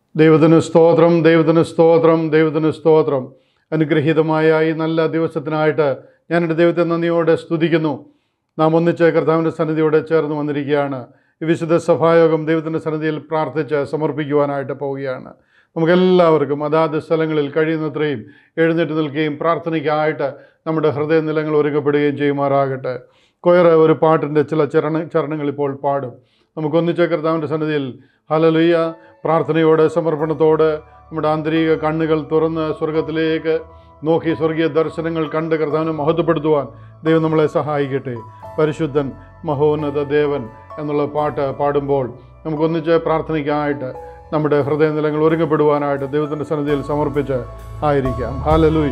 ദൈവത്തിന് സ്തോത്രം ദൈവത്തിന് സ്തോത്രം ദൈവത്തിന് സ്തോത്രം അനുഗ്രഹീതമായ ഈ നല്ല ദിവസത്തിനായിട്ട് ഞാൻ എൻ്റെ ദൈവത്തെ നന്ദിയോടെ സ്തുതിക്കുന്നു നാം ഒന്നിച്ച് കർത്താവിൻ്റെ സന്നിധിയോടെ ചേർന്ന് വന്നിരിക്കുകയാണ് ഈ വിശുദ്ധ സഭായോഗം ദൈവത്തിൻ്റെ സന്നിധിയിൽ പ്രാർത്ഥിച്ച് സമർപ്പിക്കുവാനായിട്ട് പോവുകയാണ് നമുക്കെല്ലാവർക്കും അതാത് സ്ഥലങ്ങളിൽ കഴിയുന്നത്രയും എഴുന്നേറ്റ് നിൽക്കുകയും പ്രാർത്ഥനയ്ക്കായിട്ട് നമ്മുടെ ഹൃദയ നിലങ്ങൾ ഒരുക്കപ്പെടുകയും ചെയ്യുമാറാകട്ടെ കൊയറ് ഒരു പാട്ടിൻ്റെ ചില ചരണ ചരണങ്ങൾ ഇപ്പോൾ പാടും നമുക്കൊന്നിച്ച് കർത്താവിൻ്റെ സന്നിധിയിൽ ഹലലുയ്യ പ്രാർത്ഥനയോടെ സമർപ്പണത്തോടെ നമ്മുടെ ആന്തരിക കണ്ണുകൾ തുറന്ന് സ്വർഗത്തിലേക്ക് നോക്കി സ്വർഗീയ ദർശനങ്ങൾ കണ്ട് കർത്താവിനെ മഹത്വപ്പെടുത്തുവാൻ ദൈവം നമ്മളെ സഹായിക്കട്ടെ പരിശുദ്ധൻ മഹോന്നത ദേവൻ എന്നുള്ള പാട്ട് പാടുമ്പോൾ നമുക്കൊന്നിച്ച് പ്രാർത്ഥനയ്ക്കായിട്ട് നമ്മുടെ ഹൃദയ നിലങ്ങൾ ഒരുങ്ങപ്പെടുവാനായിട്ട് ദൈവത്തിൻ്റെ സന്നിധിയിൽ സമർപ്പിച്ച് ആയിരിക്കാം ഹാലലൂയി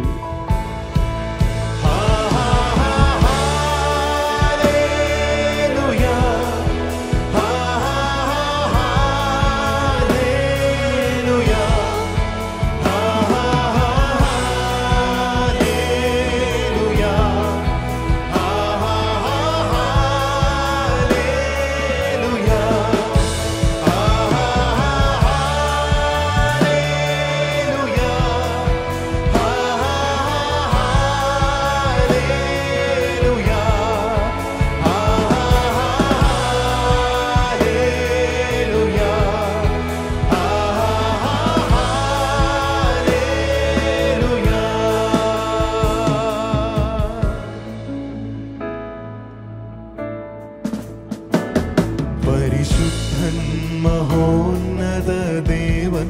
പരിശുദ്ധൻ മഹോന്നത ദേവൻ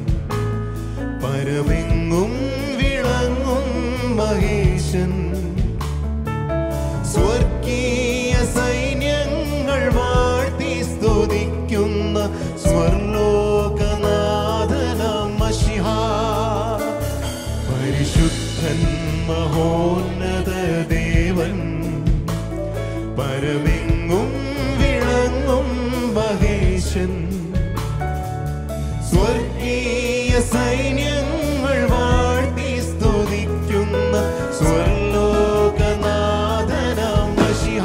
പരമെങ്ങും വിളങ്ങും മഹേശൻ സ്വർഗീയ സൈന്യങ്ങൾ വാഴ്ത്തി സ്തുതിക്കുന്ന സ്വർലോകനാഥനം മഷിഹ പരിശുദ്ധൻ മഹോന്നത ദേവൻ പരമെങ്ങും വിളങ്ങും മഹേശൻ സ്വർഗീയ സൈന്യങ്ങൾ വാഴ്ത്തി സ്തുതിക്കുന്ന സ്വർലോകനാഥനം മഷിഹ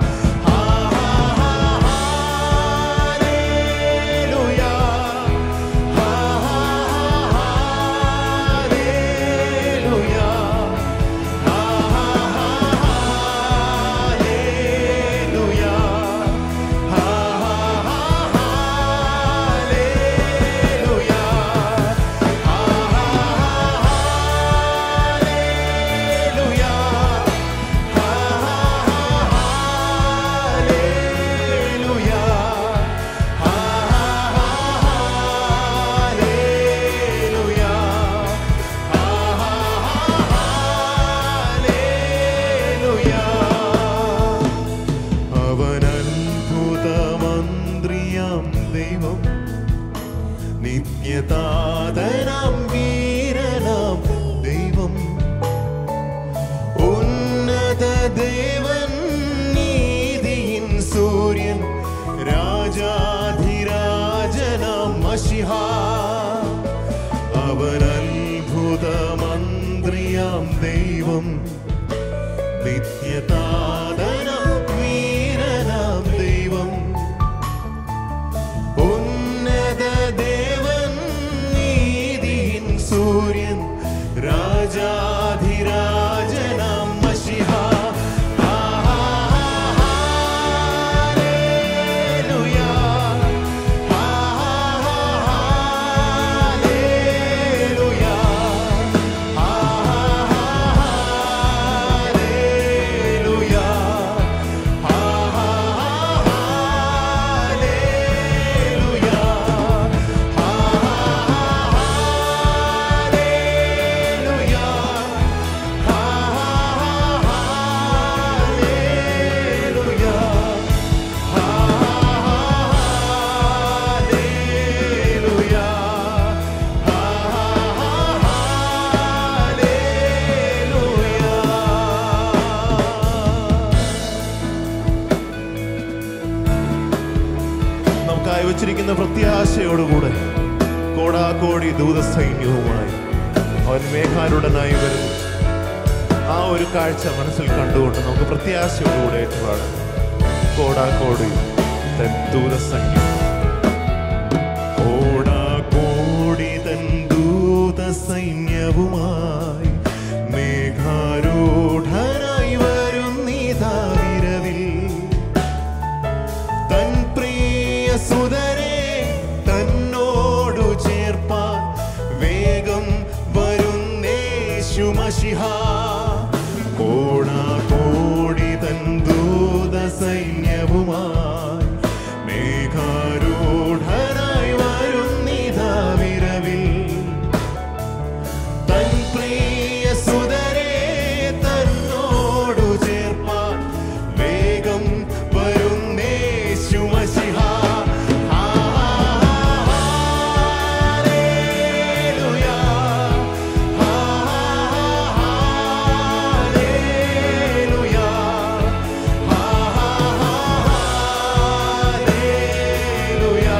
അവൻ അത്ഭുതമന്ത്രിയാം ദൈവം നിത്യതാതനാം വീരനാം ദൈവം ഉന്നത ദേവൻ നീതിയിൻ സൂര്യൻ രാജാധിരാജനാം മഷിഹ അവൻ അത്ഭുതമന്ത്രിയാം ദൈവം നിത്യതാതനാം വീരനാം ദൈവം ഉന്നത ദേവൻ നീതിയിൻ സൂര്യൻ രാജാധിരാജനാം മഷിഹ നമുക്കായി വച്ചിരിക്കുന്ന പ്രത്യാശയോടുകൂടെ കോടാകോടി ദൂതസൈന്യവുമായി അവൻ മേഘാരുടനായി വരുന്നു ആ ഒരു കാഴ്ച മനസ്സിൽ കണ്ടുകൊണ്ട് നമുക്ക് പ്രത്യാശയോടുകൂടെ ഏറ്റുപാടാം കോടാകോടി തൻ ദൂതസൈന്യം കോടാകോടി സുതരെ തന്നോടു ചേർപ്പാൻ വേഗം വരുന്നേശുമഷിഹ കോടാകോടി തൻ ദൂത സൈന്യവുമായി മേഘാരൂഢനായി വരുന്നിതാ വിരവിൽ തൻ പ്രിയ സുതരെ തന്നോടു ചേർപ്പാൻ വേഗം വരുന്നേശുമഷിഹ ഹല്ലേലൂയ ഹല്ലേലൂയ ഹല്ലേലൂയ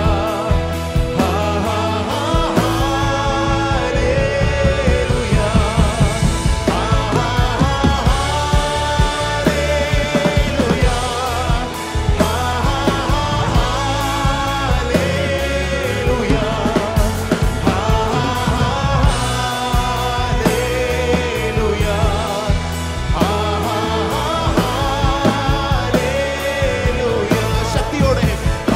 ശക്തിയോടെ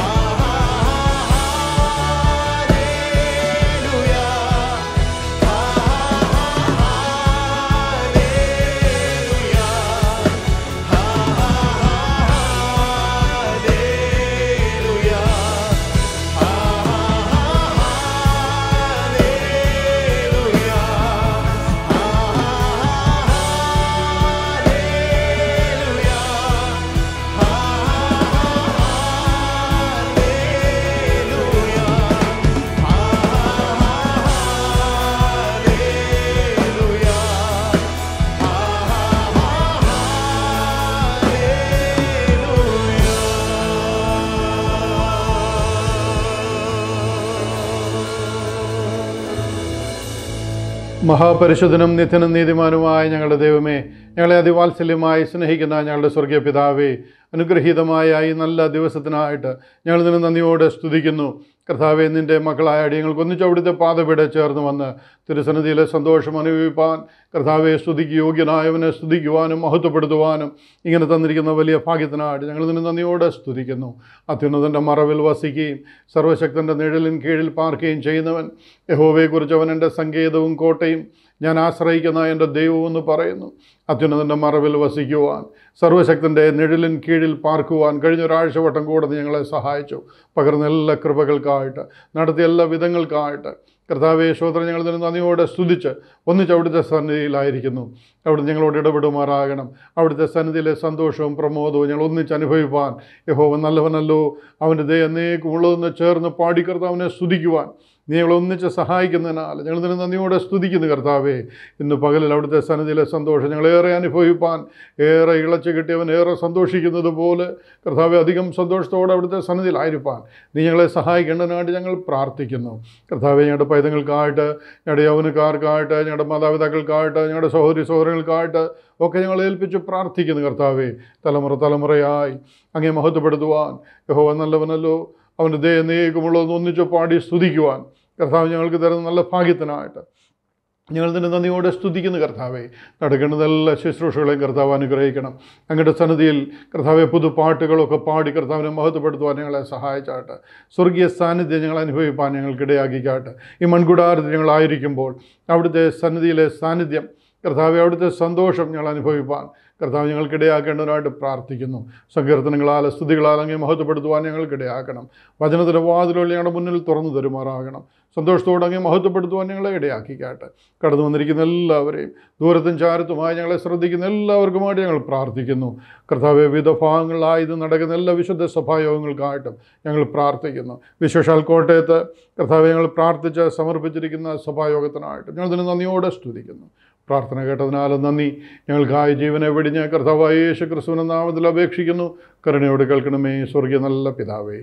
മഹാപരിശുദ്ധനും നിത്യനും നീതിമാനുമായ ഞങ്ങളുടെ ദൈവമേ ഞങ്ങളെ അതിവാത്സല്യമായി സ്നേഹിക്കുന്ന ഞങ്ങളുടെ സ്വർഗീയ പിതാവേ അനുഗ്രഹീതമായ ഈ നല്ല ദിവസത്തിനായിട്ട് ഞങ്ങൾ നിന്നെ നന്ദിയോടെ സ്തുതിക്കുന്നു കർത്താവെ നിൻ്റെ മക്കളായ അടിയങ്ങൾക്ക് ഒന്നിച്ച് അവിടുത്തെ പാതപീടെ ചേർന്ന് വന്ന് തിരുസന്നിധിയിലെ സന്തോഷം അനുഭവിപ്പാൻ കർത്താവെ സ്തുതിക്ക് യോഗ്യനായവനെ സ്തുതിക്കുവാനും മഹത്വപ്പെടുത്തുവാനും ഇങ്ങനെ തന്നിരിക്കുന്ന വലിയ ഭാഗ്യത്തിനായിട്ട് ഞങ്ങൾ നിന്നെ നന്ദിയോടെ സ്തുതിക്കുന്നു അത്യുന്നതൻ്റെ മറവിൽ വസിക്കുകയും സർവശക്തൻ്റെ നിഴലിൻ കീഴിൽ പാർക്കുകയും ചെയ്യുന്നവൻ യഹോവയെക്കുറിച്ച് അവൻ എൻ്റെ സങ്കേതവും കോട്ടയും ഞാൻ ആശ്രയിക്കുന്ന എൻ്റെ ദൈവമെന്ന് പറയുന്നു അത്യുന്നതൻ്റെ മറവിൽ വസിക്കുവാൻ സർവശക്തൻ്റെ നിഴലിൻ കീഴിൽ പാർക്കുവാൻ കഴിഞ്ഞ ഒരാഴ്ച വട്ടം കൂടെ നീ ഞങ്ങളെ സഹായിച്ചു പകർന്ന എല്ലാ കൃപകൾക്കായിട്ട് നടത്തിയ എല്ലാ വിധങ്ങൾക്കായിട്ട് കർത്താവെ ശോധന ഞങ്ങൾ നിന്ന് നന്ദിയോടെ സ്തുതിച്ച് ഒന്നിച്ച് അവിടുത്തെ സന്നിധിയിലായിരിക്കുന്നു അവിടുന്ന് ഞങ്ങളോട് ഇടപെടുമാറാകണം അവിടുത്തെ സന്നിധിയിലെ സന്തോഷവും പ്രമോദവും ഞങ്ങൾ ഒന്നിച്ച് അനുഭവിപ്പാൻ യഹോവൻ നല്ലവനല്ലോ അവൻ്റെ ദയ എന്നേക്കുമുള്ളതെന്ന് ചേർന്ന് പാടി കർത്താവിനെ സ്തുതിക്കുവാൻ നീ ഞങ്ങളെ ഒന്നിച്ച് സഹായിക്കുന്നതിനാൽ ഞങ്ങൾ നിന്നെ നന്ദിയോടെ സ്തുതിക്കുന്നു കർത്താവേ ഇന്ന് പകലിൽ അവിടുത്തെ സന്നിധിയിലെ സന്തോഷം ഞങ്ങളേറെ അനുഭവിപ്പാൻ ഏറെ ഇളച്ചു കിട്ടിയവൻ ഏറെ സന്തോഷിക്കുന്നത് പോലെ കർത്താവെ അധികം സന്തോഷത്തോടെ അവിടുത്തെ സന്നിധിയിലായിരിക്കാൻ നീ ഞങ്ങളെ സഹായിക്കേണ്ടതിനായിട്ട് ഞങ്ങൾ പ്രാർത്ഥിക്കുന്നു കർത്താവെ ഞങ്ങളുടെ പൈതങ്ങൾക്കായിട്ട് ഞങ്ങളുടെ യൗവനക്കാർക്കായിട്ട് ഞങ്ങളുടെ മാതാപിതാക്കൾക്കായിട്ട് ഞങ്ങളുടെ സഹോദരി സഹോദരങ്ങൾക്കായിട്ട് ഒക്കെ ഞങ്ങൾ ഏൽപ്പിച്ച് പ്രാർത്ഥിക്കുന്നു കർത്താവെ തലമുറ തലമുറയായി അങ്ങേ മഹത്വപ്പെടുത്തുവാൻ യഹോവ നല്ലവനല്ലോ അവൻ്റെ ദയ നീക്കുമുള്ളതെന്ന് ഒന്നിച്ച് പാടി സ്തുതിക്കുവാൻ കർത്താവ് ഞങ്ങൾക്ക് തരുന്ന നല്ല ഭാഗ്യത്തിനായിട്ട് ഞങ്ങൾ നിന്നെ നന്ദിയോടെ സ്തുതിക്കുന്നു കർത്താവെ നടക്കേണ്ടുന്ന എല്ലാ ശുശ്രൂഷകളെയും കർത്താവ് അനുഗ്രഹിക്കണം അങ്ങയുടെ സന്നിധിയിൽ കർത്താവെ പുതുപാട്ടുകളൊക്കെ പാടി കർത്താവിനെ മഹത്വപ്പെടുത്തുവാൻ ഞങ്ങളെ സഹായിച്ചാട്ട് സ്വർഗീയ സാന്നിധ്യം ഞങ്ങൾ അനുഭവിപ്പാൻ ഞങ്ങൾക്കിടയാക്കിക്കാട്ട് ഈ മൺകുടാരത്തിൽ ഞങ്ങളായിരിക്കുമ്പോൾ അവിടുത്തെ സന്നിധിയിലെ സാന്നിധ്യം കർത്താവെ അവിടുത്തെ സന്തോഷം ഞങ്ങൾ അനുഭവിപ്പാൻ കർത്താവ് ഞങ്ങൾക്കിടയാക്കേണ്ടതിനായിട്ട് പ്രാർത്ഥിക്കുന്നു സങ്കീർത്തനങ്ങളാൽ സ്തുതികളാൽ അങ്ങേ മഹത്വപ്പെടുത്തുവാൻ ഞങ്ങൾക്കിടയാക്കണം വചനത്തിൻ്റെ വാതിലുകൾ ഞങ്ങളുടെ മുന്നിൽ തുറന്നു തരുമാറാകണം സന്തോഷത്തോടെ അങ്ങേ മഹത്വപ്പെടുത്തുവാൻ ഞങ്ങളെ ഇടയാക്കിക്കാട്ടെ കടന്നു വന്നിരിക്കുന്ന എല്ലാവരെയും ദൂരത്തും ചാരത്തുമായി ഞങ്ങളെ ശ്രദ്ധിക്കുന്ന എല്ലാവർക്കുമായിട്ട് ഞങ്ങൾ പ്രാർത്ഥിക്കുന്നു കർത്താവ് വിവിധ ഭാഗങ്ങളിലായി ഇത് നടക്കുന്ന എല്ലാ വിശുദ്ധ സഭായോഗങ്ങൾക്കായിട്ടും ഞങ്ങൾ പ്രാർത്ഥിക്കുന്നു വിശേഷാൽ കോട്ടയത്ത് കർത്താവ് ഞങ്ങൾ പ്രാർത്ഥിച്ച് സമർപ്പിച്ചിരിക്കുന്ന സഭായോഗത്തിനായിട്ട് ഞങ്ങൾ ഇതിന് നന്ദിയോടെ സ്തുതിക്കുന്നു പ്രാർത്ഥന കേട്ടതിനാലും നന്ദി ഞങ്ങൾക്കായി ജീവനെ വെടിഞ്ഞ് കർത്താവായ യേശു ക്രിസ്തുവിനെ നാമത്തിൽ അപേക്ഷിക്കുന്നു കരുണയോട് കേൾക്കണമേ സ്വർഗീയ നല്ല പിതാവേ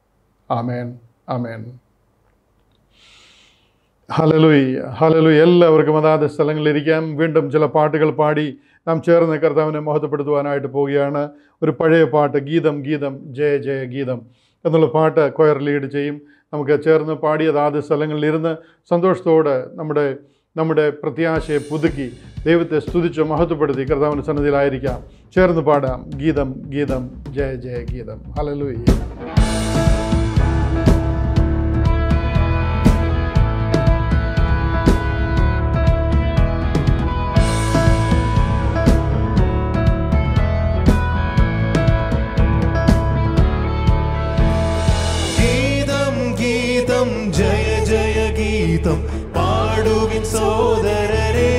ആമേൻ ആമേൻ ഹലലുയ് ഹലലുയ് എല്ലാവർക്കും അതാത് സ്ഥലങ്ങളിലിരിക്കാം വീണ്ടും ചില പാട്ടുകൾ പാടി നാം ചേർന്ന് കർത്താവിനെ മഹത്വപ്പെടുത്തുവാനായിട്ട് പോവുകയാണ് ഒരു പഴയ പാട്ട് ഗീതം ഗീതം ജയ ജയ ഗീതം എന്നുള്ള പാട്ട് കൊയർ ലീഡ് ചെയ്യും നമുക്ക് ചേർന്ന് പാടി അതാത് സ്ഥലങ്ങളിലിരുന്ന് സന്തോഷത്തോടെ നമ്മുടെ നമ്മുടെ പ്രത്യാശയെ പുതുക്കി ദൈവത്തെ സ്തുതിച്ച് മഹത്വപ്പെടുത്തി കർത്താവിൻ്റെ സന്നദ്ധിയിലായിരിക്കാം ചേർന്ന് പാടാം ഗീതം ഗീതം ജയ ജയ ഗീതം ഹലലുയ്യ ഗീതം പാടുവിൻ സോദരരേ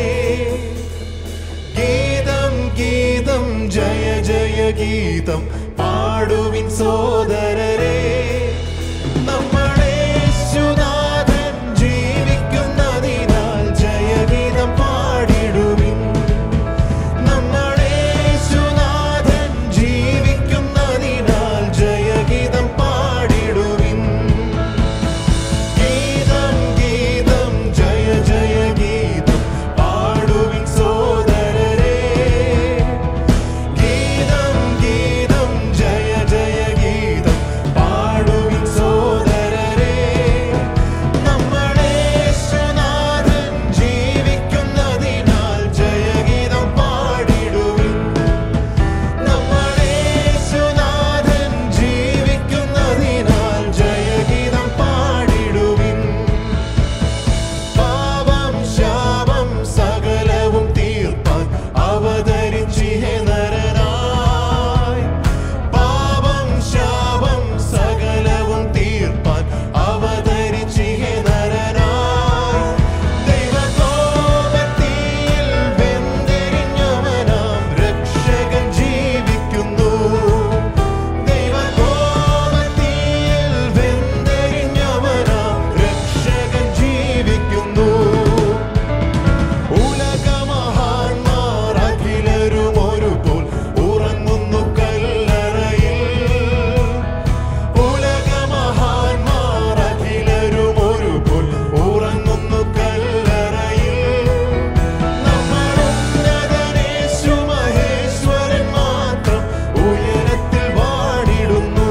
ഗീതം ഗീതം ജയ ജയ ഗീതം പാടുവിൻ സോദരരേ നമ്മളേശുനാഥൻ ജീവിക്കുന്നതിനാൽ ജയഗീതം പാടിടുവിൻ നമ്മളേശുനാഥൻ ജീവിക്കുന്നതിനാൽ ജയഗീതം പാടിടുവിൻ ഗീതം ഗീതം ജയ ജയ ഗീതം പാടുവിൻ സോദരരേ ഗീതം ഗീതം ജയ ജയ ഗീതം പാടുവിൻ സോദരരേ നമ്മളേശുനാഥൻ ജീവിക്കുന്നതിനാൽ ജയഗീതം പാടിടുവിൻ നമ്മളേശുനാഥൻ ജീവിക്കുന്നതിനാൽ ജയഗീതം പാടിടുവിൻ പാപം ശാപം സകലവും തീർപ്പാൻ അവതരിച്ചിഹേ നരനായി പാപം ശാപം സകലവും തീർപ്പാൻ അവതരിച്ചിഹേ നരനായി ദൈവകോപത്തിൽ വെന്തെരിഞ്ഞവനാം രക്ഷകൻ ജീവിക്കുന്നു ദൈവകോപത്തിൽ വെന്തെരിഞ്ഞവനാം രക്ഷകൻ ജീവിക്കുന്നു ഉലകമഹാന്മാർ അഖിലരും ഒരുപോൽ ഉറങ്ങുന്നു കല്ലറയിൽ ഉലകമഹാന്മാർ അഖിലരും ഒരുപോൽ ഉറങ്ങുന്നു കല്ലറയിൽ നമ്മളുന്നതനേശു മഹേശ്വരൻ മാത്രം ഉയരത്തിൽ വാണിടുന്നു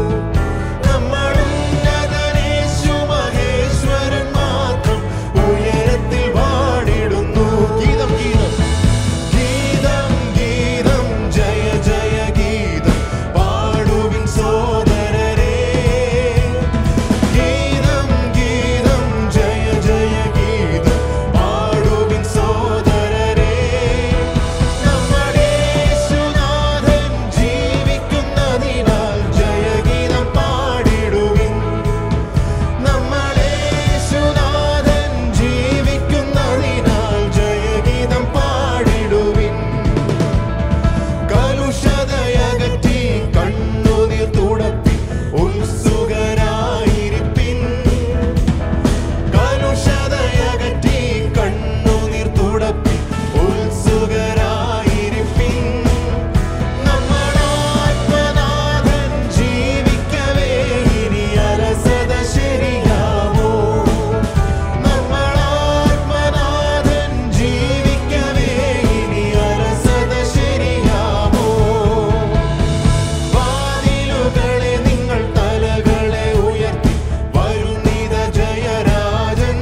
നമ്മളുന്നതനേശു മഹേശ്വരൻ മാത്രം ഉയരത്തിൽ വാണിടുന്നു ഗീതം ഗീതം ഗീതം ഗീതം ജയ ജയ ഗീതം പാടുവിൻ സോദരരേ ഗീതം ഗീതം ജയ ജയ ഗീതം പാടുവിൻ സോദരരേ നമ്മളേശുനാഥൻ ജീവിക്കുന്നതിനാൽ ജയഗീതം പാടിടുവിൻ നമ്മളേശുനാഥൻ ജീവിക്കുന്നതിനാൽ ജയഗീതം പാടിടുവിൻ കലുഷതയകറ്റി കണ്ണുനീർ തുടപ്പി ഉത്സുകരായിരിപ്പിൻ കലുഷതയകറ്റി കണ്ണുനീർ തുടപ്പി ഉത്സുകരായിരിപ്പിൻ നമ്മളാത്മനാഥൻ ജീവിക്കവേ ഇനി അലസത ശരിയാവോ നമ്മളാത്മനാഥൻ ജീവിക്കവേ ഇനി അലസത ശരിയാവോ വാതിലുകളെ നിങ്ങൾ തലകളെ ഉയർത്തി വരുന്നിത ജയരാജൻ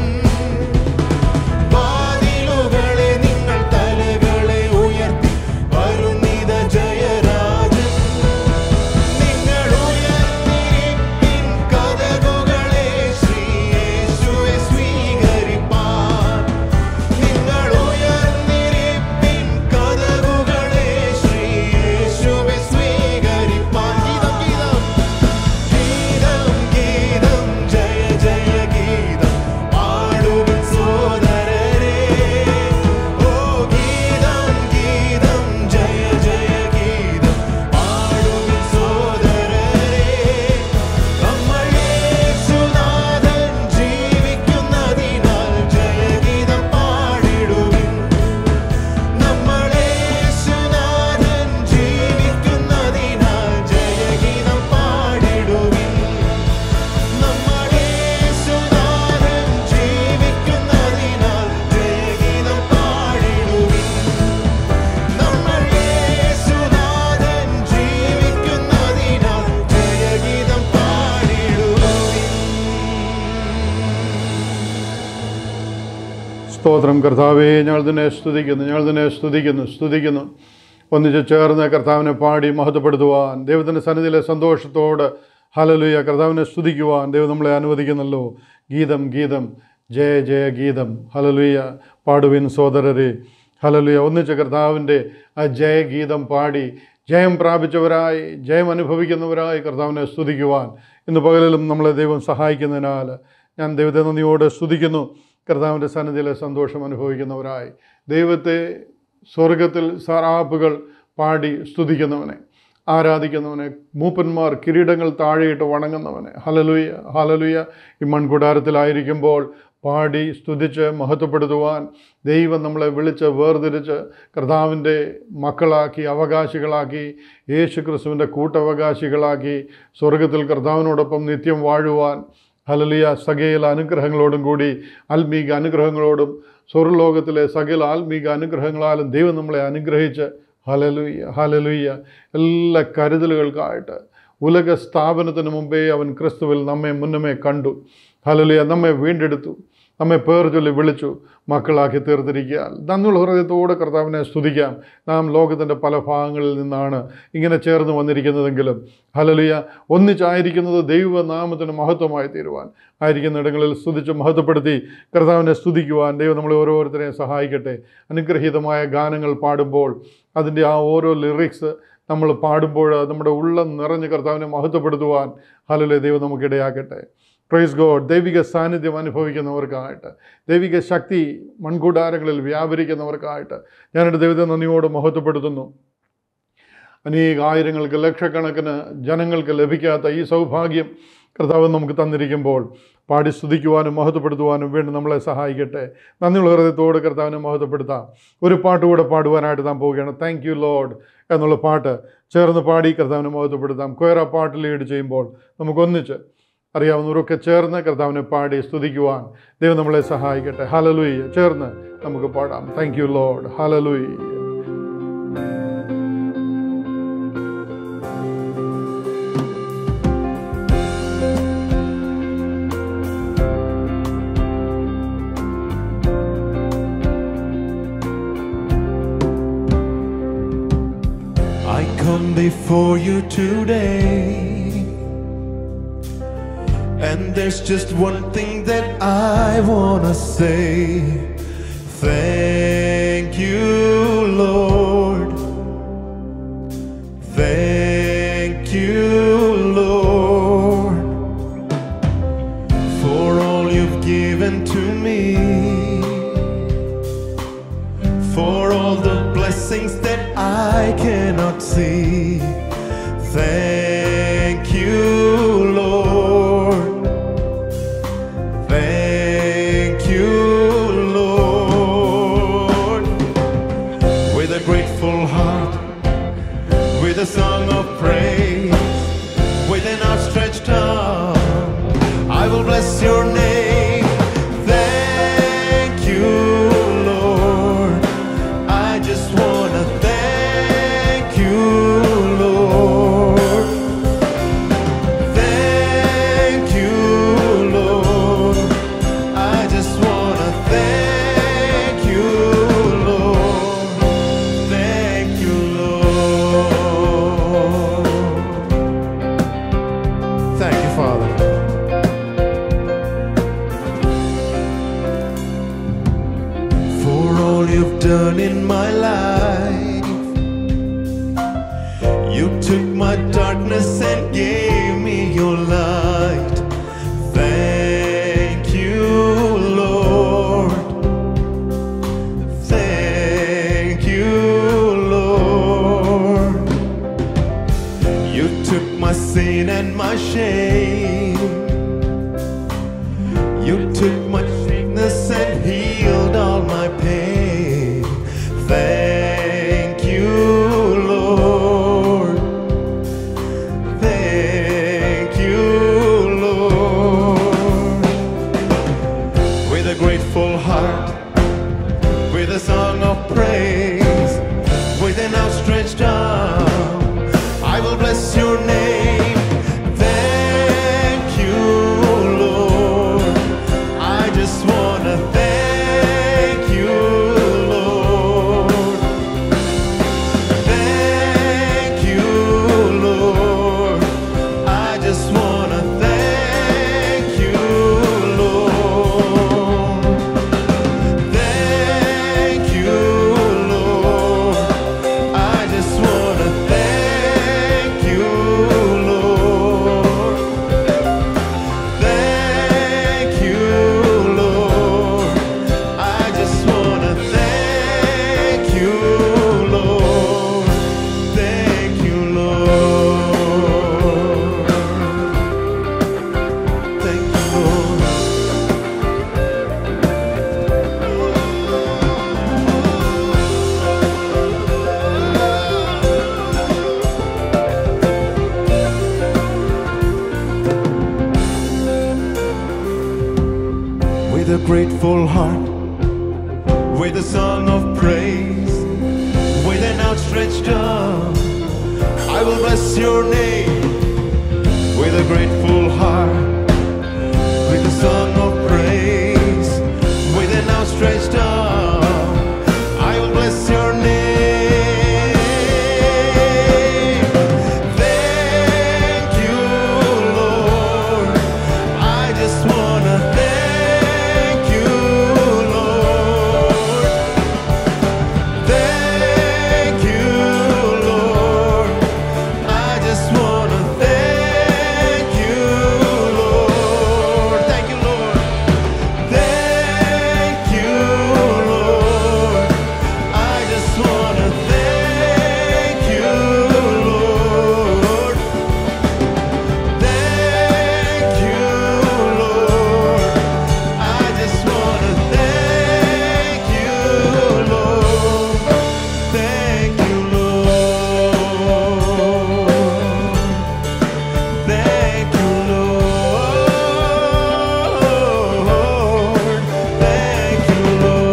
വാതിലുകളെ നിങ്ങൾ തലകളെ ഉയർത്തി വരുന്നിത ജയരാജൻ നിങ്ങൾ ഉയർന്നിരിപ്പിൻ കഥകുകളെ ശ്രീയേശുവെ സ്വീകരിപ്പാൻ നിങ്ങൾ ഉയർന്നിരിപ്പിൻ കഥകുകളെ ശ്രീയേശുവെ സ്വീകരിപ്പാൻ ഗീതം ഗീതം ഗീതം ഗീതം ജയ ജയ ഗീതം പാടുവിൻ സോദരരേ ഓ ഗീതം ഗീതം ജയ ജയ ഗീതം പാടുവിൻ സോദരരേ നമ്മളേശുനാഥൻ ജീവിക്കുന്നതിനാൽ ജയഗീതം പാടിടുവിൻ നമ്മളേശുനാഥൻ ജീവിക്കുന്നതിനാൽ ജയഗീതം പാടിടുവിൻ നമ്മളേശുനാഥൻ ജീവിക്കുന്നതിനാൽ ജയഗീതം പാടിടുവിൻ നമ്മളേശുനാഥൻ ജീവിക്കുന്നതിനാൽ ജയഗീതം പാടിടുവിൻ സ്തോത്രം കർത്താവേ ഞങ്ങൾ തന്നെ സ്തുതിക്കുന്നു ഞങ്ങൾ തന്നെ സ്തുതിക്കുന്നു സ്തുതിക്കുന്നു ഒന്നിച്ച് ചേർന്ന് കർത്താവിനെ പാടി മഹത്വപ്പെടുത്തുവാൻ ദൈവത്തിൻ്റെ സന്നിധിയിലെ സന്തോഷത്തോട് ഹലലുയ കർത്താവിനെ സ്തുതിക്കുവാൻ ദൈവം നമ്മളെ അനുവദിക്കുന്നല്ലോ ഗീതം ഗീതം ജയ ജയ ഗീതം ഹലലുയ പാടുവിൻ സോദരരെ ഹലലുയ ഒന്നിച്ച് കർത്താവിൻ്റെ ആ ജയഗീതം പാടി ജയം പ്രാപിച്ചവരായി ജയം അനുഭവിക്കുന്നവരായി കർത്താവിനെ സ്തുതിക്കുവാൻ ഇന്ന് പകലിലും നമ്മളെ ദൈവം സഹായിക്കുന്നതിനാൽ ഞാൻ ദൈവത്തെ നന്ദിയോടെ സ്തുതിക്കുന്നു കർത്താവിൻ്റെ സന്നിധിയിലെ സന്തോഷം അനുഭവിക്കുന്നവരായി ദൈവത്തെ സ്വർഗത്തിൽ സറാപ്പുകൾ പാടി സ്തുതിക്കുന്നവനെ ആരാധിക്കുന്നവനെ മൂപ്പന്മാർ കിരീടങ്ങൾ താഴെയിട്ട് വണങ്ങുന്നവനെ ഹലലുയ ഹലലുയ ഈ മൺകുടാരത്തിലായിരിക്കുമ്പോൾ പാടി സ്തുതിച്ച് മഹത്വപ്പെടുത്തുവാൻ ദൈവം നമ്മളെ വിളിച്ച് വേർതിരിച്ച് കർത്താവിൻ്റെ മക്കളാക്കി അവകാശികളാക്കി യേശു ക്രിസ്തുവിൻ്റെ കൂട്ടവകാശികളാക്കി സ്വർഗത്തിൽ കർത്താവിനോടൊപ്പം നിത്യം വാഴുവാൻ ഹലലിയ സകല അനുഗ്രഹങ്ങളോടും കൂടി ആത്മീക അനുഗ്രഹങ്ങളോടും സ്വർലോകത്തിലെ സകല ആത്മീക അനുഗ്രഹങ്ങളാലും ദൈവം നമ്മളെ അനുഗ്രഹിച്ച് ഹലലുയ്യ ഹലലുയ്യ എല്ലാ കരുതലുകൾക്കായിട്ട് ഉലക സ്ഥാപനത്തിന് മുമ്പേ അവൻ ക്രിസ്തുവിൽ നമ്മെ മുന്നമേ കണ്ടു ഹലലുയ നമ്മെ വീണ്ടെടുത്തു നമ്മെ പേർ ചൊല്ലി വിളിച്ചു മക്കളാക്കി തീർത്തിരിക്കുക നന്ദിയുള്ള ഹൃദയത്തോടെ കർത്താവിനെ സ്തുതിക്കാം നാം ലോകത്തിൻ്റെ പല ഭാഗങ്ങളിൽ നിന്നാണ് ഇങ്ങനെ ചേർന്ന് വന്നിരിക്കുന്നതെങ്കിലും ഹലലിയ ഒന്നിച്ചായിരിക്കുന്നത് ദൈവനാമത്തിന് മഹത്വമായി തീരുവാൻ ആയിരിക്കുന്ന ഇടങ്ങളിൽ സ്തുതിച്ച് മഹത്വപ്പെടുത്തി കർത്താവിനെ സ്തുതിക്കുവാൻ ദൈവം നമ്മളെ ഓരോരുത്തരെയും സഹായിക്കട്ടെ അനുഗ്രഹീതമായ ഗാനങ്ങൾ പാടുമ്പോൾ അതിൻ്റെ ആ ഓരോ ലിറിക്സ് നമ്മൾ പാടുമ്പോൾ നമ്മുടെ ഉള്ളം നിറഞ്ഞ് കർത്താവിനെ മഹത്വപ്പെടുത്തുവാൻ ഹലലെ ദൈവം നമുക്കിടയാക്കട്ടെ പ്രൈസ് ഗോഡ് ദൈവിക സാന്നിധ്യം അനുഭവിക്കുന്നവർക്കായിട്ട് ദൈവിക ശക്തി മൺകൂടാരങ്ങളിൽ വ്യാപരിക്കുന്നവർക്കായിട്ട് ഞാനെൻ്റെ ദൈവത്തെ നന്ദിയോട് മഹത്വപ്പെടുത്തുന്നു അനേക ആയിരങ്ങൾക്ക് ലക്ഷക്കണക്കിന് ജനങ്ങൾക്ക് ലഭിക്കാത്ത ഈ സൗഭാഗ്യം കർത്താവ് നമുക്ക് തന്നിരിക്കുമ്പോൾ പാടി സ്തുതിക്കുവാനും മഹത്വപ്പെടുത്തുവാനും വേണ്ടി നമ്മളെ സഹായിക്കട്ടെ നന്ദിയുള്ള ഹൃദയത്തോട് കർത്താവിനെ മഹത്വപ്പെടുത്താം ഒരു പാട്ട് കൂടെ പാടുവാനായിട്ട് നാം പോവുകയാണ് താങ്ക് യു ലോഡ് എന്നുള്ള പാട്ട് ചേർന്ന് പാടി കർത്താവിനെ മഹത്വപ്പെടുത്താം കൊയറ പാട്ട് ലീഡ് ചെയ്യുമ്പോൾ നമുക്കൊന്നിച്ച് അറിയാവുന്നവരൊക്കെ ചേർന്ന് കർത്താവിനെ പാടി സ്തുതിക്കുവാൻ ദൈവം നമ്മളെ സഹായിക്കട്ടെ ഹലലുയ്യ ചേർന്ന് നമുക്ക് പാടാം thank you Lord hallelujah I come before you today. And there's just one thing that I wanna say. Thank you, Lord. Thank you, Lord, for all you've given to me for all the blessings that I cannot see. Thank you, Lord. Thank you, Lord. With a grateful heart, with a song of praise, with an outstretched arm, I will bless your name. Thank you, Lord. I just wanna thank you, Lord. Thank you, Lord. I just wanna thank you, Lord. Thank you, Lord. Thank you, Father. For all you've done in my life, you took my darkness and gave me your light. Thank you, Lord. Thank you, Lord. You took my sin and my shame. You took my sickness and healed all my pain. Thank you, Lord. Thank you, Lord. With a grateful heart, with a song of praise, with an outstretched arm, I will bless your name. Thank you, Lord. I just with a grateful heart, with a song of praise, with an outstretched arm. I will bless your name with a grateful heart, with a song of praise, with an outstretched arm. I will bless your name. Thank you, Lord. I just wanna thank you, Lord. Thank you, Lord. I just wanna thank you, Lord. Thank you, Lord. Thank you, Lord. I just wanna thank you, Lord. Thank you, Lord. I just wanna thank you, Lord. Thank you, Lord. Thank you, Lord. Thank you,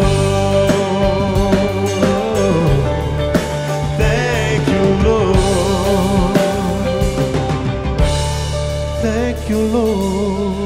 Lord. Thank you, Lord. Thank you, Lord.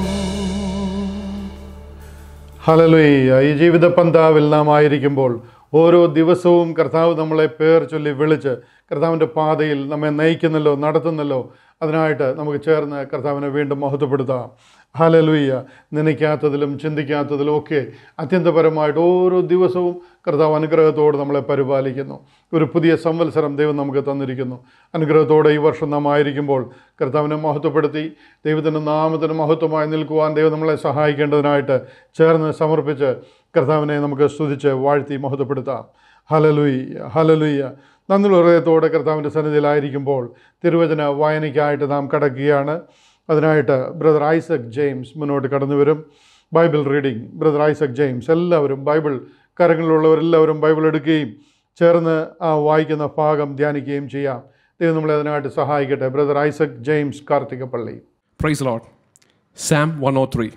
Hallelujah ഈ ജീവിത പന്താവിൽ നാം ആയിരിക്കുമ്പോൾ ഓരോ ദിവസവും കർത്താവ് നമ്മളെ പേർ ചൊല്ലി വിളിച്ച് കർത്താവിൻ്റെ പാതയിൽ നമ്മെ നയിക്കുന്നല്ലോ നടത്തുന്നല്ലോ അതിനായിട്ട് നമുക്ക് ചേർന്ന് കർത്താവിനെ വീണ്ടും മഹത്വപ്പെടുത്താം ഹലലുയ്യ നനയ്ക്കാത്തതിലും ചിന്തിക്കാത്തതിലും ഒക്കെ അത്യന്തപരമായിട്ട് ഓരോ ദിവസവും കർത്താവ് അനുഗ്രഹത്തോട് നമ്മളെ പരിപാലിക്കുന്നു ഒരു പുതിയ സംവത്സരം ദൈവം നമുക്ക് തന്നിരിക്കുന്നു അനുഗ്രഹത്തോടെ ഈ വർഷം നാം ആയിരിക്കുമ്പോൾ കർത്താവിനെ മഹത്വപ്പെടുത്തി ദൈവത്തിൻ്റെ നാമത്തിന് മഹത്വമായി നിൽക്കുവാൻ ദൈവം നമ്മളെ സഹായിക്കേണ്ടതിനായിട്ട് ചേർന്ന് സമർപ്പിച്ച് കർത്താവിനെ നമുക്ക് സ്തുതിച്ച് വാഴ്ത്തി മഹത്വപ്പെടുത്താം ഹലലുയ്യ ഹലലുയ്യ നന്ദിയുള്ള ഹൃദയത്തോടെ കർത്താവിൻ്റെ സന്നിധിയിലായിരിക്കുമ്പോൾ തിരുവചന വായനയ്ക്കായിട്ട് നാം കടക്കുകയാണ് അതിനായിട്ട് ബ്രദർ ഐസക് ജെയിംസ് മുന്നോട്ട് കടന്നു വരും Bible reading brother Isaac James എല്ലാവരും ബൈബിൾ കരങ്ങളിലുള്ളവരെല്ലാവരും ബൈബിൾ എടുക്കുകയും ചേർന്ന് ആ വായിക്കുന്ന ഭാഗം ധ്യാനിക്കുകയും ചെയ്യാം ദൈവം നമ്മളെ അതിനായിട്ട് സഹായിക്കട്ടെ brother Isaac James Karthikappally Praise the Lord. Psalm 103.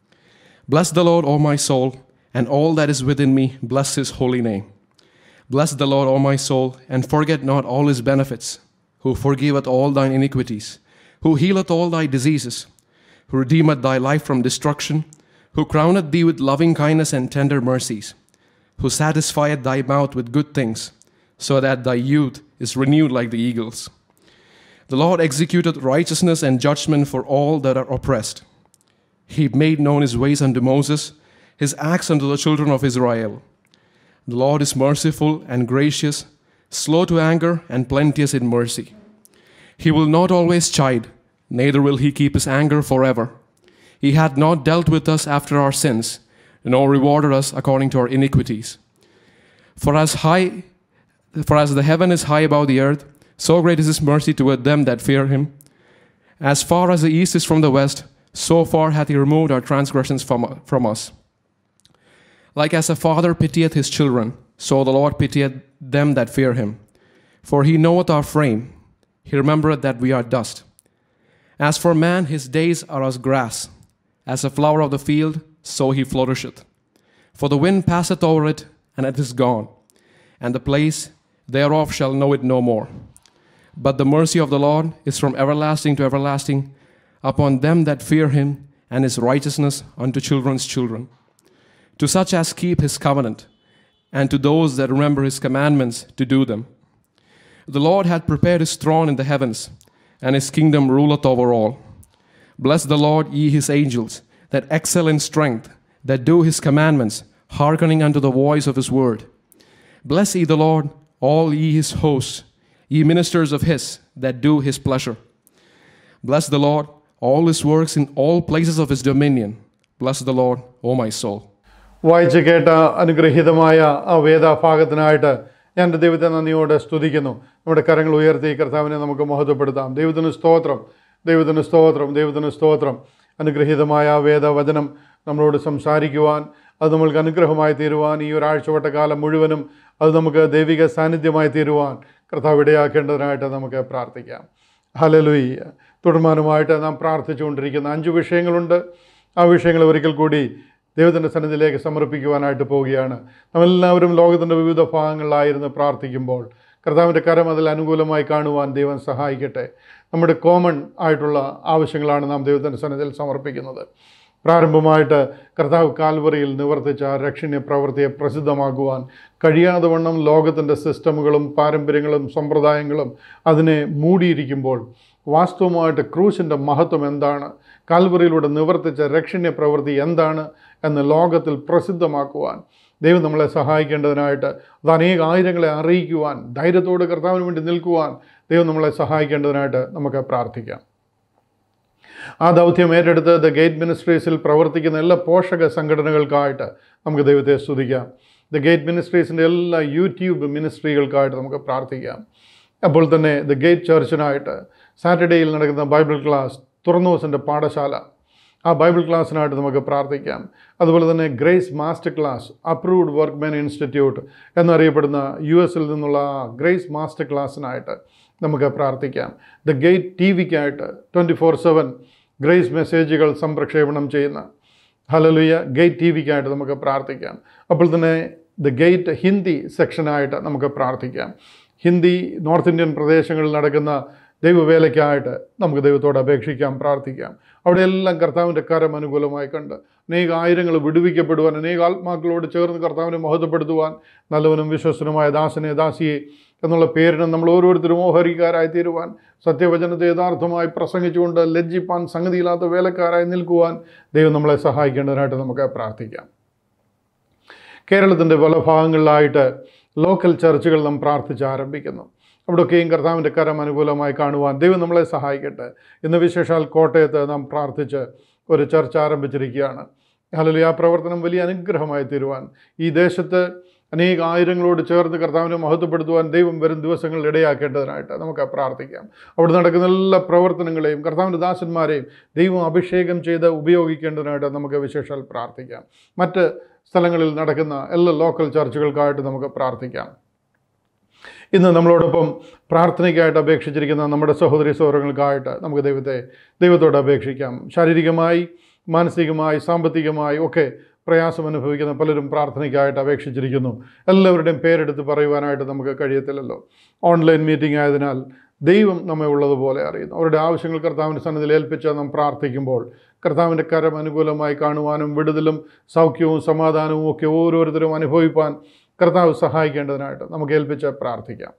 Bless the Lord, O my soul, and all that is within me, bless his holy name. Bless the Lord, O my soul, and forget not all his benefits, who forgiveth all thine iniquities, who healeth all thy diseases, who redeemeth thy life from destruction, who crowneth thee with loving kindness and tender mercies, who satisfieth thy mouth with good things, so that thy youth is renewed like the eagles. The Lord executeth righteousness and judgment for all that are oppressed. He made known his ways unto Moses, his acts unto the children of Israel. The Lord is merciful and gracious, slow to anger, and plenteous in mercy. He will not always chide, neither will he keep his anger forever. He hath not dealt with us after our sins, nor rewarded us according to our iniquities. For as high for as the heaven is high above the earth, so great is his mercy toward them that fear him. As far as the east is from the west, so far hath he removed our transgressions from, from us. Like as a father pitieth his children, so the Lord pitieth them that fear him. For he knoweth our frame, he remembereth that we are dust. As for man, his days are as grass, as a flower of the field, so he flourisheth. For the wind passeth over it, and it is gone, and the place thereof shall know it no more. But the mercy of the Lord is from everlasting to everlasting upon them that fear him, and his righteousness unto children's children. To such as keep his covenant, and to those that remember his commandments to do them. The Lord hath prepared his throne in the heavens, and his kingdom ruleth over all. Bless the Lord, ye his angels, that excel in strength, that do his commandments, hearkening unto the voice of his word. Bless ye the Lord, all ye his hosts, ye ministers of his, that do his pleasure. Bless the Lord, all his works in all places of his dominion. Bless the Lord, O my soul. വായിച്ച് കേട്ട അനുഗ്രഹീതമായ ആ വേദഭാഗത്തിനായിട്ട് ഞാൻ എൻ്റെ ദൈവത്തെ നന്ദിയോടെ സ്തുതിക്കുന്നു നമ്മുടെ കരങ്ങൾ ഉയർത്തി കർത്താവിനെ നമുക്ക് മഹത്വപ്പെടുത്താം ദൈവത്തിന് സ്തോത്രം ദൈവത്തിന് സ്തോത്രം ദൈവത്തിന് സ്തോത്രം അനുഗ്രഹീതമായ ആ വേദവചനം നമ്മളോട് സംസാരിക്കുവാൻ അത് നമ്മൾക്ക് അനുഗ്രഹമായി തീരുവാൻ ഈ ഒരാഴ്ചവട്ട കാലം മുഴുവനും അത് നമുക്ക് ദൈവിക സാന്നിധ്യമായി തീരുവാൻ കർത്താവ് ഇടയാക്കേണ്ടതിനായിട്ട് നമുക്ക് പ്രാർത്ഥിക്കാം ഹലലുയ്യ തുടർമാനമായിട്ട് നാം പ്രാർത്ഥിച്ചുകൊണ്ടിരിക്കുന്ന അഞ്ച് വിഷയങ്ങളുണ്ട് ആ വിഷയങ്ങൾ ഒരിക്കൽ കൂടി ദൈവത്തിൻ്റെ സന്നിധിയിലേക്ക് സമർപ്പിക്കുവാനായിട്ട് പോവുകയാണ് നമ്മളെല്ലാവരും ലോകത്തിൻ്റെ വിവിധ ഭാഗങ്ങളിലായിരുന്നു പ്രാർത്ഥിക്കുമ്പോൾ കർത്താവിൻ്റെ കരം അതിൽ അനുകൂലമായി കാണുവാൻ ദൈവം സഹായിക്കട്ടെ നമ്മുടെ കോമൺ ആയിട്ടുള്ള ആവശ്യങ്ങളാണ് നാം ദൈവത്തിൻ്റെ സന്നിധിയിൽ സമർപ്പിക്കുന്നത് പ്രാരംഭമായിട്ട് കർത്താവ് കാൽവറിയിൽ നിവർത്തിച്ച ആ രക്ഷണീയ പ്രവൃത്തിയെ പ്രസിദ്ധമാക്കുവാൻ കഴിയാതെ വണ്ണം ലോകത്തിൻ്റെ സിസ്റ്റമുകളും പാരമ്പര്യങ്ങളും സമ്പ്രദായങ്ങളും അതിനെ മൂടിയിരിക്കുമ്പോൾ വാസ്തവമായിട്ട് ക്രൂശിൻ്റെ മഹത്വം എന്താണ് കാൽവറിയിലൂടെ നിവർത്തിച്ച രക്ഷണീയ പ്രവൃത്തി എന്താണ് എന്ന് ലോകത്തിൽ പ്രസിദ്ധമാക്കുവാൻ ദൈവം നമ്മളെ സഹായിക്കേണ്ടതിനായിട്ട് അത് അനേക ആയിരങ്ങളെ അറിയിക്കുവാൻ ധൈര്യത്തോട് കർത്താവിന് വേണ്ടി നിൽക്കുവാൻ ദൈവം നമ്മളെ സഹായിക്കേണ്ടതിനായിട്ട് നമുക്ക് പ്രാർത്ഥിക്കാം ആ ദൗത്യം ഏറ്റെടുത്ത് ദ ഗേറ്റ് മിനിസ്ട്രീസിൽ പ്രവർത്തിക്കുന്ന എല്ലാ പോഷക സംഘടനകൾക്കായിട്ട് നമുക്ക് ദൈവത്തെ സ്തുതിക്കാം ദ ഗേറ്റ് മിനിസ്ട്രീസിൻ്റെ എല്ലാ യൂട്യൂബ് മിനിസ്ട്രികൾക്കായിട്ട് നമുക്ക് പ്രാർത്ഥിക്കാം അപ്പോൾ തന്നെ ദ ഗേറ്റ് ചർച്ചിനായിട്ട് സാറ്റർഡേയിൽ നടക്കുന്ന ബൈബിൾ ക്ലാസ് തുറന്നു ദിവസൻ്റെ പാഠശാല ആ ബൈബിൾ ക്ലാസ്സിനായിട്ട് നമുക്ക് പ്രാർത്ഥിക്കാം അതുപോലെ തന്നെ Grace Master Class Approved Workman Institute എന്നറിയപ്പെടുന്ന യു എസിൽ നിന്നുള്ള ആ ഗ്രേസ് മാസ്റ്റർ ക്ലാസ്സിനായിട്ട് നമുക്ക് പ്രാർത്ഥിക്കാം ദ ഗേറ്റ് ടി വിക്കായിട്ട് ട്വൻറ്റി ഫോർ സെവൻ ഗ്രേസ് മെസ്സേജുകൾ സംപ്രക്ഷേപണം ചെയ്യുന്ന ഹലലുയ ഗേറ്റ് ടി വിക്കായിട്ട് നമുക്ക് പ്രാർത്ഥിക്കാം അപ്പോൾ തന്നെ ദ ഗേറ്റ് ഹിന്ദി സെക്ഷനായിട്ട് നമുക്ക് പ്രാർത്ഥിക്കാം ഹിന്ദി നോർത്ത് ഇന്ത്യൻ പ്രദേശങ്ങളിൽ നടക്കുന്ന ദൈവവേലയ്ക്കായിട്ട് നമുക്ക് ദൈവത്തോട് അപേക്ഷിക്കാം പ്രാർത്ഥിക്കാം അവിടെ എല്ലാം കർത്താവിൻ്റെ കരം അനുകൂലമായി കണ്ട് അനേക ആയിരങ്ങൾ വിടുവിക്കപ്പെടുവാൻ അനേക ആത്മാക്കളോട് ചേർന്ന് കർത്താവിനെ മഹത്വപ്പെടുത്തുവാൻ നല്ലവനും വിശ്വസനുമായ ദാസനെ ദാസിയെ എന്നുള്ള പേരിന് നമ്മൾ ഓരോരുത്തരും ഓഹരിക്കാരായി തീരുവാൻ സത്യവചനത്തെ യഥാർത്ഥമായി പ്രസംഗിച്ചുകൊണ്ട് ലജ്ജിപ്പാൻ സംഗതിയില്ലാത്ത വേലക്കാരായി നിൽക്കുവാൻ ദൈവം നമ്മളെ സഹായിക്കേണ്ടതിനായിട്ട് നമുക്ക് പ്രാർത്ഥിക്കാം കേരളത്തിൻ്റെ പല ഭാഗങ്ങളിലായിട്ട് ലോക്കൽ ചർച്ചുകൾ നാം പ്രാർത്ഥിച്ച് ആരംഭിക്കുന്നു അവിടെയൊക്കെയും കർത്താവിൻ്റെ കരം അനുകൂലമായി കാണുവാൻ ദൈവം നമ്മളെ സഹായിക്കട്ടെ ഇന്ന് വിശേഷാൽ കോട്ടയത്ത് നാം പ്രാർത്ഥിച്ച് ഒരു ചർച്ച ആരംഭിച്ചിരിക്കുകയാണ് അല്ലെങ്കിൽ ആ പ്രവർത്തനം വലിയ അനുഗ്രഹമായി തീരുവാൻ ഈ ദേശത്ത് അനേക ആയിരങ്ങളോട് ചേർന്ന് കർത്താവിനെ മഹത്വപ്പെടുത്തുവാൻ ദൈവം വരും ദിവസങ്ങളിൽ ഇടയാക്കേണ്ടതിനായിട്ട് നമുക്ക് പ്രാർത്ഥിക്കാം അവിടെ നടക്കുന്ന എല്ലാ പ്രവർത്തനങ്ങളെയും കർത്താവിൻ്റെ ദാസന്മാരെയും ദൈവം അഭിഷേകം ചെയ്ത് ഉപയോഗിക്കേണ്ടതിനായിട്ട് നമുക്ക് വിശേഷാൽ പ്രാർത്ഥിക്കാം മറ്റ് സ്ഥലങ്ങളിൽ നടക്കുന്ന എല്ലാ ലോക്കൽ ചർച്ചുകൾക്കായിട്ട് നമുക്ക് പ്രാർത്ഥിക്കാം ഇന്ന് നമ്മളോടൊപ്പം പ്രാർത്ഥനയ്ക്കായിട്ട് അപേക്ഷിച്ചിരിക്കുന്ന നമ്മുടെ സഹോദരി സഹോദരങ്ങൾക്കായിട്ട് നമുക്ക് ദൈവത്തെ ദൈവത്തോട് അപേക്ഷിക്കാം ശാരീരികമായി മാനസികമായി സാമ്പത്തികമായി ഒക്കെ പ്രയാസം അനുഭവിക്കുന്ന പലരും പ്രാർത്ഥനയ്ക്കായിട്ട് അപേക്ഷിച്ചിരിക്കുന്നു എല്ലാവരുടെയും പേരെടുത്ത് പറയുവാനായിട്ട് നമുക്ക് കഴിയത്തില്ലല്ലോ ഓൺലൈൻ മീറ്റിംഗ് ആയതിനാൽ ദൈവം നമ്മെ ഉള്ളതുപോലെ അറിയുന്നു അവരുടെ ആവശ്യങ്ങൾ കർത്താവിൻ്റെ സന്നിധിയിൽ ഏൽപ്പിച്ച് നാം പ്രാർത്ഥിക്കുമ്പോൾ കർത്താവിൻ്റെ കരം അനുകൂലമായി കാണുവാനും വിടുതലും സൗഖ്യവും സമാധാനവും ഒക്കെ ഓരോരുത്തരും അനുഭവിപ്പാൻ കർത്താവ് സഹായിക്കേണ്ടതിനായിട്ട് നമുക്ക് ഏൽപ്പിച്ച് പ്രാർത്ഥിക്കാം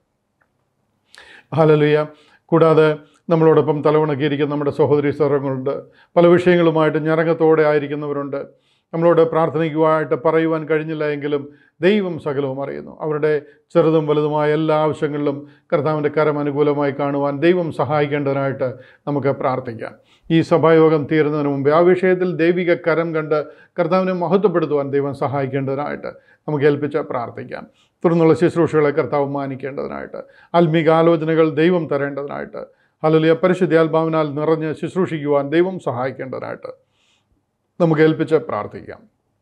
ഹലലുയ കൂടാതെ നമ്മളോടൊപ്പം തലവണക്കിയിരിക്കുന്ന നമ്മുടെ സഹോദരി സഹോദരങ്ങളുണ്ട് പല വിഷയങ്ങളുമായിട്ട് ഞരങ്ങത്തോടെ ആയിരിക്കുന്നവരുണ്ട് നമ്മളോട് പ്രാർത്ഥനിക്കുവാനായിട്ട് പറയുവാൻ കഴിഞ്ഞില്ല എങ്കിലും ദൈവം സകലവും അറിയുന്നു അവരുടെ ചെറുതും വലുതുമായ എല്ലാ ആവശ്യങ്ങളിലും കർത്താവിൻ്റെ കരം അനുകൂലമായി കാണുവാൻ ദൈവം സഹായിക്കേണ്ടതിനായിട്ട് നമുക്ക് പ്രാർത്ഥിക്കാം ഈ സഭായോഗം തീരുന്നതിന് മുമ്പേ ആ വിഷയത്തിൽ ദൈവിക കരം കണ്ട് കർത്താവിനെ മഹത്വപ്പെടുത്തുവാൻ ദൈവം സഹായിക്കേണ്ടതിനായിട്ട് നമുക്ക് ഏൽപ്പിച്ച് പ്രാർത്ഥിക്കാം തുടർന്നുള്ള ശുശ്രൂഷകളെ കർത്താവ് മാനിക്കേണ്ടതിനായിട്ട് ആത്മീക ആലോചനകൾ ദൈവം തരേണ്ടതിനായിട്ട് അല്ലെങ്കിൽ പരിശുദ്ധാത്മാവിനാൽ നിറഞ്ഞ് ശുശ്രൂഷിക്കുവാൻ ദൈവം സഹായിക്കേണ്ടതിനായിട്ട് നമുക്ക് ഏൽപ്പിച്ച് പ്രാർത്ഥിക്കാം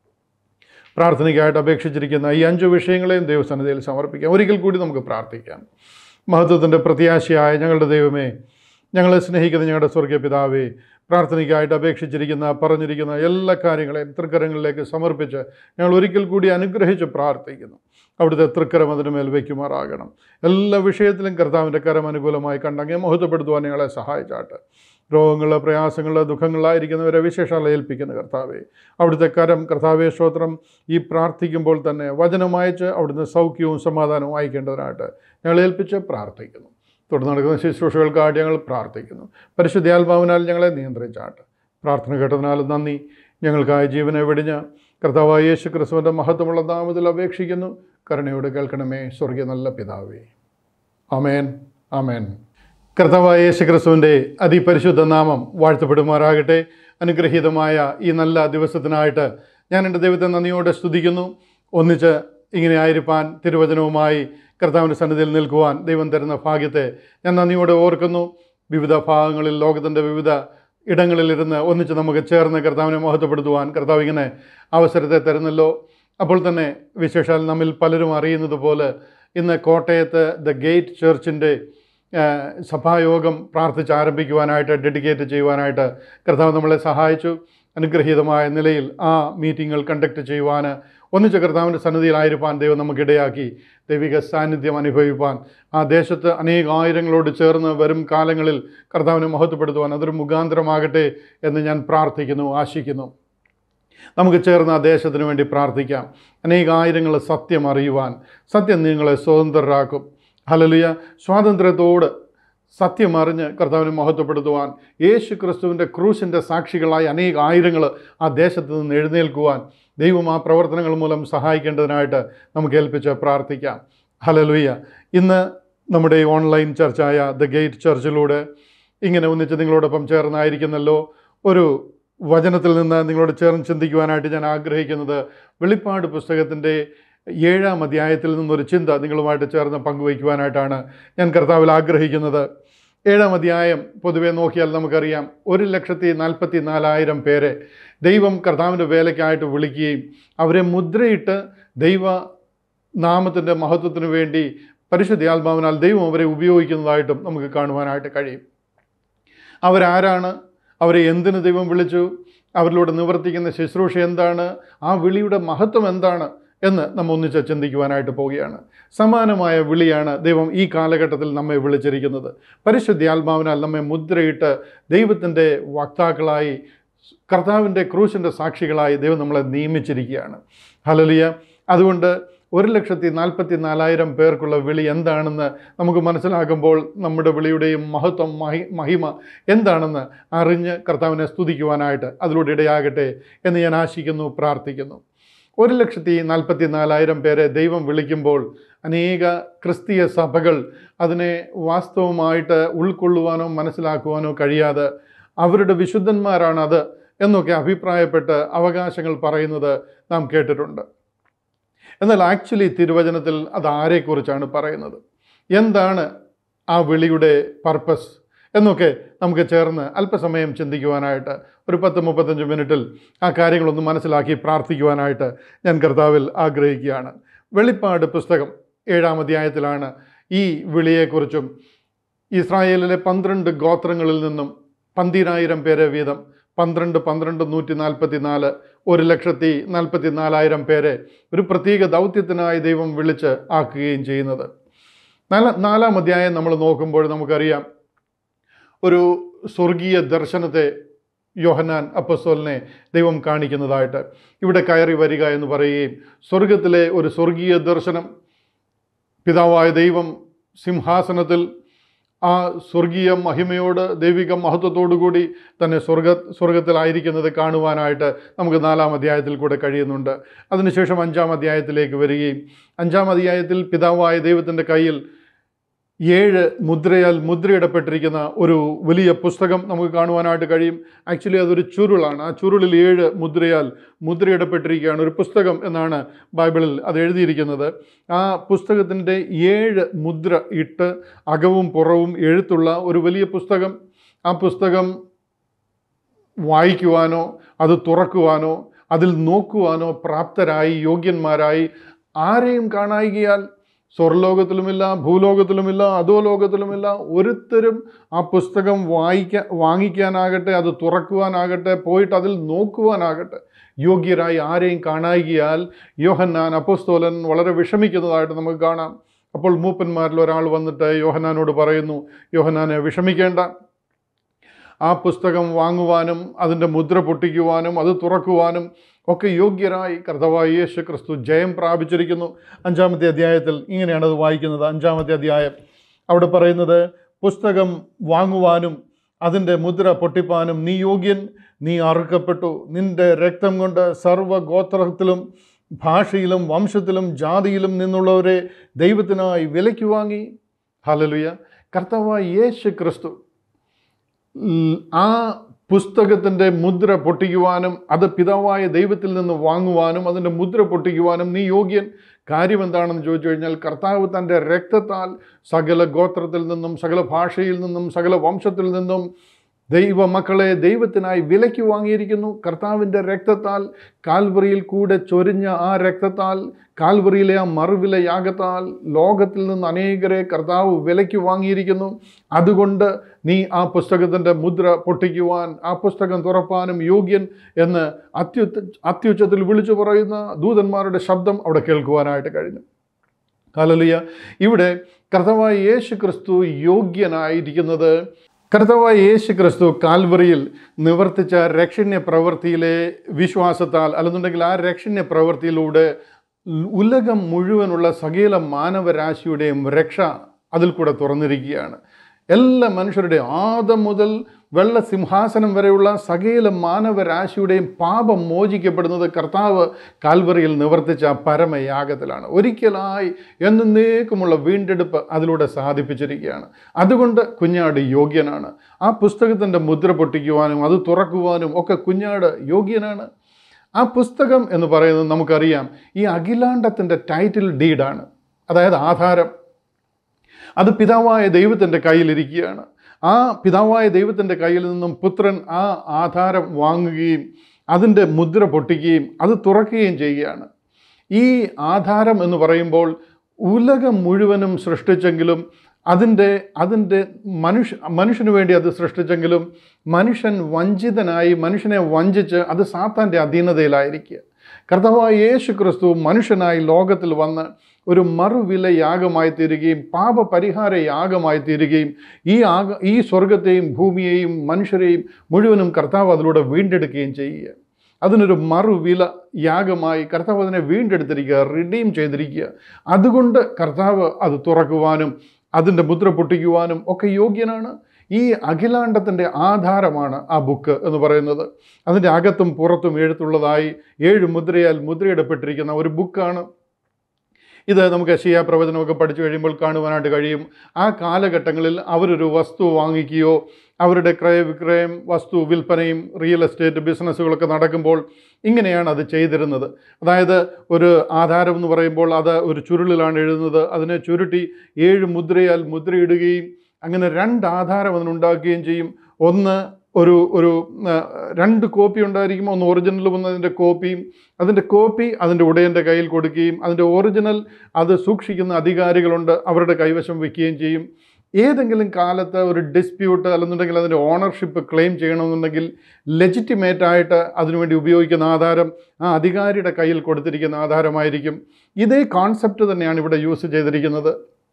പ്രാർത്ഥനയ്ക്കായിട്ട് അപേക്ഷിച്ചിരിക്കുന്ന ഈ അഞ്ച് വിഷയങ്ങളെയും ദൈവസന്നിധിയിൽ സമർപ്പിക്കാം ഒരിക്കൽ കൂടി നമുക്ക് പ്രാർത്ഥിക്കാം മഹത്വത്തിൻ്റെ പ്രത്യാശയായ ഞങ്ങളുടെ ദൈവമേ ഞങ്ങളെ സ്നേഹിക്കുന്ന ഞങ്ങളുടെ സ്വർഗീയ പിതാവേ പ്രാർത്ഥനയ്ക്കായിട്ട് അപേക്ഷിച്ചിരിക്കുന്ന പറഞ്ഞിരിക്കുന്ന എല്ലാ കാര്യങ്ങളെയും തൃക്കരങ്ങളിലേക്ക് സമർപ്പിച്ച് ഞങ്ങൾ ഒരിക്കൽ കൂടി അനുഗ്രഹിച്ച് പ്രാർത്ഥിക്കുന്നു അവിടുത്തെ തൃക്കരം അതിന് മേൽ വയ്ക്കുമാറാകണം എല്ലാ വിഷയത്തിലും കർത്താവിൻ്റെ കരം അനുകൂലമായി കണ്ടങ്ങെ മഹത്വപ്പെടുത്തുവാൻ ഞങ്ങളെ സഹായിച്ചാട്ട് രോഗങ്ങൾ പ്രയാസങ്ങൾ ദുഃഖങ്ങളായിരിക്കുന്നവരെ വിശേഷാല ഏൽപ്പിക്കുന്ന കർത്താവെ അവിടുത്തെ കരം കർത്താവെ സ്തോത്രം ഈ പ്രാർത്ഥിക്കുമ്പോൾ തന്നെ വചനമയച്ച് അവിടുന്ന് സൗഖ്യവും സമാധാനവും അയക്കേണ്ടതിനായിട്ട് ഞങ്ങൾ ഏൽപ്പിച്ച് പ്രാർത്ഥിക്കുന്നു തുടർന്ന് നടക്കുന്ന ശുശ്രൂഷകൾക്കായിട്ട് ഞങ്ങൾ പ്രാർത്ഥിക്കുന്നു പരിശുദ്ധാത്മാവിനാൽ ഞങ്ങളെ നിയന്ത്രിച്ചാട്ട് പ്രാർത്ഥന കേട്ടതിനാൽ നന്ദി ഞങ്ങൾക്കായി ജീവനെ വെടിഞ്ഞ കർത്താവായ യേശു ക്രിസ്തുവിൻ്റെ മഹത്വമുള്ള നാമത്തിൽ അപേക്ഷിക്കുന്നു കരുണയോട് കേൾക്കണമേ സ്വർഗീയ നല്ല പിതാവേ അമേൻ അമേൻ കർത്താവായ യേശു ക്രിസ്തുവിൻ്റെ അതിപരിശുദ്ധ നാമം വാഴ്ത്തപ്പെടുമാറാകട്ടെ അനുഗ്രഹീതമായ ഈ നല്ല ദിവസത്തിനായിട്ട് ഞാൻ എൻ്റെ ദൈവത്തെ നന്ദിയോടെ സ്തുതിക്കുന്നു ഒന്നിച്ച് ഇങ്ങനെ ആയിരിക്കാൻ തിരുവചനവുമായി കർത്താവിൻ്റെ സന്നിധിയിൽ നിൽക്കുവാൻ ദൈവം തരുന്ന ഭാഗ്യത്തെ ഞാൻ നന്ദിയോടെ ഓർക്കുന്നു വിവിധ ഭാഗങ്ങളിൽ ലോകത്തിൻ്റെ വിവിധ ഇടങ്ങളിലിരുന്ന് ഒന്നിച്ച് നമുക്ക് ചേർന്ന് കർത്താവിനെ മഹത്വപ്പെടുത്തുവാൻ കർത്താവ് ഇങ്ങനെ അവസരത്തെ തരുന്നല്ലോ അപ്പോൾ തന്നെ വിശേഷാൽ നമ്മിൽ പലരും അറിയുന്നത് പോലെ ഇന്ന് കോട്ടയത്ത് ദ ഗേറ്റ് ചർച്ചിൻ്റെ സഭായോഗം പ്രാർത്ഥിച്ച് ആരംഭിക്കുവാനായിട്ട് ഡെഡിക്കേറ്റ് ചെയ്യുവാനായിട്ട് കർത്താവ് നമ്മളെ സഹായിച്ചു അനുഗ്രഹീതമായ നിലയിൽ ആ മീറ്റിങ്ങുകൾ കണ്ടക്ട് ചെയ്യുവാൻ ഒന്നിച്ച് കർത്താവിൻ്റെ സന്നിധിയിലായിരിക്കാൻ ദൈവം നമുക്കിടയാക്കി ദൈവിക സാന്നിധ്യം അനുഭവിപ്പാൻ ആ ദേശത്ത് അനേകായിരങ്ങളോട് ചേർന്ന് വരും കാലങ്ങളിൽ കർത്താവിനെ മഹത്വപ്പെടുത്തുവാൻ അതൊരു മുഖാന്തരമാകട്ടെ എന്ന് ഞാൻ പ്രാർത്ഥിക്കുന്നു ആശിക്കുന്നു നമുക്ക് ചേർന്ന് ആ ദേശത്തിന് വേണ്ടി പ്രാർത്ഥിക്കാം അനേകായിരങ്ങൾ സത്യം അറിയുവാൻ സത്യം നിങ്ങളെ സ്വതന്ത്രരാക്കും ഹലലിയ സ്വാതന്ത്ര്യത്തോട് സത്യം അറിഞ്ഞ് കർത്താവിനെ മഹത്വപ്പെടുത്തുവാൻ യേശു ക്രിസ്തുവിൻ്റെ ക്രൂശിൻ്റെ സാക്ഷികളായി അനേക ആയിരങ്ങൾ ആ ദേശത്ത് നിന്ന് എഴുന്നേൽക്കുവാൻ ദൈവം ആ പ്രവർത്തനങ്ങൾ മൂലം സഹായിക്കേണ്ടതിനായിട്ട് നമുക്ക് ഏൽപ്പിച്ച് പ്രാർത്ഥിക്കാം ഹലലുയ്യ ഇന്ന് നമ്മുടെ ഈ ഓൺലൈൻ ചർച്ചായ ദ ഗേറ്റ് ചർച്ചിലൂടെ ഇങ്ങനെ ഒന്നിച്ച് നിങ്ങളോടൊപ്പം ചേർന്നായിരിക്കുന്നല്ലോ ഒരു വചനത്തിൽ നിന്ന് നിങ്ങളോട് ചേർന്ന് ചിന്തിക്കുവാനായിട്ട് ഞാൻ ആഗ്രഹിക്കുന്നത് വെളിപ്പാട് പുസ്തകത്തിൻ്റെ ഏഴാം അധ്യായത്തിൽ നിന്നൊരു ചിന്ത നിങ്ങളുമായിട്ട് ചേർന്ന് പങ്കുവയ്ക്കുവാനായിട്ടാണ് ഞാൻ കർത്താവിൽ ആഗ്രഹിക്കുന്നത് ഏഴാം അധ്യായം പൊതുവെ നോക്കിയാൽ നമുക്കറിയാം ഒരു ലക്ഷത്തി നാൽപ്പത്തി നാലായിരം പേരെ ദൈവം കർത്താവിൻ്റെ വേലയ്ക്കായിട്ട് വിളിക്കുകയും അവരെ മുദ്രയിട്ട് ദൈവ നാമത്തിൻ്റെ മഹത്വത്തിന് വേണ്ടി പരിശുദ്ധാത്മാവിനാൽ ദൈവം അവരെ ഉപയോഗിക്കുന്നതായിട്ടും നമുക്ക് കാണുവാനായിട്ട് കഴിയും അവരാരാണ് അവരെ എന്തിന് ദൈവം വിളിച്ചു അവരിലൂടെ നിവർത്തിക്കുന്ന ശുശ്രൂഷ എന്താണ് ആ വിളിയുടെ മഹത്വം എന്താണ് എന്ന് നമ്മൾ ഒന്നിച്ച് ചിന്തിക്കുവാനായിട്ട് പോവുകയാണ് സമാനമായ വിളിയാണ് ദൈവം ഈ കാലഘട്ടത്തിൽ നമ്മെ വിളിച്ചിരിക്കുന്നത് പരിശുദ്ധാത്മാവിനാൽ നമ്മെ മുദ്രയിട്ട് ദൈവത്തിൻ്റെ വക്താക്കളായി കർത്താവിൻ്റെ ക്രൂശിൻ്റെ സാക്ഷികളായി ദൈവം നമ്മളെ നിയമിച്ചിരിക്കുകയാണ് ഹലലിയ അതുകൊണ്ട് ഒരു ലക്ഷത്തി നാൽപ്പത്തി നാലായിരം പേർക്കുള്ള വിളി എന്താണെന്ന് നമുക്ക് മനസ്സിലാക്കുമ്പോൾ നമ്മുടെ വിളിയുടെയും മഹത്വം മഹി മഹിമ എന്താണെന്ന് അറിഞ്ഞ് കർത്താവിനെ സ്തുതിക്കുവാനായിട്ട് അതിലൂടെ ഇടയാകട്ടെ എന്ന് ഞാൻ ആശിക്കുന്നു പ്രാർത്ഥിക്കുന്നു ഒരു ലക്ഷത്തി നാൽപ്പത്തി നാലായിരം പേരെ ദൈവം വിളിക്കുമ്പോൾ അനേക ക്രിസ്തീയ സഭകൾ അതിനെ വാസ്തവമായിട്ട് ഉൾക്കൊള്ളുവാനോ മനസ്സിലാക്കുവാനോ കഴിയാതെ അവരുടെ വിശുദ്ധന്മാരാണ് അത് എന്നൊക്കെ അഭിപ്രായപ്പെട്ട് അവകാശങ്ങൾ പറയുന്നത് നാം കേട്ടിട്ടുണ്ട് എന്നാൽ ആക്ച്വലി തിരുവചനത്തിൽ അത് ആരെക്കുറിച്ചാണ് പറയുന്നത് എന്താണ് ആ വിളിയുടെ പർപ്പസ് എന്നൊക്കെ നമുക്ക് ചേർന്ന് അല്പസമയം ചിന്തിക്കുവാനായിട്ട് ഒരു പത്ത് മുപ്പത്തഞ്ച് മിനിറ്റിൽ ആ കാര്യങ്ങളൊന്ന് മനസ്സിലാക്കി പ്രാർത്ഥിക്കുവാനായിട്ട് ഞാൻ കർത്താവിൽ ആഗ്രഹിക്കുകയാണ് വെളിപ്പാട് പുസ്തകം ഏഴാം അധ്യായത്തിലാണ് ഈ വിളിയെക്കുറിച്ചും ഇസ്രായേലിലെ പന്ത്രണ്ട് ഗോത്രങ്ങളിൽ നിന്നും പന്തിരായിരം പേരെ വീതം പന്ത്രണ്ട് പന്ത്രണ്ട് നൂറ്റി നാൽപ്പത്തി നാല് ഒരു ലക്ഷത്തി നാൽപ്പത്തി നാലായിരം പേരെ ഒരു പ്രത്യേക ദൗത്യത്തിനായി ദൈവം വിളിച്ച് ആക്കുകയും ചെയ്യുന്നത് നാല നാലാം അധ്യായം നമ്മൾ നോക്കുമ്പോൾ നമുക്കറിയാം ഒരു സ്വർഗീയ ദർശനത്തെ യോഹന്നാൻ അപ്പസ്തോലിനെ ദൈവം കാണിക്കുന്നതായിട്ട് ഇവിടെ കയറി വരിക എന്ന് പറയുകയും സ്വർഗത്തിലെ ഒരു സ്വർഗീയ ദർശനം പിതാവായ ദൈവം സിംഹാസനത്തിൽ ആ സ്വർഗീയ മഹിമയോട് ദൈവിക മഹത്വത്തോടുകൂടി തന്നെ സ്വർഗ സ്വർഗത്തിലായിരിക്കുന്നത് കാണുവാനായിട്ട് നമുക്ക് നാലാം അധ്യായത്തിൽ കൂടെ കഴിയുന്നുണ്ട് അതിനുശേഷം അഞ്ചാം അധ്യായത്തിലേക്ക് വരികയും അഞ്ചാം അധ്യായത്തിൽ പിതാവായ ദൈവത്തിൻ്റെ കയ്യിൽ ഏഴ് മുദ്രയാൽ മുദ്രയിടപ്പെട്ടിരിക്കുന്ന ഒരു വലിയ പുസ്തകം നമുക്ക് കാണുവാനായിട്ട് കഴിയും ആക്ച്വലി അതൊരു ചുരുളാണ് ആ ചുരുളിൽ ഏഴ് മുദ്രയാൽ മുദ്രയിടപ്പെട്ടിരിക്കുകയാണ് ഒരു പുസ്തകം എന്നാണ് ബൈബിളിൽ അത് എഴുതിയിരിക്കുന്നത് ആ പുസ്തകത്തിൻ്റെ ഏഴ് മുദ്ര ഇട്ട് അകവും പുറവും എഴുത്തുള്ള ഒരു വലിയ പുസ്തകം ആ പുസ്തകം വായിക്കുവാനോ അത് തുറക്കുവാനോ അതിൽ നോക്കുവാനോ പ്രാപ്തരായി യോഗ്യന്മാരായി ആരെയും കാണായികയാൽ സ്വർലോകത്തിലുമില്ല ഭൂലോകത്തിലുമില്ല അധോ ലോകത്തിലുമില്ല ഒരുത്തരും ആ പുസ്തകം വായിക്കാൻ വാങ്ങിക്കാനാകട്ടെ അത് തുറക്കുവാനാകട്ടെ പോയിട്ട് അതിൽ നോക്കുവാനാകട്ടെ യോഗ്യരായി ആരെയും കാണായികയാൽ യോഹന്നാൻ അപ്പോസ്തോലൻ വളരെ വിഷമിക്കുന്നതായിട്ട് നമുക്ക് കാണാം അപ്പോൾ മൂപ്പന്മാരിൽ ഒരാൾ വന്നിട്ട് യോഹന്നാനോട് പറയുന്നു യോഹന്നാനെ വിഷമിക്കേണ്ട ആ പുസ്തകം വാങ്ങുവാനും അതിൻ്റെ മുദ്ര പൊട്ടിക്കുവാനും അത് തുറക്കുവാനും ഒക്കെ യോഗ്യരായി കർത്തവായ യേശു ക്രിസ്തു ജയം പ്രാപിച്ചിരിക്കുന്നു അഞ്ചാമത്തെ അധ്യായത്തിൽ ഇങ്ങനെയാണ് അത് വായിക്കുന്നത് അഞ്ചാമത്തെ അധ്യായം അവിടെ പറയുന്നത് പുസ്തകം വാങ്ങുവാനും അതിൻ്റെ മുദ്ര പൊട്ടിപ്പാനും നീ യോഗ്യൻ നീ അറുക്കപ്പെട്ടു നിന്റെ രക്തം കൊണ്ട് സർവ്വഗോത്രത്തിലും ഭാഷയിലും വംശത്തിലും ജാതിയിലും നിന്നുള്ളവരെ ദൈവത്തിനായി വിലയ്ക്ക് വാങ്ങി ഹലലുയ കർത്താവായ യേശു ക്രിസ്തു ഉം, ആ പുസ്തകത്തിൻ്റെ മുദ്ര പൊട്ടിക്കുവാനും അത് പിതാവായ ദൈവത്തിൽ നിന്ന് വാങ്ങുവാനും അതിൻ്റെ മുദ്ര പൊട്ടിക്കുവാനും നീ യോഗ്യൻ കാര്യം എന്താണെന്ന് ചോദിച്ചു കഴിഞ്ഞാൽ കർത്താവ് തൻ്റെ രക്തത്താൽ സകല ഗോത്രത്തിൽ നിന്നും സകല ഭാഷയിൽ നിന്നും സകല വംശത്തിൽ നിന്നും ദൈവ മക്കളെ ദൈവത്തിനായി വിലയ്ക്ക് വാങ്ങിയിരിക്കുന്നു കർത്താവിൻ്റെ രക്തത്താൽ കാൽവറിയിൽ കൂടെ ചൊരിഞ്ഞ ആ രക്തത്താൽ കാൽവറിയിലെ ആ മറുവില യാഗത്താൽ ലോകത്തിൽ നിന്ന് അനേകരെ കർത്താവ് വിലയ്ക്ക് വാങ്ങിയിരിക്കുന്നു അതുകൊണ്ട് നീ ആ പുസ്തകത്തിൻ്റെ മുദ്ര പൊട്ടിക്കുവാൻ ആ പുസ്തകം തുറപ്പാനും യോഗ്യൻ എന്ന് അത്യുത്ത അത്യുച്ചത്തിൽ വിളിച്ചു പറയുന്ന ദൂതന്മാരുടെ ശബ്ദം അവിടെ കേൾക്കുവാനായിട്ട് കഴിഞ്ഞു ഹല്ലേലൂയ ഇവിടെ കർത്താവായ യേശു ക്രിസ്തു യോഗ്യനായിരിക്കുന്നത് കർത്താവായ യേശു ക്രിസ്തു കാൽവറിയിൽ നിവർത്തിച്ച രക്ഷണ്യ പ്രവൃത്തിയിലെ വിശ്വാസത്താൽ അല്ലെന്നുണ്ടെങ്കിൽ ആ രക്ഷണ്യ പ്രവൃത്തിയിലൂടെ ഉലകം മുഴുവനുള്ള സകല മാനവരാശിയുടെയും രക്ഷ അതിൽ കൂടെ തുറന്നിരിക്കുകയാണ് എല്ലാ മനുഷ്യരുടെയും ആദം മുതൽ വെള്ള സിംഹാസനം വരെയുള്ള സകല മാനവരാശിയുടെയും പാപം മോചിക്കപ്പെടുന്നത് കർത്താവ് കാൽവറിയിൽ നിവർത്തിച്ച പരമയാഗത്തിലാണ് ഒരിക്കലായി എന്നേക്കുമുള്ള വീണ്ടെടുപ്പ് അതിലൂടെ സാധിപ്പിച്ചിരിക്കുകയാണ് അതുകൊണ്ട് കുഞ്ഞാട് യോഗ്യനാണ് ആ പുസ്തകത്തിൻ്റെ മുദ്ര പൊട്ടിക്കുവാനും അത് തുറക്കുവാനും ഒക്കെ കുഞ്ഞാട് യോഗ്യനാണ് ആ പുസ്തകം എന്ന് പറയുന്നത് നമുക്കറിയാം ഈ അഖിലാണ്ടത്തിൻ്റെ ടൈറ്റിൽ ഡീഡാണ് അതായത് ആധാരം അത് പിതാവായ ദൈവത്തിൻ്റെ കയ്യിലിരിക്കുകയാണ് ആ പിതാവായ ദൈവത്തിൻ്റെ കയ്യിൽ നിന്നും പുത്രൻ ആ ആധാരം വാങ്ങുകയും അതിൻ്റെ മുദ്ര പൊട്ടിക്കുകയും അത് തുറക്കുകയും ചെയ്യുകയാണ് ഈ ആധാരം എന്ന് പറയുമ്പോൾ ഉലകം മുഴുവനും സൃഷ്ടിച്ചെങ്കിലും അതിൻ്റെ അതിൻ്റെ മനുഷ്യ മനുഷ്യന് വേണ്ടി അത് സൃഷ്ടിച്ചെങ്കിലും മനുഷ്യൻ വഞ്ചിതനായി മനുഷ്യനെ വഞ്ചിച്ച് അത് സാത്താൻ്റെ അധീനതയിലായിരിക്കുക കർത്താവായ യേശു ക്രിസ്തു മനുഷ്യനായി ലോകത്തിൽ വന്ന് ഒരു മറുവില യാഗമായി തീരുകയും പാപപരിഹാര യാഗമായി തീരുകയും ഈ ആഗ ഈ സ്വർഗത്തെയും ഭൂമിയെയും മനുഷ്യരെയും മുഴുവനും കർത്താവ് അതിലൂടെ വീണ്ടെടുക്കുകയും ചെയ്യുക അതിനൊരു മറുവില യാഗമായി കർത്താവ് അതിനെ വീണ്ടെടുത്തിരിക്കുക റിഡീം ചെയ്തിരിക്കുക അതുകൊണ്ട് കർത്താവ് അത് തുറക്കുവാനും അതിൻ്റെ മുദ്ര പൊട്ടിക്കുവാനും ഒക്കെ യോഗ്യനാണ് ഈ അഖിലാണ്ടത്തിൻ്റെ ആധാരമാണ് ആ ബുക്ക് എന്ന് പറയുന്നത് അതിൻ്റെ അകത്തും പുറത്തും എഴുത്തുള്ളതായി ഏഴ് മുദ്രയാൽ മുദ്രയിടപ്പെട്ടിരിക്കുന്ന ഒരു ബുക്കാണ് ഇത് നമുക്ക് ഷിയ പ്രവചനമൊക്കെ പഠിച്ചു കഴിയുമ്പോൾ കാണുവാനായിട്ട് കഴിയും ആ കാലഘട്ടങ്ങളിൽ അവരൊരു വസ്തു വാങ്ങിക്കുകയോ അവരുടെ ക്രയവിക്രയം വസ്തു വിൽപ്പനയും റിയൽ എസ്റ്റേറ്റ് ബിസിനസ്സുകളൊക്കെ നടക്കുമ്പോൾ ഇങ്ങനെയാണ് അത് ചെയ്തിരുന്നത് അതായത് ഒരു ആധാരം എന്ന് പറയുമ്പോൾ അത് ഒരു ചുരുളിലാണ് എഴുതുന്നത് അതിനെ ചുരുട്ടി ഏഴ് മുദ്രയാൽ മുദ്രയിടുകയും അങ്ങനെ രണ്ട് ആധാരം അതിനുണ്ടാക്കുകയും ചെയ്യും ഒന്ന് ഒരു ഒരു ആ, രണ്ട് കോപ്പി ഉണ്ടായിരിക്കും ഒന്ന് ഒറിജിനലും ഒന്ന് അതിൻ്റെ കോപ്പിയും അതിൻ്റെ കോപ്പി അതിൻ്റെ ഉടയൻ്റെ കയ്യിൽ കൊടുക്കുകയും അതിൻ്റെ ഒറിജിനൽ അത് സൂക്ഷിക്കുന്ന അധികാരികളുണ്ട് അവരുടെ കൈവശം വയ്ക്കുകയും ചെയ്യും ഏതെങ്കിലും കാലത്ത് ഒരു ഡിസ്പ്യൂട്ട് അല്ലെന്നുണ്ടെങ്കിൽ അതിൻ്റെ ഓണർഷിപ്പ് ക്ലെയിം ചെയ്യണമെന്നുണ്ടെങ്കിൽ ലെജിറ്റിമേറ്റ് ആയിട്ട് അതിനുവേണ്ടി ഉപയോഗിക്കുന്ന ആധാരം ആ അധികാരിയുടെ കയ്യിൽ കൊടുത്തിരിക്കുന്ന ആധാരമായിരിക്കും ഇതേ കോൺസെപ്റ്റ് തന്നെയാണ് ഇവിടെ യൂസ് ചെയ്തിരിക്കുന്നത്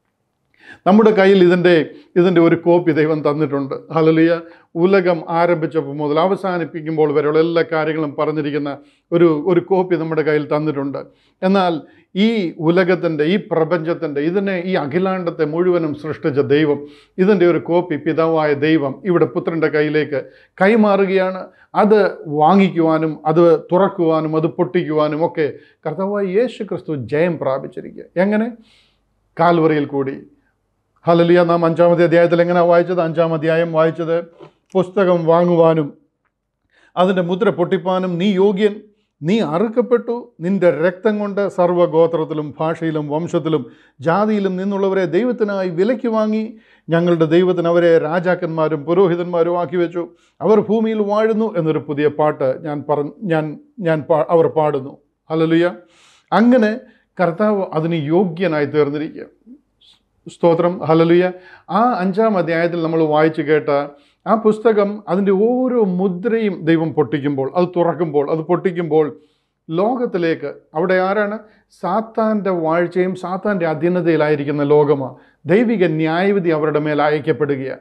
നമ്മുടെ കയ്യിൽ ഇതിൻ്റെ ഇതിൻ്റെ ഒരു കോപ്പി ദൈവം തന്നിട്ടുണ്ട് ഹലലിയ ഉലകം ആരംഭിച്ചപ്പോൾ മുതൽ അവസാനിപ്പിക്കുമ്പോൾ വരെയുള്ള എല്ലാ കാര്യങ്ങളും പറഞ്ഞിരിക്കുന്ന ഒരു ഒരു കോപ്പി നമ്മുടെ കയ്യിൽ തന്നിട്ടുണ്ട് എന്നാൽ ഈ ഉലകത്തിൻ്റെ ഈ പ്രപഞ്ചത്തിൻ്റെ ഇതിനെ ഈ അഖിലാണ്ടത്തെ മുഴുവനും സൃഷ്ടിച്ച ദൈവം ഇതിൻ്റെ ഒരു കോപ്പി പിതാവായ ദൈവം ഇവിടെ പുത്രൻ്റെ കയ്യിലേക്ക് കൈമാറുകയാണ് അത് വാങ്ങിക്കുവാനും അത് തുറക്കുവാനും അത് പൊട്ടിക്കുവാനും ഒക്കെ കർത്താവായ യേശു ക്രിസ്തു ജയം പ്രാപിച്ചിരിക്കുക എങ്ങനെ കാൽവറിയിൽ കൂടി ഹലലിയ നാം അഞ്ചാമത്തെ അധ്യായത്തിൽ എങ്ങനെയാണ് വായിച്ചത് അഞ്ചാം അധ്യായം വായിച്ചത് പുസ്തകം വാങ്ങുവാനും അതിൻ്റെ മുദ്ര പൊട്ടിപ്പാനും നീ യോഗ്യൻ നീ അറുക്കപ്പെട്ടു നിന്റെ രക്തം കൊണ്ട് സർവ്വഗോത്രത്തിലും ഭാഷയിലും വംശത്തിലും ജാതിയിലും നിന്നുള്ളവരെ ദൈവത്തിനായി വിലയ്ക്ക് വാങ്ങി ഞങ്ങളുടെ ദൈവത്തിന് അവരെ രാജാക്കന്മാരും പുരോഹിതന്മാരും ആക്കി വെച്ചു അവർ ഭൂമിയിൽ വാഴുന്നു എന്നൊരു പുതിയ പാട്ട് ഞാൻ പറ ഞാൻ ഞാൻ പാ അവർ പാടുന്നു ഹലലുയ അങ്ങനെ കർത്താവ് അതിന് യോഗ്യനായി തീർന്നിരിക്കുക സ്തോത്രം ഹലലുയ ആ അഞ്ചാം അധ്യായത്തിൽ നമ്മൾ വായിച്ചു കേട്ട ആ പുസ്തകം അതിൻ്റെ ഓരോ മുദ്രയും ദൈവം പൊട്ടിക്കുമ്പോൾ അത് തുറക്കുമ്പോൾ അത് പൊട്ടിക്കുമ്പോൾ ലോകത്തിലേക്ക് അവിടെ ആരാണ് സാത്താൻ്റെ വാഴ്ചയും സാത്താൻ്റെ അധീനതയിലായിരിക്കുന്ന ലോകമാണ് ദൈവിക ന്യായവിധി അവരുടെ മേൽ അയക്കപ്പെടുകയാണ്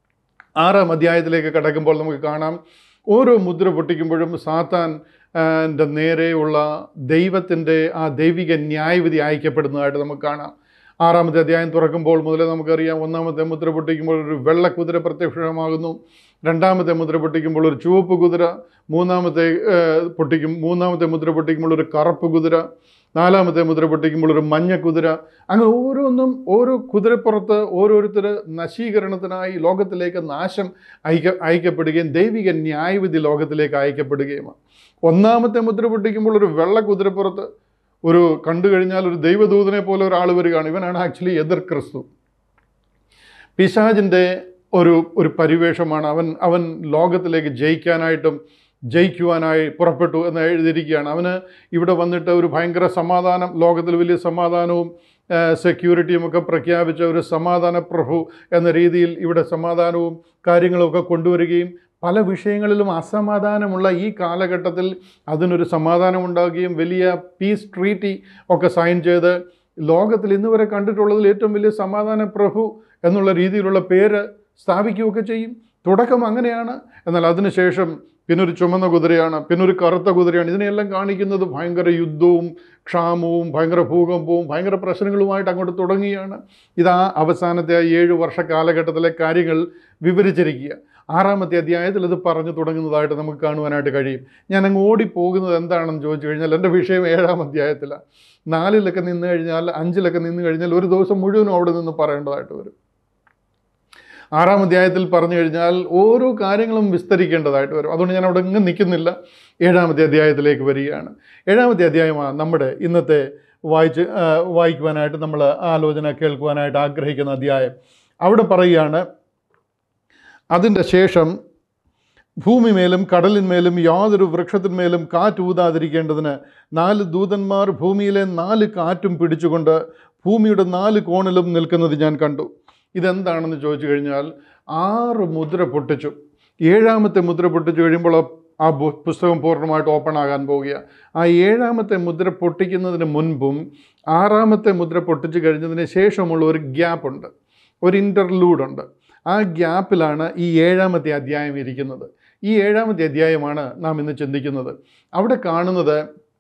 ആറാം അധ്യായത്തിലേക്ക് കടക്കുമ്പോൾ നമുക്ക് കാണാം ഓരോ മുദ്ര പൊട്ടിക്കുമ്പോഴും സാത്താൻ ൻ്റെ നേരെയുള്ള ദൈവത്തിൻ്റെ ആ ദൈവിക ന്യായവിധി അയക്കപ്പെടുന്നതായിട്ട് നമുക്ക് കാണാം ആറാമത്തെ അധ്യായം തുറക്കുമ്പോൾ മുതലേ നമുക്കറിയാം ഒന്നാമത്തെ മുദ്ര പൊട്ടിക്കുമ്പോൾ ഒരു വെള്ളക്കുതിര പ്രത്യക്ഷമാകുന്നു രണ്ടാമത്തെ മുദ്ര പൊട്ടിക്കുമ്പോൾ ഒരു ചുവപ്പ് കുതിര മൂന്നാമത്തെ ഏഹ്, പൊട്ടിക്കും മൂന്നാമത്തെ മുദ്ര പൊട്ടിക്കുമ്പോൾ ഒരു കറുപ്പ് കുതിര നാലാമത്തെ മുദ്ര പൊട്ടിക്കുമ്പോൾ ഒരു മഞ്ഞ കുതിര അങ്ങനെ ഓരോന്നും ഓരോ കുതിരപ്പുറത്ത് ഓരോരുത്തർ നശീകരണത്തിനായി ലോകത്തിലേക്ക് നാശം അയക്ക അയക്കപ്പെടുകയും ദൈവിക ന്യായവിധി ലോകത്തിലേക്ക് അയക്കപ്പെടുകയുമാണ് ഒന്നാമത്തെ മുദ്ര പൊട്ടിക്കുമ്പോൾ ഒരു വെള്ള കുതിരപ്പുറത്ത് ഒരു കണ്ടു കഴിഞ്ഞാൽ ഒരു ദൈവദൂതനെ പോലെ ഒരാൾ വരികയാണ് ഇവനാണ് ആക്ച്വലി എതിർ ക്രിസ്തു പിശാജിൻ്റെ ഒരു ഒരു പരിവേഷമാണ് അവൻ അവൻ ലോകത്തിലേക്ക് ജയിക്കാനായിട്ടും ജയിക്കുവാനായി പുറപ്പെട്ടു എന്ന് എഴുതിയിരിക്കുകയാണ് അവന് ഇവിടെ വന്നിട്ട് ഒരു ഭയങ്കര സമാധാനം ലോകത്തിൽ വലിയ സമാധാനവും ആ, സെക്യൂരിറ്റിയും ഒക്കെ പ്രഖ്യാപിച്ച ഒരു സമാധാന പ്രഭു എന്ന രീതിയിൽ ഇവിടെ സമാധാനവും കാര്യങ്ങളൊക്കെ കൊണ്ടുവരികയും പല വിഷയങ്ങളിലും അസമാധാനമുള്ള ഈ കാലഘട്ടത്തിൽ അതിനൊരു സമാധാനം ഉണ്ടാവുകയും വലിയ പീസ് ട്രീറ്റി ഒക്കെ സൈൻ ചെയ്ത് ലോകത്തിൽ ഇന്ന് വരെ കണ്ടിട്ടുള്ളതിൽ ഏറ്റവും വലിയ സമാധാന പ്രഭു എന്നുള്ള രീതിയിലുള്ള പേര് സ്ഥാപിക്കുകയൊക്കെ ചെയ്യും തുടക്കം അങ്ങനെയാണ് എന്നാൽ അതിനുശേഷം പിന്നൊരു ചുമന്ന കുതിരയാണ് പിന്നൊരു കറുത്ത കുതിരയാണ് ഇതിനെയെല്ലാം കാണിക്കുന്നത് ഭയങ്കര യുദ്ധവും ക്ഷാമവും ഭയങ്കര ഭൂകമ്പവും ഭയങ്കര പ്രശ്നങ്ങളുമായിട്ട് അങ്ങോട്ട് തുടങ്ങുകയാണ് ഇതാ അവസാനത്തെ ആ ഏഴ് വർഷ കാലഘട്ടത്തിലെ കാര്യങ്ങൾ വിവരിച്ചിരിക്കുക ആറാമത്തെ അധ്യായത്തിൽ ഇത് പറഞ്ഞു തുടങ്ങുന്നതായിട്ട് നമുക്ക് കാണുവാനായിട്ട് കഴിയും ഞാൻ അങ്ങ് ഓടിപ്പോകുന്നത് എന്താണെന്ന് ചോദിച്ചു കഴിഞ്ഞാൽ എൻ്റെ വിഷയം ഏഴാം അധ്യായത്തിലാണ് നാലിലൊക്കെ നിന്ന് കഴിഞ്ഞാൽ അഞ്ചിലൊക്കെ നിന്ന് കഴിഞ്ഞാൽ ഒരു ദിവസം മുഴുവനും അവിടെ നിന്ന് പറയേണ്ടതായിട്ട് വരും ആറാം അധ്യായത്തിൽ പറഞ്ഞു കഴിഞ്ഞാൽ ഓരോ കാര്യങ്ങളും വിസ്തരിക്കേണ്ടതായിട്ട് വരും അതുകൊണ്ട് ഞാൻ അവിടെ എങ്ങും നിൽക്കുന്നില്ല ഏഴാമത്തെ അധ്യായത്തിലേക്ക് വരികയാണ് ഏഴാമത്തെ അധ്യായമാണ് നമ്മുടെ ഇന്നത്തെ വായിച്ച് ആ, വായിക്കുവാനായിട്ട് നമ്മൾ ആലോചന കേൾക്കുവാനായിട്ട് ആഗ്രഹിക്കുന്ന അധ്യായം അവിടെ പറയുകയാണ് അതിൻ്റെ ശേഷം ഭൂമിമേലും കടലിന്മേലും യാതൊരു വൃക്ഷത്തിന്മേലും കാറ്റൂതാതിരിക്കേണ്ടതിന് നാല് ദൂതന്മാർ ഭൂമിയിലെ നാല് കാറ്റും പിടിച്ചുകൊണ്ട് ഭൂമിയുടെ നാല് കോണിലും നിൽക്കുന്നത് ഞാൻ കണ്ടു ഇതെന്താണെന്ന് ചോദിച്ചു കഴിഞ്ഞാൽ ആറ് മുദ്ര പൊട്ടിച്ചു ഏഴാമത്തെ മുദ്ര പൊട്ടിച്ചു കഴിയുമ്പോൾ ആ- ആ ബു- പുസ്തകം പൂർണ്ണമായിട്ട് ഓപ്പൺ ആകാൻ പോവുകയാണ് ആ ഏഴാമത്തെ മുദ്ര പൊട്ടിക്കുന്നതിന് മുൻപും ആറാമത്തെ മുദ്ര പൊട്ടിച്ചു കഴിഞ്ഞതിന് ശേഷമുള്ള ഒരു ഗ്യാപ്പ് ഉണ്ട് ഒരു ഇൻ്റർലൂഡുണ്ട് ആ ഗ്യാപ്പിലാണ് ഈ ഏഴാമത്തെ അധ്യായം ഇരിക്കുന്നത് ഈ ഏഴാമത്തെ അധ്യായമാണ് നാം ഇന്ന് ചിന്തിക്കുന്നത് അവിടെ കാണുന്നത്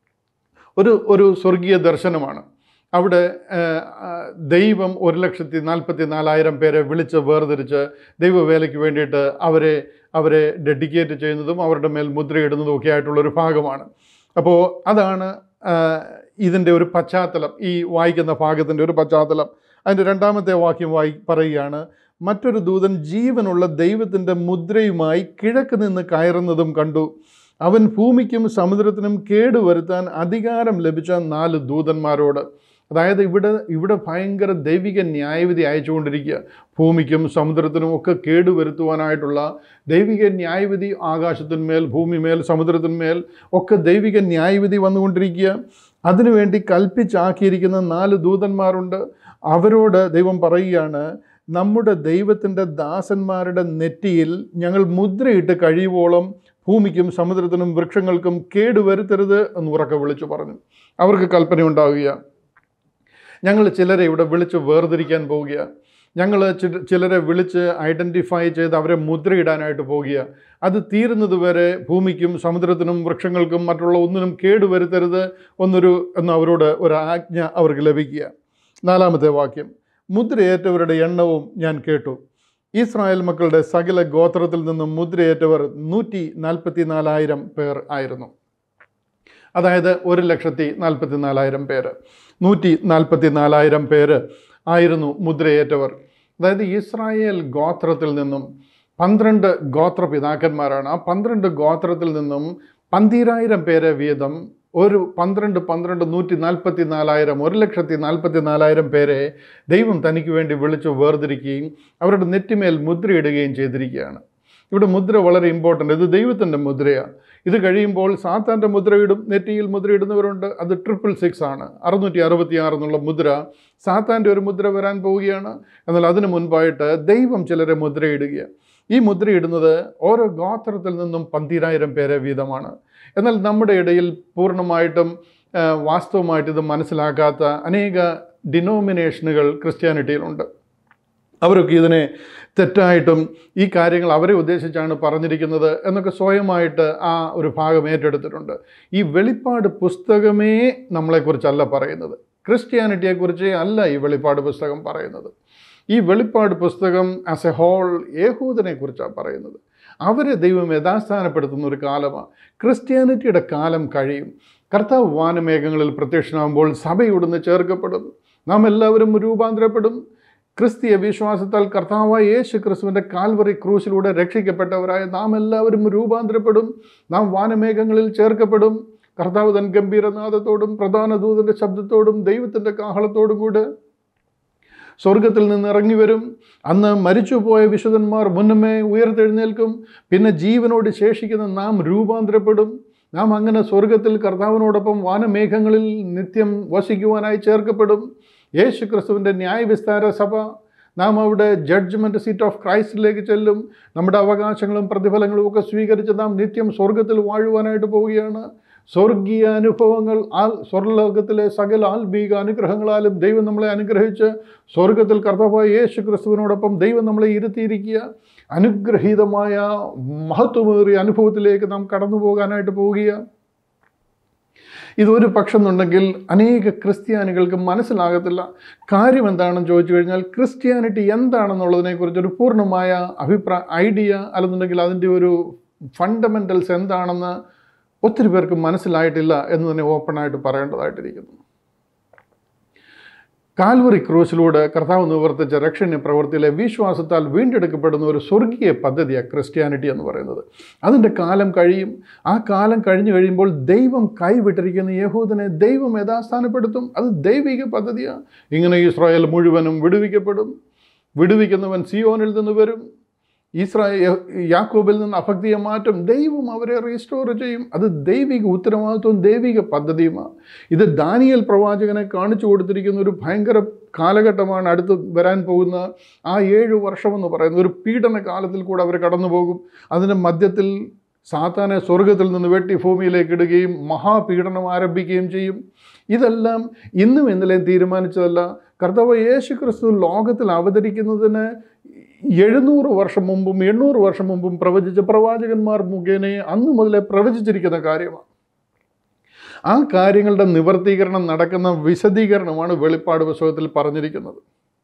ഒരു ഒരു സ്വർഗീയ ദർശനമാണ് അവിടെ ആ, ആ, ദൈവം ഒരു ലക്ഷത്തി നാൽപ്പത്തി നാലായിരം പേരെ വിളിച്ച് വേർതിരിച്ച് ദൈവവേലയ്ക്ക് വേണ്ടിയിട്ട് അവരെ അവരെ ഡെഡിക്കേറ്റ് ചെയ്യുന്നതും അവരുടെ മേൽ മുദ്രയിടുന്നതും ഒക്കെ ആയിട്ടുള്ളൊരു ഭാഗമാണ് അപ്പോൾ അതാണ് ആ, ഇതിൻ്റെ ഒരു പശ്ചാത്തലം ഈ വായിക്കുന്ന ഭാഗത്തിൻ്റെ ഒരു പശ്ചാത്തലം അതിൻ്റെ രണ്ടാമത്തെ വാക്യം വായി പറയുകയാണ് മറ്റൊരു ദൂതൻ ജീവനുള്ള ദൈവത്തിൻ്റെ മുദ്രയുമായി കിഴക്ക് നിന്ന് കയറുന്നതും കണ്ടു അവൻ ഭൂമിക്കും സമുദ്രത്തിനും കേടുവരുത്താൻ അധികാരം ലഭിച്ച നാല് ദൂതന്മാരോട് അതായത് ഇവിടെ ഇവിടെ ഭയങ്കര ദൈവിക ന്യായവിധി അയച്ചുകൊണ്ടിരിക്കുക ഭൂമിക്കും സമുദ്രത്തിനും ഒക്കെ കേടുവരുത്തുവാനായിട്ടുള്ള ദൈവിക ന്യായവിധി ആകാശത്തിന്മേൽ ഭൂമിമേൽ സമുദ്രത്തിന്മേൽ ഒക്കെ ദൈവിക ന്യായവിധി വന്നുകൊണ്ടിരിക്കുക അതിനുവേണ്ടി കൽപ്പിച്ചാക്കിയിരിക്കുന്ന നാല് ദൂതന്മാരുണ്ട് അവരോട് ദൈവം പറയുകയാണ് നമ്മുടെ ദൈവത്തിൻ്റെ ദാസന്മാരുടെ നെറ്റിയിൽ ഞങ്ങൾ മുദ്രയിട്ട് കഴിയുവോളം ഭൂമിക്കും സമുദ്രത്തിനും വൃക്ഷങ്ങൾക്കും കേടുവരുത്തരുത് എന്ന് ഉറക്കെ വിളിച്ചു പറഞ്ഞു അവർക്ക് കൽപ്പന ഉണ്ടാവുക ഞങ്ങൾ ചിലരെ ഇവിടെ വിളിച്ച് വേർതിരിക്കാൻ പോവുക ഞങ്ങൾ ചിലരെ വിളിച്ച് ഐഡൻറ്റിഫൈ ചെയ്ത് അവരെ മുദ്രയിടാനായിട്ട് പോവുക അത് തീരുന്നത് വരെ ഭൂമിക്കും സമുദ്രത്തിനും വൃക്ഷങ്ങൾക്കും മറ്റുള്ള ഒന്നിനും കേടുവരുത്തരുത് എന്നൊരു എന്ന് അവരോട് ഒരു ആജ്ഞ അവർക്ക് ലഭിക്കുക നാലാമത്തെ വാക്യം മുദ്രയേറ്റവരുടെ എണ്ണവും ഞാൻ കേട്ടു ഇസ്രായേൽ മക്കളുടെ സകല ഗോത്രത്തിൽ നിന്നും മുദ്രയേറ്റവർ നൂറ്റി നാൽപ്പത്തി നാലായിരം പേർ ആയിരുന്നു അതായത് ഒരു ലക്ഷത്തി നാൽപ്പത്തി നാലായിരം പേര് നൂറ്റി നാൽപ്പത്തി നാലായിരം പേര് ആയിരുന്നു മുദ്രയേറ്റവർ അതായത് ഇസ്രായേൽ ഗോത്രത്തിൽ നിന്നും പന്ത്രണ്ട് ഗോത്ര പിതാക്കന്മാരാണ് ആ പന്ത്രണ്ട് ഗോത്രത്തിൽ നിന്നും പന്തിരായിരം പേരെ വീതം ഒരു പന്ത്രണ്ട് പന്ത്രണ്ട് നൂറ്റി നാൽപ്പത്തി നാലായിരം ഒരു ലക്ഷത്തി നാൽപ്പത്തി നാലായിരം പേരെ ദൈവം തനിക്ക് വേണ്ടി വിളിച്ചു വേർതിരിക്കുകയും അവരുടെ നെറ്റിമേൽ മുദ്രയിടുകയും ചെയ്തിരിക്കുകയാണ് ഇവിടെ മുദ്ര വളരെ ഇമ്പോർട്ടൻ്റ് ഇത് ദൈവത്തിൻ്റെ മുദ്രയാണ് ഇത് കഴിയുമ്പോൾ സാത്താൻ്റെ മുദ്രയിടും നെറ്റിയിൽ മുദ്രയിടുന്നവരുണ്ട് അത് ട്രിപ്പിൾ സിക്സ് ആണ് അറുന്നൂറ്റി അറുപത്തി ആറ് എന്നുള്ള മുദ്ര സാത്താൻ്റെ ഒരു മുദ്ര വരാൻ പോവുകയാണ് എന്നാൽ അതിനു മുൻപായിട്ട് ദൈവം ചിലരെ മുദ്രയിടുകയാണ് ഈ മുദ്രയിടുന്നത് ഓരോ ഗോത്രത്തിൽ നിന്നും പന്തിരായിരം പേരെ വീതമാണ് എന്നാൽ നമ്മുടെ ഇടയിൽ പൂർണ്ണമായിട്ടും ആ, വാസ്തവമായിട്ട് ഇത് മനസ്സിലാക്കാത്ത അനേക ഡിനോമിനേഷനുകൾ ക്രിസ്ത്യാനിറ്റിയിലുണ്ട് അവരൊക്കെ ഇതിനെ തെറ്റായിട്ടും ഈ കാര്യങ്ങൾ അവരെ ഉദ്ദേശിച്ചാണ് പറഞ്ഞിരിക്കുന്നത് എന്നൊക്കെ സ്വയമായിട്ട് ആ ഒരു ഭാഗം ഏറ്റെടുത്തിട്ടുണ്ട് ഈ വെളിപ്പാട് പുസ്തകമേ നമ്മളെക്കുറിച്ചല്ല പറയുന്നത് ക്രിസ്ത്യാനിറ്റിയെക്കുറിച്ചേ അല്ല ഈ വെളിപ്പാട് പുസ്തകം പറയുന്നത് ഈ വെളിപ്പാട് പുസ്തകം ആസ് എ ഹോൾ യേഹൂദനെ കുറിച്ചാണ് പറയുന്നത് അവരെ ദൈവം യഥാസ്ഥാനപ്പെടുത്തുന്ന ഒരു കാലമാണ് ക്രിസ്ത്യാനിറ്റിയുടെ കാലം കഴിയും കർത്താവ് വാനമേഘങ്ങളിൽ പ്രത്യക്ഷനാകുമ്പോൾ സഭയുടെന്ന് ചേർക്കപ്പെടും നാം എല്ലാവരും രൂപാന്തരപ്പെടും ക്രിസ്തീയ വിശ്വാസത്താൽ കർത്താവായ യേശു ക്രിസ്തുവിൻ്റെ കാൽവറി ക്രൂശിലൂടെ രക്ഷിക്കപ്പെട്ടവരായ നാം എല്ലാവരും രൂപാന്തരപ്പെടും നാം വാനമേഘങ്ങളിൽ ചേർക്കപ്പെടും കർത്താവ് തൻ ഗംഭീരനാഥത്തോടും പ്രധാന ദൂതൻ്റെ ശബ്ദത്തോടും ദൈവത്തിൻ്റെ കാഹളത്തോടും കൂടെ സ്വർഗത്തിൽ നിന്ന് ഇറങ്ങി വരും അന്ന് മരിച്ചുപോയ വിശുദ്ധന്മാർ മുന്നമേ ഉയർത്തെഴുന്നേൽക്കും പിന്നെ ജീവനോട് ശേഷിക്കുന്ന നാം രൂപാന്തരപ്പെടും നാം അങ്ങനെ സ്വർഗത്തിൽ കർത്താവിനോടൊപ്പം വാനമേഘങ്ങളിൽ നിത്യം വസിക്കുവാനായി ചേർക്കപ്പെടും യേശു ക്രിസ്തുവിൻ്റെ ന്യായവിസ്താര സഭ നാം അവിടെ ജഡ്ജ്മെൻറ്റ് സീറ്റ് ഓഫ് ക്രൈസ്റ്റിലേക്ക് ചെല്ലും നമ്മുടെ അവകാശങ്ങളും പ്രതിഫലങ്ങളും ഒക്കെ സ്വീകരിച്ച് നാം നിത്യം സ്വർഗത്തിൽ വാഴുവാനായിട്ട് പോവുകയാണ് സ്വർഗീയ അനുഭവങ്ങൾ ആ സ്വർലോകത്തിലെ സകല ആത്മീക അനുഗ്രഹങ്ങളാലും ദൈവം നമ്മളെ അനുഗ്രഹിച്ച് സ്വർഗത്തിൽ കർത്താവായ യേശു ക്രിസ്തുവിനോടൊപ്പം ദൈവം നമ്മളെ ഇരുത്തിയിരിക്കുക അനുഗ്രഹീതമായ മഹത്വമേറിയ അനുഭവത്തിലേക്ക് നാം കടന്നു പോകാനായിട്ട് പോവുകയാണ് ഇതൊരു പക്ഷെന്നുണ്ടെങ്കിൽ അനേക ക്രിസ്ത്യാനികൾക്ക് മനസ്സിലാകത്തില്ല കാര്യം എന്താണെന്ന് ചോദിച്ചു കഴിഞ്ഞാൽ ക്രിസ്ത്യാനിറ്റി എന്താണെന്നുള്ളതിനെക്കുറിച്ച് ഒരു പൂർണ്ണമായ അഭിപ്രായ ഐഡിയ അല്ലെന്നുണ്ടെങ്കിൽ അതിൻ്റെ ഒരു ഫണ്ടമെൻ്റൽസ് എന്താണെന്ന് ഒത്തിരി പേർക്ക് മനസ്സിലായിട്ടില്ല എന്ന് തന്നെ ഓപ്പണായിട്ട് പറയേണ്ടതായിട്ടിരിക്കുന്നു കാൽവറി ക്രൂസിലൂടെ കർത്താവ് നിവർത്തിച്ച രക്ഷണ പ്രവൃത്തിയിലെ വിശ്വാസത്താൽ വീണ്ടെടുക്കപ്പെടുന്ന ഒരു സ്വർഗീയ പദ്ധതിയാണ് ക്രിസ്ത്യാനിറ്റി എന്ന് പറയുന്നത് അതിൻ്റെ കാലം കഴിയും ആ കാലം കഴിഞ്ഞു കഴിയുമ്പോൾ ദൈവം കൈവിട്ടിരിക്കുന്ന യഹൂദനെ ദൈവം യഥാസ്ഥാനപ്പെടുത്തും അത് ദൈവിക പദ്ധതിയാണ് ഇങ്ങനെ ഇസ്രായേൽ മുഴുവനും വിടുവിക്കപ്പെടും വിടുവിക്കുന്നവൻ സിയോനിൽ നിന്ന് വരും ഇസ്രായേൽ യാക്കോബിൽ നിന്ന് അഭക്തിയെ മാറ്റും ദൈവം അവരെ റീസ്റ്റോർ ചെയ്യും അത് ദൈവിക ഉത്തരവാദിത്വവും ദൈവിക പദ്ധതിയുമാണ് ഇത് ദാനിയൽ പ്രവാചകനെ കാണിച്ചു കൊടുത്തിരിക്കുന്ന ഒരു ഭയങ്കര കാലഘട്ടമാണ് അടുത്ത് വരാൻ പോകുന്ന ആ ഏഴ് വർഷമെന്ന് പറയുന്നത് ഒരു പീഡന കാലത്തിൽ കൂടെ അവർ കടന്നു പോകും അതിൻ്റെ മധ്യത്തിൽ സാത്താനെ സ്വർഗത്തിൽ നിന്ന് വെട്ടി ഭൂമിയിലേക്ക് ഇടുകയും മഹാപീഡനം ആരംഭിക്കുകയും ചെയ്യും ഇതെല്ലാം ഇന്നും ഇന്നലെയും തീരുമാനിച്ചതല്ല കർത്താവ് യേശു ക്രിസ്തു ലോകത്തിൽ അവതരിക്കുന്നതിന് എഴുന്നൂറ് വർഷം മുമ്പും എണ്ണൂറ് വർഷം മുമ്പും പ്രവചിച്ച പ്രവാചകന്മാർ മുഖേന അന്ന് മുതലേ പ്രവചിച്ചിരിക്കുന്ന കാര്യമാണ് ആ കാര്യങ്ങളുടെ നിവർത്തീകരണം നടക്കുന്ന വിശദീകരണമാണ് വെളിപ്പാട് പുസ്തകത്തിൽ പറഞ്ഞിരിക്കുന്നത്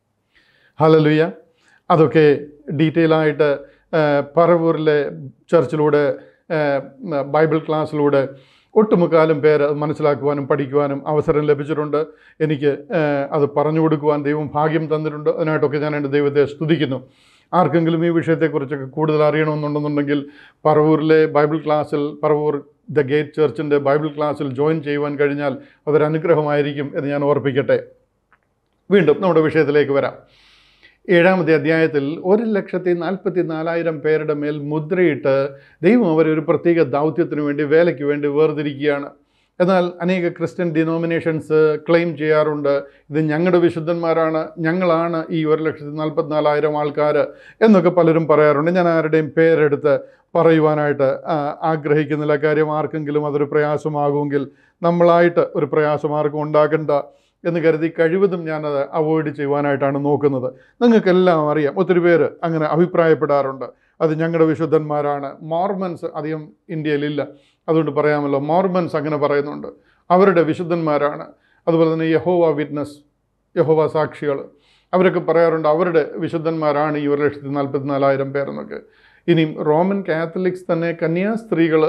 ഹലലുയ അതൊക്കെ ഡീറ്റെയിൽ ആയിട്ട് ആ, പറവൂരിലെ ചർച്ചിലൂടെ ആ, ബൈബിൾ ക്ലാസ്സിലൂടെ ഒട്ടുമുക്കാലും പേര് അത് മനസ്സിലാക്കുവാനും പഠിക്കുവാനും അവസരം ലഭിച്ചിട്ടുണ്ട് എനിക്ക് ആ, അത് പറഞ്ഞു കൊടുക്കുവാൻ ദൈവം ഭാഗ്യം തന്നിട്ടുണ്ട് അതിനായിട്ടൊക്കെ ഞാൻ എൻ്റെ ദൈവത്തെ സ്തുതിക്കുന്നു ആർക്കെങ്കിലും ഈ വിഷയത്തെക്കുറിച്ചൊക്കെ കൂടുതൽ അറിയണമെന്നുണ്ടെന്നുണ്ടെങ്കിൽ പറവൂരിലെ ബൈബിൾ ക്ലാസ്സിൽ പറവൂർ ദ ഗേറ്റ് ചർച്ചിൻ്റെ ബൈബിൾ ക്ലാസ്സിൽ ജോയിൻ ചെയ്യുവാൻ കഴിഞ്ഞാൽ അതൊരു അനുഗ്രഹമായിരിക്കും എന്ന് ഞാൻ ഓർപ്പിക്കട്ടെ വീണ്ടും നമ്മുടെ വിഷയത്തിലേക്ക് വരാം ഏഴാമത്തെ അധ്യായത്തിൽ ഒരു ലക്ഷത്തി നാൽപ്പത്തി നാലായിരം പേരുടെ മേൽ മുദ്രയിട്ട് ദൈവം അവരെ ഒരു പ്രത്യേക ദൗത്യത്തിന് വേണ്ടി വേലയ്ക്ക് വേണ്ടി വേർതിരിക്കുകയാണ് എന്നാൽ അനേക ക്രിസ്ത്യൻ ഡിനോമിനേഷൻസ് ക്ലെയിം ചെയ്യാറുണ്ട് ഇത് ഞങ്ങളുടെ വിശുദ്ധന്മാരാണ് ഞങ്ങളാണ് ഈ ഒരു ലക്ഷത്തി നാൽപ്പത്തിനാലായിരം ആൾക്കാർ എന്നൊക്കെ പലരും പറയാറുണ്ട് ഞാൻ ആരുടെയും പേരെടുത്ത് പറയുവാനായിട്ട് ആ, ആഗ്രഹിക്കുന്നില്ല കാര്യം ആർക്കെങ്കിലും അതൊരു പ്രയാസമാകുമെങ്കിൽ നമ്മളായിട്ട് ഒരു പ്രയാസം ആർക്കും ഉണ്ടാക്കണ്ട എന്ന് കരുതി കഴിവതും ഞാനത് അവോയ്ഡ് ചെയ്യുവാനായിട്ടാണ് നോക്കുന്നത് നിങ്ങൾക്കെല്ലാം അറിയാം ഒത്തിരി പേര് അങ്ങനെ അഭിപ്രായപ്പെടാറുണ്ട് അത് ഞങ്ങളുടെ വിശുദ്ധന്മാരാണ് മോർമൻസ് അധികം ഇന്ത്യയിലില്ല അതുകൊണ്ട് പറയാമല്ലോ മോർമൻസ് അങ്ങനെ പറയുന്നുണ്ട് അവരുടെ വിശുദ്ധന്മാരാണ് അതുപോലെ തന്നെ യഹോവ വിറ്റ്നസ് യഹോവ സാക്ഷികൾ അവരൊക്കെ പറയാറുണ്ട് അവരുടെ വിശുദ്ധന്മാരാണ് ഈ ഒരു ലക്ഷത്തി നാൽപ്പത്തി നാലായിരം പേരെന്നൊക്കെ ഇനിയും റോമൻ കാത്തലിക്സ് തന്നെ കന്യാസ്ത്രീകൾ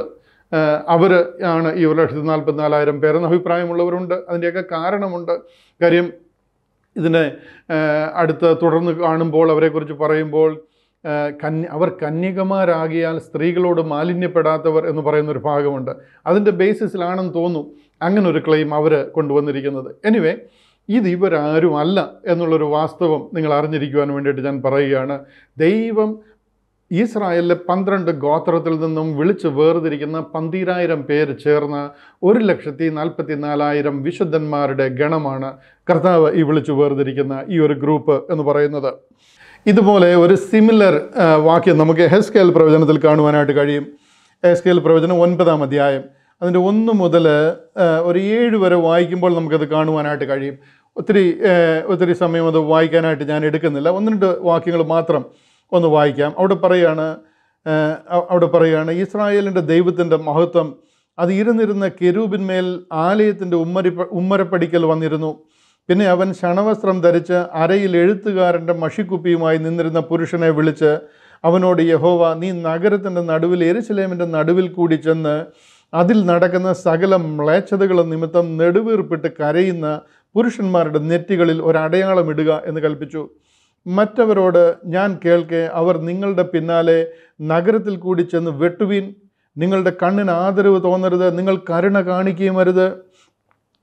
അവർ ആണ് ഈ ഒരു ലക്ഷത്തി നാൽപ്പത്തി നാലായിരം പേരെന്ന് അഭിപ്രായമുള്ളവരുണ്ട് അതിൻ്റെയൊക്കെ കാരണമുണ്ട് കാര്യം ഇതിനെ ആ, അടുത്ത് തുടർന്ന് കാണുമ്പോൾ അവരെക്കുറിച്ച് പറയുമ്പോൾ ആ, കന്യ അവർ കന്യകമാരാകിയാൽ സ്ത്രീകളോട് മാലിന്യപ്പെടാത്തവർ എന്ന് പറയുന്ന ഒരു ഭാഗമുണ്ട് അതിൻ്റെ ബേസിസിലാണെന്ന് തോന്നുന്നു അങ്ങനെ ഒരു ക്ലെയിം അവർ കൊണ്ടുവന്നിരിക്കുന്നത് എനിവേ ഇത് ഇവരാരും അല്ല എന്നുള്ളൊരു വാസ്തവം നിങ്ങൾ അറിഞ്ഞിരിക്കുവാൻ വേണ്ടിയിട്ട് ഞാൻ പറയുകയാണ് ദൈവം ഇസ്രായേലിലെ പന്ത്രണ്ട് ഗോത്രത്തിൽ നിന്നും വിളിച്ച് വേർതിരിക്കുന്ന പന്തീരായിരം പേര് ചേർന്ന ഒരു ലക്ഷത്തി നാൽപ്പത്തി നാലായിരം വിശുദ്ധന്മാരുടെ ഗണമാണ് കർത്താവ് ഈ വിളിച്ച് വേർതിരിക്കുന്ന ഈ ഒരു ഗ്രൂപ്പ് എന്ന് പറയുന്നത് ഇതുപോലെ ഒരു സിമിലർ വാക്യം നമുക്ക് ഹെസ്കേൽ പ്രവചനത്തിൽ കാണുവാനായിട്ട് കഴിയും ഹെസ്കേൽ പ്രവചനം ഒൻപതാം അധ്യായം അതിൻ്റെ ഒന്ന് മുതൽ ഒരു ഏഴ് വരെ വായിക്കുമ്പോൾ നമുക്കത് കാണുവാനായിട്ട് കഴിയും ഒത്തിരി ആ, ഒത്തിരി സമയം അത് വായിക്കാനായിട്ട് ഞാൻ എടുക്കുന്നില്ല ഒന്ന് രണ്ട് വാക്യങ്ങൾ മാത്രം ഒന്ന് വായിക്കാം അവിടെ പറയാണ് ആ, അ- അവിടെ പറയാണ് ഇസ്രായേലിൻ്റെ ദൈവത്തിൻ്റെ മഹത്വം അത് ഇരുന്നിരുന്ന കെരൂബിന്മേൽ ആലയത്തിൻ്റെ ഉമ്മരി ഉമ്മരപ്പടിക്കൽ വന്നിരുന്നു പിന്നെ അവൻ ശണവസ്ത്രം ധരിച്ച് അരയിൽ എഴുത്തുകാരൻ്റെ മഷിക്കുപ്പിയുമായി നിന്നിരുന്ന പുരുഷനെ വിളിച്ച് അവനോട് യഹോവ നീ നഗരത്തിൻ്റെ നടുവിൽ എരുസലേമിൻ്റെ നടുവിൽ കൂടി ചെന്ന് അതിൽ നടക്കുന്ന സകല മ്ലേച്ഛതകൾ നിമിത്തം നെടുവീർപ്പിട്ട് കരയുന്ന പുരുഷന്മാരുടെ നെറ്റികളിൽ ഒരടയാളം ഇടുക എന്ന് കൽപ്പിച്ചു മറ്റവരോട് ഞാൻ കേൾക്കെ അവർ നിങ്ങളുടെ പിന്നാലെ നഗരത്തിൽ കൂടി ചെന്ന് വെട്ടുവീൻ നിങ്ങളുടെ കണ്ണിന് ആദരവ് തോന്നരുത് നിങ്ങൾ കരുണ കാണിക്കുകയും അരുത്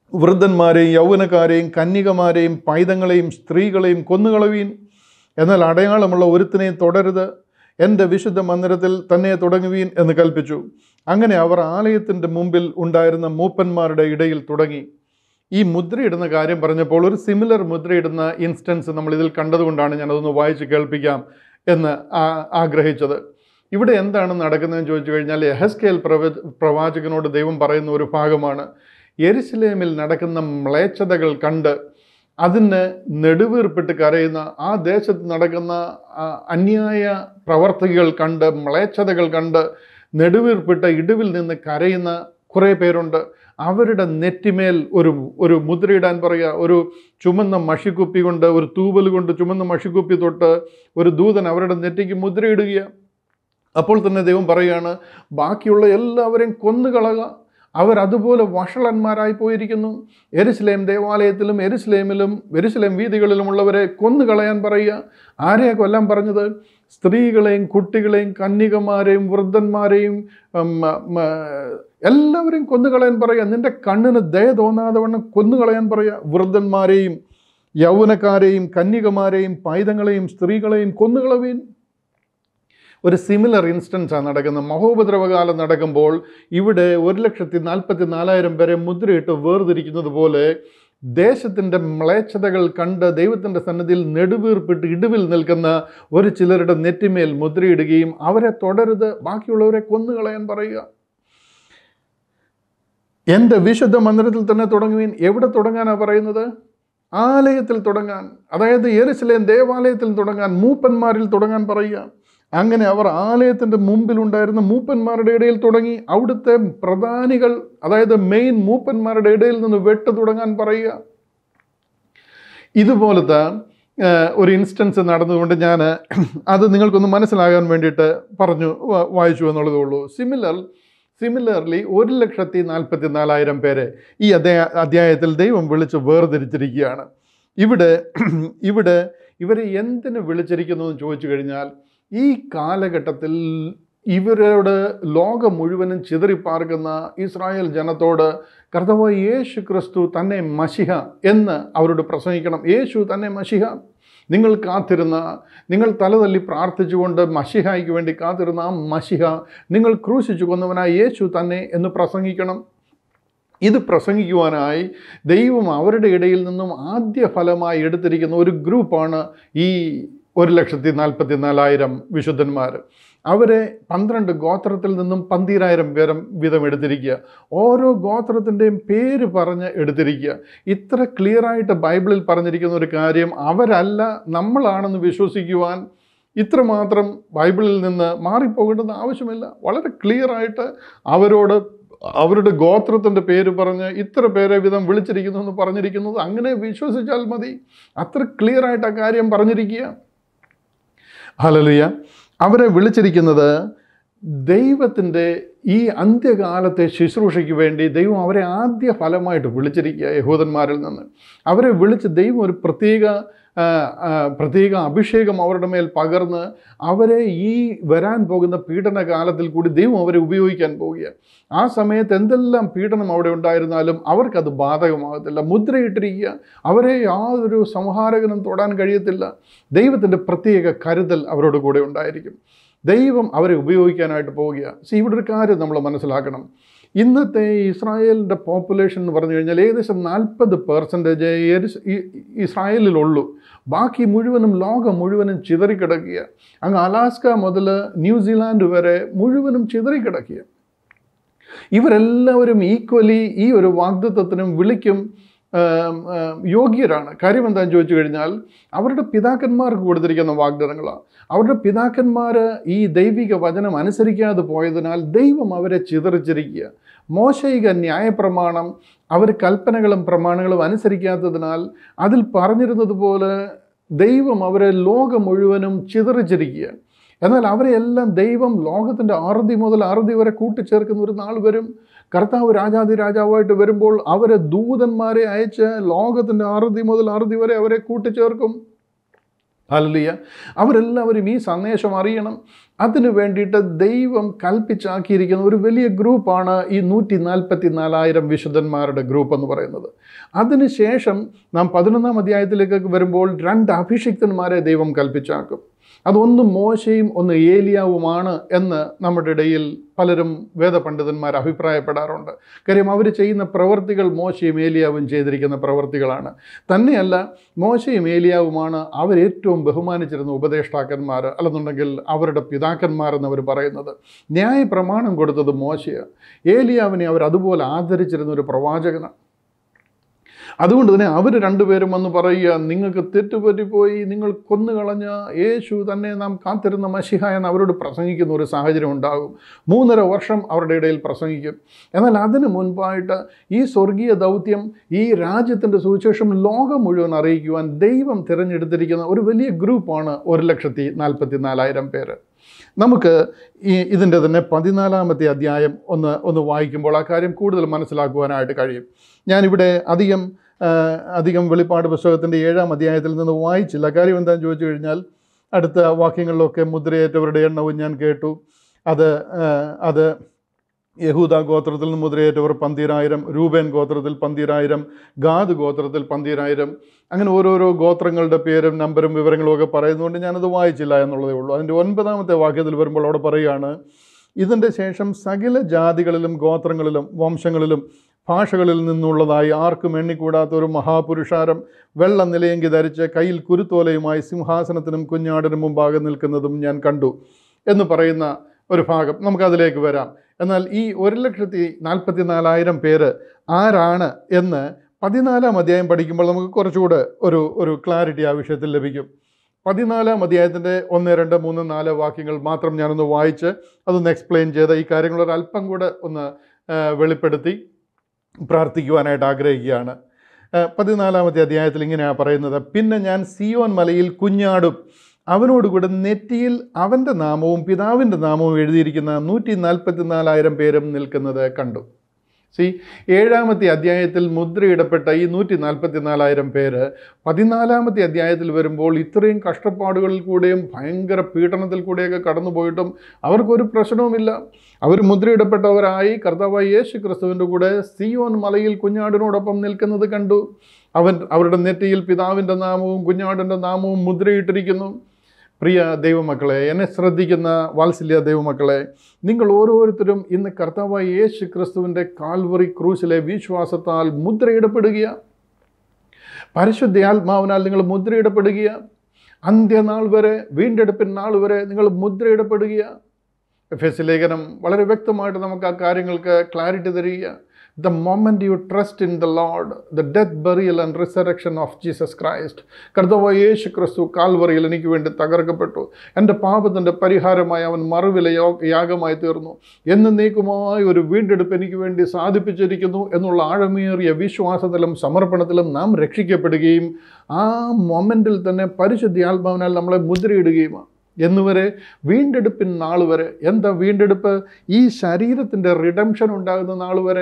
വൃദ്ധന്മാരെയും യൗവനക്കാരെയും കന്യകമാരെയും പൈതങ്ങളെയും സ്ത്രീകളെയും കൊന്നുകളവീൻ എന്നാൽ അടയാളമുള്ള ഒരുത്തിനെയും തുടരുത് എൻ്റെ വിശുദ്ധ മന്ദിരത്തിൽ തന്നെ തുടങ്ങുവീൻ എന്ന് കൽപ്പിച്ചു അങ്ങനെ അവർ ആലയത്തിൻ്റെ മുമ്പിൽ ഉണ്ടായിരുന്ന മൂപ്പന്മാരുടെ ഇടയിൽ തുടങ്ങി ഈ മുദ്രയിടുന്ന കാര്യം പറഞ്ഞപ്പോൾ ഒരു സിമിലർ മുദ്രയിടുന്ന ഇൻസ്റ്റൻസ് നമ്മൾ ഇതിൽ കണ്ടതുകൊണ്ടാണ് ഞാനതൊന്ന് വായിച്ച് കേൾപ്പിക്കാം എന്ന് ആ- ആഗ്രഹിച്ചത് ഇവിടെ എന്താണ് നടക്കുന്നതെന്ന് ചോദിച്ചു കഴിഞ്ഞാൽ എഹസ്കേൽ പ്രവ പ്രവാചകനോട് ദൈവം പറയുന്ന ഒരു ഭാഗമാണ് എരുസലേമിൽ നടക്കുന്ന മ്ലേച്ഛതകൾ കണ്ട് അതിന് നെടുവീർപ്പിട്ട് കരയുന്ന ആ ദേശത്ത് നടക്കുന്ന ആ, അന്യായ പ്രവർത്തികൾ കണ്ട് മ്ലേച്ഛതകൾ കണ്ട് നെടുവീർപ്പിട്ട് ഇടിവിൽ നിന്ന് കരയുന്ന കുറേ പേരുണ്ട് അവരുടെ നെറ്റിമേൽ ഒരു ഒരു മുദ്രയിടാൻ പറയുക ഒരു ചുമന്ന മഷിക്കുപ്പി കൊണ്ട് ഒരു തൂവൽ കൊണ്ട് ചുമന്ന മഷിക്കുപ്പി തൊട്ട് ഒരു ദൂതൻ അവരുടെ നെറ്റിക്ക് മുദ്രയിടുക അപ്പോൾ തന്നെ ദൈവം പറയുകയാണ് ബാക്കിയുള്ള എല്ലാവരെയും കൊന്നുകളക അവരതുപോലെ വഷളന്മാരായി പോയിരിക്കുന്നു എരുസലേം ദേവാലയത്തിലും എരുസലേമിലും എരുസലേം വീതികളിലുമുള്ളവരെ കൊന്നുകളയാൻ പറയുക ആരെയാ കൊല്ലാൻ പറഞ്ഞത് സ്ത്രീകളെയും കുട്ടികളെയും കന്യകമാരെയും വൃദ്ധന്മാരെയും ഉം, ഉം, എല്ലാവരെയും കൊന്നുകളയാൻ പറയുക നിന്റെ കണ്ണിന് ദയ തോന്നാതെ വണ്ണം കൊന്നുകളയാൻ പറയുക വൃദ്ധന്മാരെയും യൗവനക്കാരെയും കന്യകമാരെയും പൈതങ്ങളെയും സ്ത്രീകളെയും കൊന്നുകളവീൻ ഒരു സിമിലർ ഇൻസ്റ്റൻസാണ് നടക്കുന്നത് മഹോപദ്രവകാലം നടക്കുമ്പോൾ ഇവിടെ ഒരു ലക്ഷത്തി നാൽപ്പത്തി നാലായിരം പേരെ മുദ്രയിട്ട് വേർതിരിക്കുന്നത് പോലെ ദേശത്തിൻ്റെ മ്ലേച്ഛതകൾ കണ്ട് ദൈവത്തിൻ്റെ സന്നദ്ധിയിൽ നെടുവീർപ്പിട്ട് ഇടിവിൽ നിൽക്കുന്ന ഒരു ചിലരുടെ നെറ്റിമേൽ മുദ്രയിടുകയും അവരെ തുടരുത് ബാക്കിയുള്ളവരെ കൊന്നുകളയാൻ പറയുക എൻ്റെ വിശുദ്ധ മന്ദിരത്തിൽ തന്നെ തുടങ്ങുവീൻ എവിടെ തുടങ്ങാനാണ് പറയുന്നത് ആലയത്തിൽ തുടങ്ങാൻ അതായത് യെരുസലേം ദേവാലയത്തിൽ തുടങ്ങാൻ മൂപ്പന്മാരിൽ തുടങ്ങാൻ പറയുക അങ്ങനെ അവർ ആലയത്തിൻ്റെ മുമ്പിലുണ്ടായിരുന്ന മൂപ്പന്മാരുടെ ഇടയിൽ തുടങ്ങി അവിടുത്തെ പ്രധാനികൾ അതായത് മെയിൻ മൂപ്പന്മാരുടെ ഇടയിൽ നിന്ന് വെട്ട് തുടങ്ങാൻ പറയുക ഇതുപോലത്തെ ആ, ഒരു ഇൻസ്റ്റൻസ് നടന്നുകൊണ്ട് ഞാൻ അത് നിങ്ങൾക്കൊന്ന് മനസ്സിലാകാൻ വേണ്ടിയിട്ട് പറഞ്ഞു വ- വായിച്ചു എന്നുള്ളതേ ഉള്ളൂ സിമിലർ സിമിലർലി ഒരു ലക്ഷത്തി നാൽപ്പത്തി നാലായിരം പേരെ ഈ അധ്യായ അധ്യായത്തിൽ ദൈവം വിളിച്ച് വേർതിരിച്ചിരിക്കുകയാണ് ഇവിടെ ഇവിടെ ഇവരെ എന്തിന് വിളിച്ചിരിക്കുന്നു എന്ന് ചോദിച്ചു കഴിഞ്ഞാൽ ഈ കാലഘട്ടത്തിൽ ഇവരോട് ലോകം മുഴുവനും ചിതറിപ്പാർക്കുന്ന ഇസ്രായേൽ ജനത്തോട് കർത്താവ് യേശു ക്രിസ്തു തന്നെ മഷിഹ എന്ന് അവരോട് പ്രസംഗിക്കണം യേശു തന്നെ മഷിഹ നിങ്ങൾ കാത്തിരുന്ന നിങ്ങൾ തലതല്ലി പ്രാർത്ഥിച്ചുകൊണ്ട് മഷിഹായ്ക്ക് വേണ്ടി കാത്തിരുന്ന ആ മഷിഹ നിങ്ങൾ ക്രൂശിച്ചു കൊന്നവനായ യേശു തന്നെ എന്ന് പ്രസംഗിക്കണം ഇത് പ്രസംഗിക്കുവാനായി ദൈവം അവരുടെ ഇടയിൽ നിന്നും ആദ്യ ഫലമായി എടുത്തിരിക്കുന്ന ഒരു ഗ്രൂപ്പാണ് ഈ ഒരു ലക്ഷത്തി നാൽപ്പത്തി നാലായിരം വിശുദ്ധന്മാർ അവരെ പന്ത്രണ്ട് ഗോത്രത്തിൽ നിന്നും പന്തീരായിരം പേരം വീതം എടുത്തിരിക്കുക ഓരോ ഗോത്രത്തിൻ്റെയും പേര് പറഞ്ഞ് എടുത്തിരിക്കുക ഇത്ര ക്ലിയറായിട്ട് ബൈബിളിൽ പറഞ്ഞിരിക്കുന്ന ഒരു കാര്യം അവരല്ല നമ്മളാണെന്ന് വിശ്വസിക്കുവാൻ ഇത്രമാത്രം ബൈബിളിൽ നിന്ന് മാറിപ്പോകേണ്ടെന്ന് ആവശ്യമില്ല വളരെ ക്ലിയറായിട്ട് അവരോട് അവരുടെ ഗോത്രത്തിൻ്റെ പേര് പറഞ്ഞ് ഇത്ര പേരെ വിധം വിളിച്ചിരിക്കുന്നു എന്ന് പറഞ്ഞിരിക്കുന്നത് അങ്ങനെ വിശ്വസിച്ചാൽ മതി അത്ര ക്ലിയറായിട്ട് ആ കാര്യം പറഞ്ഞിരിക്കുക ഹലലിയ അവരെ വിളിച്ചിരിക്കുന്നത് ദൈവത്തിൻ്റെ ഈ അന്ത്യകാലത്തെ ശുശ്രൂഷയ്ക്ക് വേണ്ടി ദൈവം അവരെ ആദ്യ ഫലമായിട്ട് വിളിച്ചിരിക്കുക യഹൂദന്മാരിൽ നിന്ന് അവരെ വിളിച്ച് ദൈവം ഒരു പ്രത്യേക ആ, ആ, പ്രത്യേക അഭിഷേകം അവരുടെ മേൽ പകർന്ന് അവരെ ഈ വരാൻ പോകുന്ന പീഡന കാലത്തിൽ കൂടി ദൈവം അവരെ ഉപയോഗിക്കാൻ പോവുക ആ സമയത്ത് എന്തെല്ലാം പീഡനം അവിടെ ഉണ്ടായിരുന്നാലും അവർക്കത് ബാധകമാകത്തില്ല മുദ്രയിട്ടിരിക്കുക അവരെ യാതൊരു സംഹാരകനും തൊടാൻ കഴിയത്തില്ല ദൈവത്തിൻ്റെ പ്രത്യേക കരുതൽ അവരോട് കൂടെ ഉണ്ടായിരിക്കും ദൈവം അവരെ ഉപയോഗിക്കാനായിട്ട് പോവുക സി ഇവിടെ ഒരു കാര്യം നമ്മൾ മനസ്സിലാക്കണം ഇന്നത്തെ ഇസ്രായേലിൻ്റെ പോപ്പുലേഷൻ എന്ന് പറഞ്ഞു കഴിഞ്ഞാൽ ഏകദേശം നാൽപ്പത് പെർസെൻറ്റേജ് ഇസ്രായേലിലുള്ളൂ ബാക്കി മുഴുവനും ലോകം മുഴുവനും ചിതറിക്കിടക്കുക അങ്ങ് അലാസ്ക മുതൽ ന്യൂസിലാൻഡ് വരെ മുഴുവനും ചിതറിക്കിടക്കുക ഇവരെല്ലാവരും ഈക്വലി ഈ ഒരു വാഗ്ദത്വത്തിനും വിളിക്കും ആം, ആം, യോഗ്യരാണ് കാര്യം എന്താണെന്ന് ചോദിച്ചു കഴിഞ്ഞാൽ അവരുടെ പിതാക്കന്മാർക്ക് കൊടുത്തിരിക്കുന്ന വാഗ്ദാനങ്ങളാണ് അവരുടെ പിതാക്കന്മാർ ഈ ദൈവിക വചനം അനുസരിക്കാതെ പോയതിനാൽ ദൈവം അവരെ ചിതറിച്ചിരിക്കുക മോശയിക ന്യായപ്രമാണം അവർ കൽപ്പനകളും പ്രമാണങ്ങളും അനുസരിക്കാത്തതിനാൽ അതിൽ പറഞ്ഞിരുന്നത് പോലെ ദൈവം അവരെ ലോകം മുഴുവനും ചിതറിച്ചിരിക്കുക എന്നാൽ അവരെയെല്ലാം ദൈവം ലോകത്തിൻ്റെ അറുതി മുതൽ അറുതി വരെ കൂട്ടിച്ചേർക്കുന്ന ഒരു നാൾ വരും കർത്താവ് രാജാതി രാജാവായിട്ട് വരുമ്പോൾ അവരെ ദൂതന്മാരെ അയച്ച് ലോകത്തിൻ്റെ അറുതി മുതൽ അറുതി വരെ അവരെ കൂട്ടിച്ചേർക്കും ഹല്ലേലൂയ അവരെല്ലാവരും ഈ സന്ദേശം അറിയണം അതിനു വേണ്ടിയിട്ട് ദൈവം കൽപ്പിച്ചാക്കിയിരിക്കുന്ന ഒരു വലിയ ഗ്രൂപ്പാണ് ഈ നൂറ്റി നാൽപ്പത്തി നാലായിരം വിശുദ്ധന്മാരുടെ ഗ്രൂപ്പ് എന്ന് പറയുന്നത് അതിനുശേഷം നാം പതിനൊന്നാം അധ്യായത്തിലേക്ക് വരുമ്പോൾ രണ്ട് അഭിഷിക്തന്മാരെ ദൈവം കൽപ്പിച്ചാക്കും അതൊന്ന് മോശയും ഒന്ന് ഏലിയാവുമാണ് എന്ന് നമ്മുടെ ഇടയിൽ പലരും വേദപണ്ഡിതന്മാർ അഭിപ്രായപ്പെടാറുണ്ട് കാര്യം അവർ ചെയ്യുന്ന പ്രവൃത്തികൾ മോശയും ഏലിയാവും ചെയ്തിരിക്കുന്ന പ്രവൃത്തികളാണ് തന്നെയല്ല മോശയും ഏലിയാവുമാണ് അവരേറ്റവും ബഹുമാനിച്ചിരുന്ന ഉപദേഷ്ടാക്കന്മാർ അല്ലെന്നുണ്ടെങ്കിൽ അവരുടെ പിതാക്കന്മാരെന്ന് അവർ പറയുന്നത് ന്യായ പ്രമാണം കൊടുത്തത് മോശയാണ് ഏലിയാവിനെ അവർ അതുപോലെ ആദരിച്ചിരുന്ന ഒരു പ്രവാചകനാണ് അതുകൊണ്ട് തന്നെ അവർ രണ്ടുപേരും വന്ന് പറയുക നിങ്ങൾക്ക് തെറ്റുപറ്റിപ്പോയി നിങ്ങൾ കൊന്നുകളഞ്ഞ യേശു തന്നെ നാം കാത്തിരുന്ന മഷിഹ എന്ന് അവരോട് പ്രസംഗിക്കുന്ന ഒരു സാഹചര്യം ഉണ്ടാകും മൂന്നര വർഷം അവരുടെ ഇടയിൽ പ്രസംഗിക്കും എന്നാൽ അതിന് മുൻപായിട്ട് ഈ സ്വർഗീയ ദൗത്യം ഈ രാജ്യത്തിൻ്റെ സുവിശേഷം ലോകം മുഴുവൻ അറിയിക്കുവാൻ ദൈവം തിരഞ്ഞെടുത്തിരിക്കുന്ന ഒരു വലിയ ഗ്രൂപ്പാണ് ഒരു ലക്ഷത്തി നാൽപ്പത്തി നാലായിരം പേര് നമുക്ക് ഈ ഇതിൻ്റെ തന്നെ പതിനാലാമത്തെ അധ്യായം ഒന്ന് ഒന്ന് വായിക്കുമ്പോൾ ആ കാര്യം കൂടുതൽ മനസ്സിലാക്കുവാനായിട്ട് കഴിയും ഞാനിവിടെ അധികം ആ, അധികം വെളിപ്പാട് പുസ്തകത്തിൻ്റെ ഏഴാം അധ്യായത്തിൽ നിന്ന് വായിച്ചില്ല കാര്യം എന്താണെന്ന് ചോദിച്ചു കഴിഞ്ഞാൽ അടുത്ത വാക്യങ്ങളിലൊക്കെ മുദ്രയേറ്റവരുടെ എണ്ണവും ഞാൻ കേട്ടു അത് ആ, അത് യഹൂദ ഗോത്രത്തിൽ നിന്ന് മുദ്രയേറ്റവർ പന്തീരായിരം രൂപേൻ ഗോത്രത്തിൽ പന്തീരായിരം ഗാദ് ഗോത്രത്തിൽ പന്തീരായിരം അങ്ങനെ ഓരോരോ ഗോത്രങ്ങളുടെ പേരും നമ്പരും വിവരങ്ങളും ഒക്കെ പറയുന്നതുകൊണ്ട് ഞാനത് വായിച്ചില്ല എന്നുള്ളതേ ഉള്ളൂ അതിൻ്റെ ഒൻപതാമത്തെ വാക്യത്തിൽ വരുമ്പോൾ അവിടെ പറയുകയാണ് ഇതിൻ്റെ ശേഷം സകല ജാതികളിലും ഗോത്രങ്ങളിലും വംശങ്ങളിലും ഭാഷകളിൽ നിന്നുള്ളതായി ആർക്കും എണ്ണിക്കൂടാത്ത ഒരു മഹാപുരുഷാരം വെള്ള നിലയെങ്കി ധരിച്ച് കയ്യിൽ കുരുത്തോലയുമായി സിംഹാസനത്തിനും കുഞ്ഞാടിനും മുമ്പാകെ നിൽക്കുന്നതും ഞാൻ കണ്ടു എന്ന് പറയുന്ന ഒരു ഭാഗം നമുക്കതിലേക്ക് വരാം എന്നാൽ ഈ ഒരു ലക്ഷത്തി നാൽപ്പത്തി നാലായിരം പേര് ആരാണ് എന്ന് പതിനാലാം അധ്യായം പഠിക്കുമ്പോൾ നമുക്ക് കുറച്ചുകൂടെ ഒരു ഒരു ക്ലാരിറ്റി ആ വിഷയത്തിൽ ലഭിക്കും പതിനാലാം അധ്യായത്തിൻ്റെ ഒന്ന് രണ്ട് മൂന്ന് നാല് വാക്യങ്ങൾ മാത്രം ഞാനൊന്ന് വായിച്ച് അതൊന്ന് എക്സ്പ്ലെയിൻ ചെയ്ത് ഈ കാര്യങ്ങൾ ഒരു അല്പം കൂടെ ഒന്ന് ആ, വെളിപ്പെടുത്തി പ്രാർത്ഥിക്കുവാനായിട്ട് ആഗ്രഹിക്കുകയാണ് ആ, പതിനാലാമത്തെ അധ്യായത്തിൽ ഇങ്ങനെയാണ് പറയുന്നത് പിന്നെ ഞാൻ സിയോൻ മലയിൽ കുഞ്ഞാടും അവനോടുകൂടെ നെറ്റിയിൽ അവൻ്റെ നാമവും പിതാവിൻ്റെ നാമവും എഴുതിയിരിക്കുന്ന നൂറ്റി നാൽപ്പത്തി നാലായിരം പേരും നിൽക്കുന്നത് കണ്ടു സി ഏഴാമത്തെ അധ്യായത്തിൽ മുദ്രയിടപ്പെട്ട ഈ നൂറ്റി നാൽപ്പത്തി നാലായിരം പേര് പതിനാലാമത്തെ അധ്യായത്തിൽ വരുമ്പോൾ ഇത്രയും കഷ്ടപ്പാടുകളിൽ കൂടെയും ഭയങ്കര പീഡനത്തിൽ കൂടെയൊക്കെ കടന്നുപോയിട്ടും അവർക്കൊരു പ്രശ്നവുമില്ല അവർ മുദ്രയിടപ്പെട്ടവരായി കർത്താവായ യേശു ക്രിസ്തുവിൻ്റെ കൂടെ സിയോൻ മലയിൽ കുഞ്ഞാടിനോടൊപ്പം നിൽക്കുന്നത് കണ്ടു അവൻ അവരുടെ നെറ്റിയിൽ പിതാവിൻ്റെ നാമവും കുഞ്ഞാടിൻ്റെ നാമവും മുദ്രയിട്ടിരിക്കുന്നു പ്രിയ ദൈവമക്കളെ എന്നെ ശ്രദ്ധിക്കുന്ന വാത്സല്യ ദൈവമക്കളെ നിങ്ങൾ ഓരോരുത്തരും ഇന്ന് കർത്താവായ യേശു ക്രിസ്തുവിൻ്റെ കാൽവറി ക്രൂശിലെ വിശ്വാസത്താൽ മുദ്രയിടപ്പെടുകയാണ് പരിശുദ്ധാത്മാവിനാൽ നിങ്ങൾ മുദ്രയിടപ്പെടുക അന്ത്യനാൾ വരെ വീണ്ടെടുപ്പിൻ നാൾ വരെ നിങ്ങൾ മുദ്രയിടപ്പെടുക എഫ് എസ് ലേഖനം വളരെ വ്യക്തമായിട്ട് നമുക്ക് ആ കാര്യങ്ങൾക്ക് ക്ലാരിറ്റി തരിക the moment you trust in the Lord the death burial and resurrection of Jesus Christ കർത്തവായ യേശു ക്രിസ്തു കാൽവറിയിൽ എനിക്ക് വേണ്ടി തകർക്കപ്പെട്ടു എൻ്റെ പാപത്തിൻ്റെ പരിഹാരമായി അവൻ മറുവില യോ- യാഗമായി തീർന്നു എന്നേക്കുമായി ഒരു വീണ്ടെടുപ്പ് എനിക്ക് വേണ്ടി സാധിപ്പിച്ചിരിക്കുന്നു എന്നുള്ള ആഴമേറിയ വിശ്വാസത്തിലും സമർപ്പണത്തിലും നാം രക്ഷിക്കപ്പെടുകയും ആ മൊമെൻറ്റിൽ തന്നെ പരിശുദ്ധാത്മാവിനാൽ നമ്മളെ മുദ്രയിടുകയുമാണ് എന്നുവരെ വീണ്ടെടുപ്പിൻ നാൾ വരെ എന്താ വീണ്ടെടുപ്പ് ഈ ശരീരത്തിൻ്റെ റിഡംഷൻ ഉണ്ടാകുന്ന നാൾ വരെ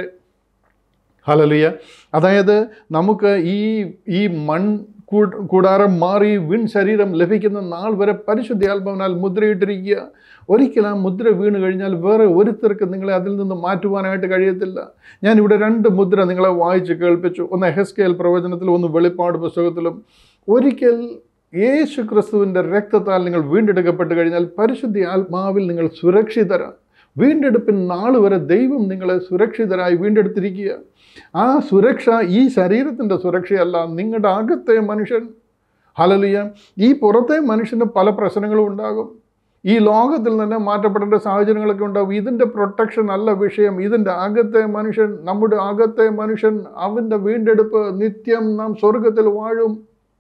ഹലലിയ അതായത് നമുക്ക് ഈ ഈ മൺ കൂ- കൂടാരം മാറി വിൺ ശരീരം ലഭിക്കുന്ന നാൾ വരെ പരിശുദ്ധാത്മാവിനാൽ മുദ്രയിട്ടിരിക്കുക ഒരിക്കലും ആ മുദ്ര വീണ് കഴിഞ്ഞാൽ വേറെ ഒരുത്തർക്ക് നിങ്ങളെ അതിൽ നിന്ന് മാറ്റുവാനായിട്ട് കഴിയത്തില്ല ഞാനിവിടെ രണ്ട് മുദ്ര നിങ്ങളെ വായിച്ച് കേൾപ്പിച്ചു ഒന്ന് എഹസ്കേൽ പ്രവചനത്തിലും ഒന്ന് വെളിപ്പാട് പുസ്തകത്തിലും ഒരിക്കൽ യേശു ക്രിസ്തുവിൻ്റെ രക്തത്താൽ നിങ്ങൾ വീണ്ടെടുക്കപ്പെട്ട് കഴിഞ്ഞാൽ പരിശുദ്ധ ആത്മാവിൽ നിങ്ങൾ സുരക്ഷിതരാണ് വീണ്ടെടുപ്പിൻ നാൾ വരെ ദൈവം നിങ്ങളെ സുരക്ഷിതരായി വീണ്ടെടുത്തിരിക്കുക ആ സുരക്ഷ ഈ ശരീരത്തിൻ്റെ സുരക്ഷയല്ല നിങ്ങളുടെ അകത്തെ മനുഷ്യൻ ഹലലിയ ഈ പുറത്തെ മനുഷ്യന് പല പ്രശ്നങ്ങളും ഉണ്ടാകും ഈ ലോകത്തിൽ തന്നെ മാറ്റപ്പെടേണ്ട സാഹചര്യങ്ങളൊക്കെ ഉണ്ടാകും ഇതിൻ്റെ പ്രൊട്ടക്ഷൻ അല്ല വിഷയം ഇതിൻ്റെ അകത്തെ മനുഷ്യൻ നമ്മുടെ അകത്തെ മനുഷ്യൻ അവൻ്റെ വീണ്ടെടുപ്പ് നിത്യം നാം സ്വർഗത്തിൽ വാഴും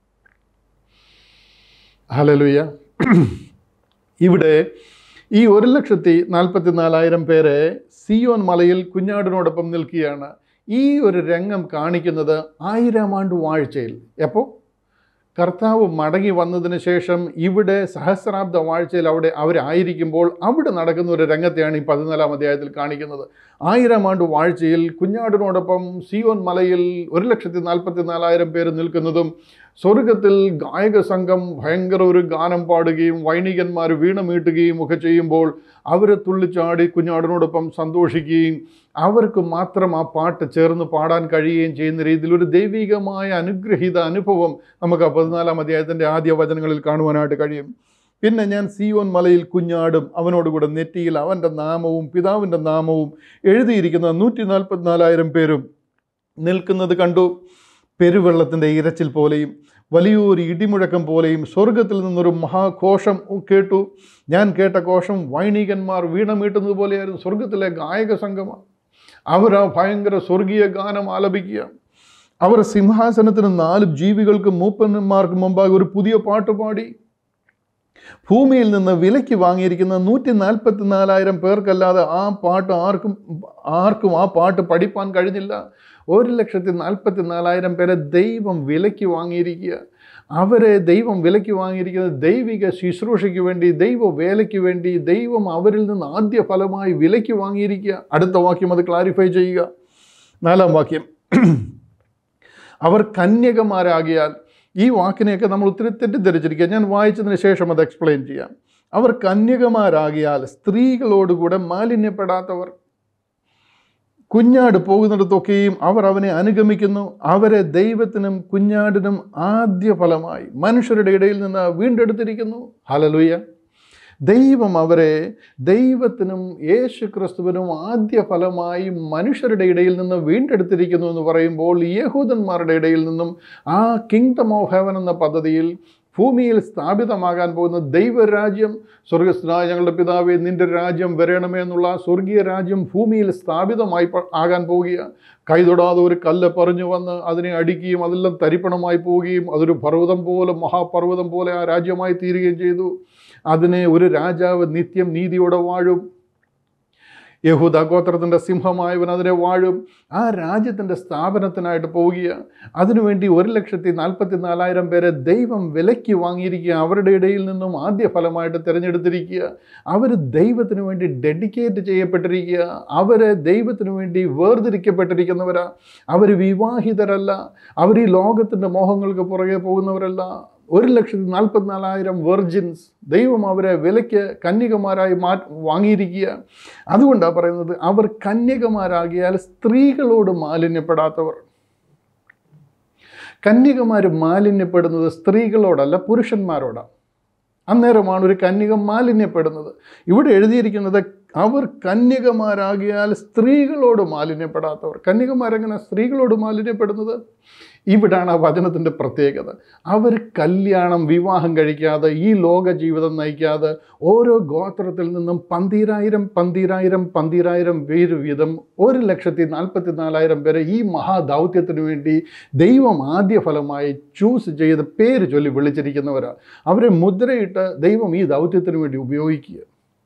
ഹലലുയ ഇവിടെ ഈ ഒരു ലക്ഷത്തി നാൽപ്പത്തി നാലായിരം പേരെ സിയോൻ മലയിൽ കുഞ്ഞാടിനോടൊപ്പം നിൽക്കുകയാണ് ഈ ഒരു രംഗം കാണിക്കുന്നത് ആയിരം ആണ്ട് വാഴ്ചയിൽ എപ്പോൾ കർത്താവ് മടങ്ങി വന്നതിന് ശേഷം ഇവിടെ സഹസ്രാബ്ദ വാഴ്ചയിൽ അവിടെ അവരായിരിക്കുമ്പോൾ അവിടെ നടക്കുന്ന ഒരു രംഗത്തെയാണ് ഈ പതിനാലാം അധ്യായത്തിൽ കാണിക്കുന്നത് ആയിരം ആണ്ട് വാഴ്ചയിൽ കുഞ്ഞാടിനോടൊപ്പം സിയോൻ മലയിൽ ഒരു ലക്ഷത്തി നാൽപ്പത്തി നാലായിരം പേര് നിൽക്കുന്നതും സ്വർഗത്തിൽ ഗായക സംഘം ഭയങ്കര ഒരു ഗാനം പാടുകയും വൈണികന്മാർ വീണമീട്ടുകയും ഒക്കെ ചെയ്യുമ്പോൾ അവർ തുള്ളിച്ചാടി കുഞ്ഞാടിനോടൊപ്പം സന്തോഷിക്കുകയും അവർക്ക് മാത്രം ആ പാട്ട് ചേർന്ന് പാടാൻ കഴിയുകയും ചെയ്യുന്ന രീതിയിൽ ഒരു ദൈവികമായ അനുഗ്രഹീത അനുഭവം നമുക്ക് ആ പതിനാലാം അധ്യായത്തിൻ്റെ ആദ്യ വചനങ്ങളിൽ കാണുവാനായിട്ട് കഴിയും പിന്നെ ഞാൻ സിയോൻ മലയിൽ കുഞ്ഞാടും അവനോടുകൂടെ നെറ്റിയിൽ അവൻ്റെ നാമവും പിതാവിൻ്റെ നാമവും എഴുതിയിരിക്കുന്ന നൂറ്റി നാൽപ്പത്തിനാലായിരം പേരും നിൽക്കുന്നത് കണ്ടു പെരുവെള്ളത്തിൻ്റെ ഇരച്ചിൽ പോലെയും വലിയൊരു ഇടിമുഴക്കം പോലെയും സ്വർഗത്തിൽ നിന്നൊരു മഹാഘോഷം കേട്ടു ഞാൻ കേട്ട ഘോഷം വൈണികന്മാർ വീണമീട്ടുന്നത് പോലെയായിരുന്നു സ്വർഗത്തിലെ ഗായക സംഘമാണ് അവർ ആ ഭയങ്കര സ്വർഗീയ ഗാനം ആലപിക്കുക അവർ സിംഹാസനത്തിന് നാല് ജീവികൾക്കും മൂപ്പന്മാർക്കും മുമ്പാകെ ഒരു പുതിയ പാട്ട് പാടി ഭൂമിയിൽ നിന്ന് വിലയ്ക്ക് വാങ്ങിയിരിക്കുന്ന നൂറ്റി നാൽപ്പത്തി നാലായിരം പേർക്കല്ലാതെ ആ പാട്ട് ആർക്കും ആർക്കും ആ പാട്ട് പഠിപ്പാൻ കഴിഞ്ഞില്ല ഒരു ലക്ഷത്തി നാൽപ്പത്തി നാലായിരം പേരെ ദൈവം വിലയ്ക്ക് വാങ്ങിയിരിക്കുക അവരെ ദൈവം വിലയ്ക്ക് വാങ്ങിയിരിക്കുന്നത് ദൈവിക ശുശ്രൂഷയ്ക്ക് വേണ്ടി ദൈവ വേലയ്ക്ക് വേണ്ടി ദൈവം അവരിൽ നിന്ന് ആദ്യ ഫലമായി വിലയ്ക്ക് വാങ്ങിയിരിക്കുക അടുത്ത വാക്യം അത് ക്ലാരിഫൈ ചെയ്യുക നാലാം വാക്യം അവർ കന്യകമാരാകിയാൽ ഈ വാക്കിനെയൊക്കെ നമ്മൾ ഒത്തിരി തെറ്റിദ്ധരിച്ചിരിക്കുക ഞാൻ വായിച്ചതിന് ശേഷം അത് എക്സ്പ്ലെയിൻ ചെയ്യാം അവർ കന്യകമാരാകിയാൽ സ്ത്രീകളോടുകൂടെ മാലിന്യപ്പെടാത്തവർ കുഞ്ഞാട് പോകുന്നിടത്തൊക്കെയും അവർ അവനെ അനുഗമിക്കുന്നു അവരെ ദൈവത്തിനും കുഞ്ഞാടിനും ആദ്യ ഫലമായി മനുഷ്യരുടെ ഇടയിൽ നിന്ന് വീണ്ടെടുത്തിരിക്കുന്നു ഹലലുയ ദൈവം അവരെ ദൈവത്തിനും യേശു ക്രിസ്തുവിനും ആദ്യ ഫലമായി മനുഷ്യരുടെ ഇടയിൽ നിന്ന് വീണ്ടെടുത്തിരിക്കുന്നു എന്ന് പറയുമ്പോൾ യഹൂദന്മാരുടെ ഇടയിൽ നിന്നും ആ കിങ്ഡം ഓഫ് ഹെവൻ എന്ന പദ്ധതിയിൽ ഭൂമിയിൽ സ്ഥാപിതമാകാൻ പോകുന്ന ദൈവരാജ്യം സ്വർഗസ്ഥനായ ഞങ്ങളുടെ പിതാവേ നിന്റെ രാജ്യം വരണമേ എന്നുള്ള ആ സ്വർഗീയ രാജ്യം ഭൂമിയിൽ സ്ഥാപിതമായി പ- ആകാൻ പോവുകയാണ് കൈതൊടാതെ ഒരു കല്ല് പറഞ്ഞു വന്ന് അതിനെ അടിക്കുകയും അതെല്ലാം തരിപ്പണമായി പോവുകയും അതൊരു പർവ്വതം പോലെ മഹാപർവ്വതം പോലെ ആ രാജ്യമായി തീരുകയും ചെയ്തു അതിനെ ഒരു രാജാവ് നിത്യം നീതിയോടെ വാഴും യഹൂദ ഗോത്രത്തിൻ്റെ സിംഹമായവൻ അതിനെ വാഴും ആ രാജ്യത്തിൻ്റെ സ്ഥാപനത്തിനായിട്ട് പോവുകയാണ് അതിനുവേണ്ടി ഒരു ലക്ഷത്തി നാൽപ്പത്തി നാലായിരം പേരെ ദൈവം വിലയ്ക്ക് വാങ്ങിയിരിക്കുക അവരുടെ ഇടയിൽ നിന്നും ആദ്യ ഫലമായിട്ട് തിരഞ്ഞെടുത്തിരിക്കുക അവർ ദൈവത്തിന് വേണ്ടി ഡെഡിക്കേറ്റ് ചെയ്യപ്പെട്ടിരിക്കുക അവരെ ദൈവത്തിന് വേണ്ടി വേർതിരിക്കപ്പെട്ടിരിക്കുന്നവരാ അവർ വിവാഹിതരല്ല അവർ ഈ ലോകത്തിൻ്റെ മോഹങ്ങൾക്ക് പുറകെ പോകുന്നവരല്ല ഒരു ലക്ഷത്തി നാൽപ്പത്തിനാലായിരം വെർജിൻസ് ദൈവം അവരെ വിലയ്ക്ക് കന്യകമാരായി മാ വാങ്ങിയിരിക്കുക അതുകൊണ്ടാണ് പറയുന്നത് അവർ കന്യകമാരാകിയാൽ സ്ത്രീകളോട് മാലിന്യപ്പെടാത്തവർ കന്യകമാർ മാലിന്യപ്പെടുന്നത് സ്ത്രീകളോടല്ല പുരുഷന്മാരോടാണ് അന്നേരമാണ് ഒരു കന്യക മാലിന്യപ്പെടുന്നത് ഇവിടെ എഴുതിയിരിക്കുന്നത് അവർ കന്യകമാരാകിയാൽ സ്ത്രീകളോട് മാലിന്യപ്പെടാത്തവർ കന്യകമാരെങ്ങനെ സ്ത്രീകളോട് മാലിന്യപ്പെടുന്നത് ഇവിടാണ് ആ വചനത്തിൻ്റെ പ്രത്യേകത അവർ കല്യാണം വിവാഹം കഴിക്കാതെ ഈ ലോക ജീവിതം നയിക്കാതെ ഓരോ ഗോത്രത്തിൽ നിന്നും പന്തീരായിരം പന്തീരായിരം പന്തീരായിരം പേര് വീതം ഒരു ലക്ഷത്തി നാൽപ്പത്തി നാലായിരം പേരെ ഈ മഹാദൗത്യത്തിന് വേണ്ടി ദൈവം ആദ്യ ഫലമായി ചൂസ് ചെയ്ത് പേര് ചൊല്ലി വിളിച്ചിരിക്കുന്നവരാണ് അവരെ മുദ്രയിട്ട് ദൈവം ഈ ദൗത്യത്തിന് വേണ്ടി ഉപയോഗിക്കുക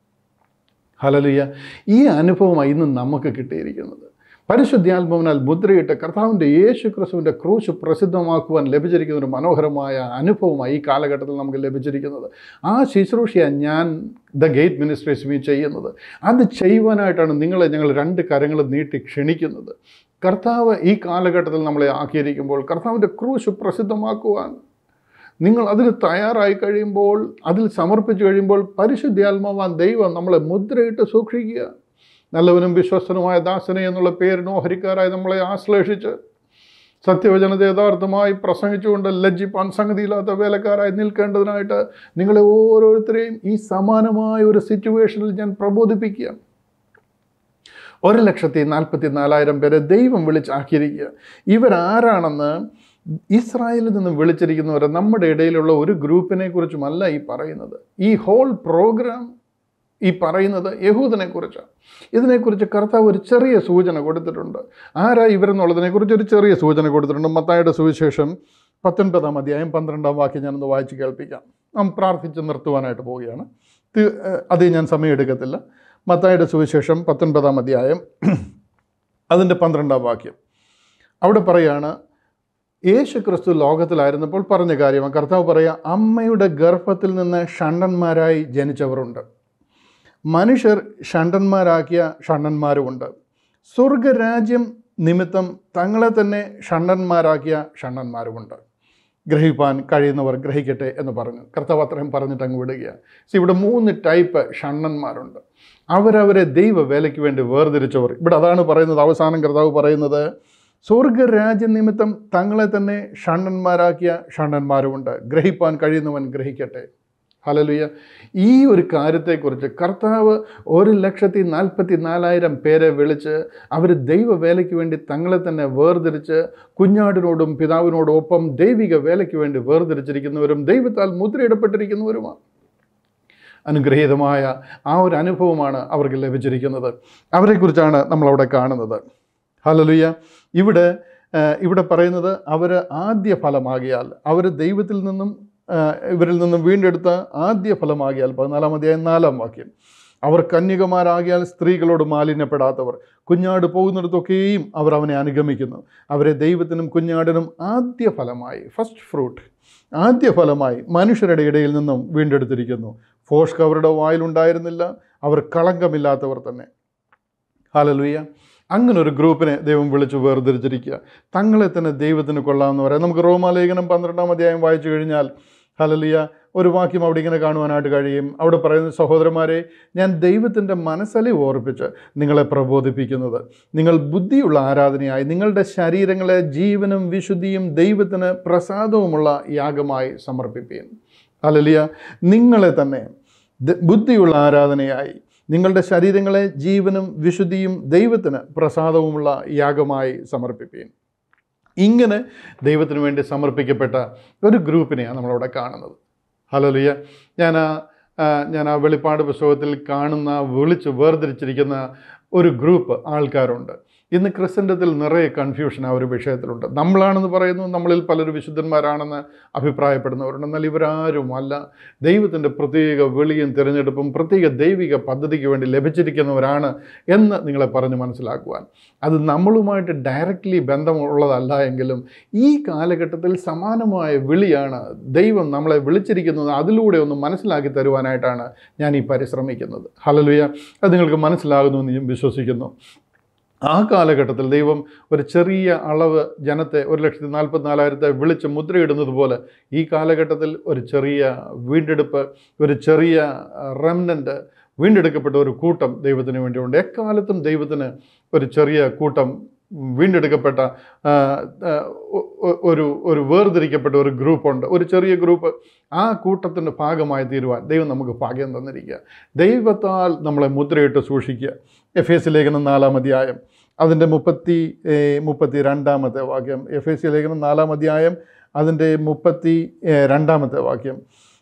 ഹലലിയ ഈ അനുഭവമായി ഇന്ന് നമുക്ക് കിട്ടിയിരിക്കുന്നത് പരിശുദ്ധാത്മാവിനാൽ മുദ്രയിട്ട് കർത്താവിൻ്റെ യേശു ക്രിസ്തുവിൻ്റെ ക്രൂശ് പ്രസിദ്ധമാക്കുവാൻ ലഭിച്ചിരിക്കുന്ന ഒരു മനോഹരമായ അനുഭവമായി ഈ കാലഘട്ടത്തിൽ നമുക്ക് ലഭിച്ചിരിക്കുന്നത് ആ ശുശ്രൂഷയാണ് ഞാൻ ദ ഗേറ്റ് മിനിസ്ട്രേഷൻ ചെയ്യുന്നത് അത് ചെയ്യുവാനായിട്ടാണ് നിങ്ങളെ ഞങ്ങൾ രണ്ട് കരങ്ങൾ നീട്ടി ക്ഷണിക്കുന്നത് കർത്താവ് ഈ കാലഘട്ടത്തിൽ നമ്മളെ ആക്കിയിരിക്കുമ്പോൾ കർത്താവിൻ്റെ ക്രൂശ് പ്രസിദ്ധമാക്കുവാൻ നിങ്ങൾ അതിന് തയ്യാറായി കഴിയുമ്പോൾ അതിൽ സമർപ്പിച്ചു കഴിയുമ്പോൾ പരിശുദ്ധാത്മാവാൻ ദൈവം നമ്മളെ മുദ്രയിട്ട് സൂക്ഷിക്കുക നല്ലവനും വിശ്വസ്തനുമായ ദാസനെ എന്നുള്ള പേരിന് ഓഹരിക്കാരായി നമ്മളെ ആശ്ലേഷിച്ച് സത്യവചനത്തെ യഥാർത്ഥമായി പ്രസംഗിച്ചുകൊണ്ട് ലജ്ജിപ്പാൻ സംഗതിയില്ലാത്ത വേലക്കാരായി നിൽക്കേണ്ടതിനായിട്ട് നിങ്ങളെ ഓരോരുത്തരെയും ഈ സമാനമായ ഒരു സിറ്റുവേഷനിൽ ഞാൻ പ്രബോധിപ്പിക്കുക ഒരു ലക്ഷത്തി നാൽപ്പത്തി നാലായിരം പേരെ ദൈവം വിളിച്ചാക്കിയിരിക്കുക ഇവരാരാണെന്ന് ഇസ്രായേലിൽ നിന്ന് വിളിച്ചിരിക്കുന്നവരെ നമ്മുടെ ഇടയിലുള്ള ഒരു ഗ്രൂപ്പിനെ കുറിച്ചുമല്ല ഈ പറയുന്നത് ഈ ഹോൾ പ്രോഗ്രാം ഈ പറയുന്നത് യഹൂദനെ കുറിച്ചാണ് ഇതിനെക്കുറിച്ച് കർത്താവ് ഒരു ചെറിയ സൂചന കൊടുത്തിട്ടുണ്ട് ആരാ ഇവരെന്നുള്ളതിനെക്കുറിച്ച് ഒരു ചെറിയ സൂചന കൊടുത്തിട്ടുണ്ട് മത്തായുടെ സുവിശേഷം പത്തൊൻപതാം അധ്യായം പന്ത്രണ്ടാം വാക്യം ഞാനൊന്ന് വായിച്ച് കേൾപ്പിക്കാം നാം പ്രാർത്ഥിച്ച് നിർത്തുവാനായിട്ട് പോവുകയാണ് തി- ഏഹ് അത് ഞാൻ സമയമെടുക്കത്തില്ല മത്തായുടെ സുവിശേഷം പത്തൊൻപതാം അധ്യായം അതിൻ്റെ പന്ത്രണ്ടാം വാക്യം അവിടെ പറയാണ് യേശു ക്രിസ്തു ലോകത്തിലായിരുന്നപ്പോൾ പറഞ്ഞ കാര്യമാണ് കർത്താവ് പറയുക അമ്മയുടെ ഗർഭത്തിൽ നിന്ന് ഷണ്ടന്മാരായി ജനിച്ചവരുണ്ട് മനുഷ്യർ ഷണ്ടന്മാരാക്കിയ ഷണ്ടന്മാരുമുണ്ട് സ്വർഗരാജ്യം നിമിത്തം തങ്ങളെ തന്നെ ഷണ്ടന്മാരാക്കിയ ഷണ്ടന്മാരുമുണ്ട് ഗ്രഹിപ്പാൻ കഴിയുന്നവർ ഗ്രഹിക്കട്ടെ എന്ന് പറഞ്ഞു കർത്താവ് അത്രയും പറഞ്ഞിട്ട് അങ്ങ് വിടുകയാണ് സോ ഇവിടെ മൂന്ന് ടൈപ്പ് ഷണ്ണന്മാരുണ്ട് അവരവരെ ദൈവ വേലയ്ക്ക് വേണ്ടി വേർതിരിച്ചവർ ഇവിടെ അതാണ് പറയുന്നത് അവസാനം കർത്താവ് പറയുന്നത് സ്വർഗരാജ്യ നിമിത്തം തങ്ങളെ തന്നെ ഷണ്ണന്മാരാക്കിയ ഷണ്ണന്മാരുമുണ്ട് ഗ്രഹിപ്പാൻ കഴിയുന്നവൻ ഗ്രഹിക്കട്ടെ ഹലലുയ ഈ ഒരു കാര്യത്തെക്കുറിച്ച് കർത്താവ് ഒരു ലക്ഷത്തി നാൽപ്പത്തി നാലായിരം പേരെ വിളിച്ച് അവർ ദൈവവേലയ്ക്ക് വേണ്ടി തങ്ങളെ തന്നെ വേർതിരിച്ച് കുഞ്ഞാടിനോടും പിതാവിനോടും ഒപ്പം ദൈവിക വേലയ്ക്ക് വേണ്ടി വേർതിരിച്ചിരിക്കുന്നവരും ദൈവത്താൽ മുദ്രയിടപ്പെട്ടിരിക്കുന്നവരുമാണ് അനുഗ്രഹീതമായ ആ ഒരു അനുഭവമാണ് അവർക്ക് ലഭിച്ചിരിക്കുന്നത് അവരെക്കുറിച്ചാണ് നമ്മളവിടെ കാണുന്നത് ഹലലുയ ഇവിടെ ആ, ഇവിടെ പറയുന്നത് അവർ ആദ്യ ഫലമാകിയാൽ അവർ ദൈവത്തിൽ നിന്നും ആ, ഇവരിൽ നിന്നും വീണ്ടെടുത്ത ആദ്യ ഫലമാകിയാൽ പതിനാലാം അധ്യായം നാലാം വാക്യം അവർ കന്യകമാരാകിയാൽ സ്ത്രീകളോട് മാലിന്യപ്പെടാത്തവർ കുഞ്ഞാട് പോകുന്നിടത്തൊക്കെയും അവർ അവനെ അനുഗമിക്കുന്നു അവരെ ദൈവത്തിനും കുഞ്ഞാടിനും ആദ്യ ഫലമായി ഫസ്റ്റ് ഫ്രൂട്ട് ആദ്യ ഫലമായി മനുഷ്യരുടെ ഇടയിൽ നിന്നും വീണ്ടെടുത്തിരിക്കുന്നു ഫോഷ്ക്ക് അവരുടെ വായിലുണ്ടായിരുന്നില്ല അവർ കളങ്കമില്ലാത്തവർ തന്നെ ഹാലലുയ്യ അങ്ങനെ ഒരു ഗ്രൂപ്പിനെ ദൈവം വിളിച്ച് വേർതിരിച്ചിരിക്കുക തങ്ങളെ തന്നെ ദൈവത്തിന് കൊള്ളാമെന്ന് പറയാം നമുക്ക് റോമാലേഖനം പന്ത്രണ്ടാം അധ്യായം വായിച്ചു കഴിഞ്ഞാൽ ഹലലിയ ഒരു വാക്യം അവിടെ ഇങ്ങനെ കാണുവാനായിട്ട് കഴിയും അവിടെ പറയുന്ന സഹോദരന്മാരെ ഞാൻ ദൈവത്തിൻ്റെ മനസ്സലി ഓർപ്പിച്ച് നിങ്ങളെ പ്രബോധിപ്പിക്കുന്നത് നിങ്ങൾ ബുദ്ധിയുള്ള ആരാധനയായി നിങ്ങളുടെ ശരീരങ്ങളെ ജീവനും വിശുദ്ധിയും ദൈവത്തിന് പ്രസാദവുമുള്ള യാഗമായി സമർപ്പിപ്പീൻ ഹലലിയ നിങ്ങളെ തന്നെ ദ- ബുദ്ധിയുള്ള ആരാധനയായി നിങ്ങളുടെ ശരീരങ്ങളെ ജീവനും വിശുദ്ധിയും ദൈവത്തിന് പ്രസാദവുമുള്ള യാഗമായി സമർപ്പിപ്പീൻ ഇങ്ങനെ ദൈവത്തിന് വേണ്ടി സമർപ്പിക്കപ്പെട്ട ഒരു ഗ്രൂപ്പിനെയാണ് നമ്മളവിടെ കാണുന്നത് ഹലോലിയ ഞാൻ ആ ആ, ഞാൻ ആ വെളിപ്പാട് പുസ്തകത്തിൽ കാണുന്ന വിളിച്ച് വേർതിരിച്ചിരിക്കുന്ന ഒരു ഗ്രൂപ്പ് ആൾക്കാരുണ്ട് ഇന്ന് ക്രിസ്ത്യൻ്റത്തിൽ നിറയെ കൺഫ്യൂഷൻ ആ ഒരു വിഷയത്തിലുണ്ട് നമ്മളാണെന്ന് പറയുന്നു നമ്മളിൽ പലരും വിശുദ്ധന്മാരാണെന്ന് അഭിപ്രായപ്പെടുന്നവരുണ്ട് എന്നാൽ ഇവരാരും അല്ല ദൈവത്തിൻ്റെ പ്രത്യേക വിളിയും തിരഞ്ഞെടുപ്പും പ്രത്യേക ദൈവിക പദ്ധതിക്ക് വേണ്ടി ലഭിച്ചിരിക്കുന്നവരാണ് എന്ന് നിങ്ങളെ പറഞ്ഞ് മനസ്സിലാക്കുവാൻ അത് നമ്മളുമായിട്ട് ഡയറക്റ്റ്ലി ബന്ധമുള്ളതല്ല എങ്കിലും ഈ കാലഘട്ടത്തിൽ സമാനമായ വിളിയാണ് ദൈവം നമ്മളെ വിളിച്ചിരിക്കുന്നത് അതിലൂടെ ഒന്ന് മനസ്സിലാക്കി തരുവാനായിട്ടാണ് ഞാൻ ഈ പരിശ്രമിക്കുന്നത് ഹലലുയ അത് നിങ്ങൾക്ക് മനസ്സിലാകുന്നു എന്ന് ഞാൻ വിശ്വസിക്കുന്നു ആ കാലഘട്ടത്തിൽ ദൈവം ഒരു ചെറിയ അളവ് ജനത്തെ ഒരു ലക്ഷത്തി നാൽപ്പത്തിനാലായിരത്തെ വിളിച്ച് മുദ്രയിടുന്നത് പോലെ ഈ കാലഘട്ടത്തിൽ ഒരു ചെറിയ വീണ്ടെടുപ്പ് ഒരു ചെറിയ റെമനൻ്റ് വീണ്ടെടുക്കപ്പെട്ട ഒരു കൂട്ടം ദൈവത്തിന് വേണ്ടിയുണ്ട് എക്കാലത്തും ദൈവത്തിന് ഒരു ചെറിയ കൂട്ടം വീണ്ടെടുക്കപ്പെട്ട ആ, ആ, ഒ- ഒ- ഒരു ഒരു വേർതിരിക്കപ്പെട്ട ഒരു ഗ്രൂപ്പുണ്ട് ഒരു ചെറിയ ഗ്രൂപ്പ് ആ കൂട്ടത്തിൻ്റെ ഭാഗമായി തീരുവാൻ ദൈവം നമുക്ക് ഭാഗ്യം തന്നിരിക്കുക ദൈവത്താൽ നമ്മളെ മുദ്രയിട്ട് സൂക്ഷിക്കുക എഫ് എസ് ലേഖനം നാലാം അധ്യായം അതിൻ്റെ മുപ്പത്തി ഏ, മുപ്പത്തി രണ്ടാമത്തെ വാക്യം എഫ് എസ് ലേഖനം നാലാം അധ്യായം അതിൻ്റെ മുപ്പത്തി ഏ, രണ്ടാമത്തെ വാക്യം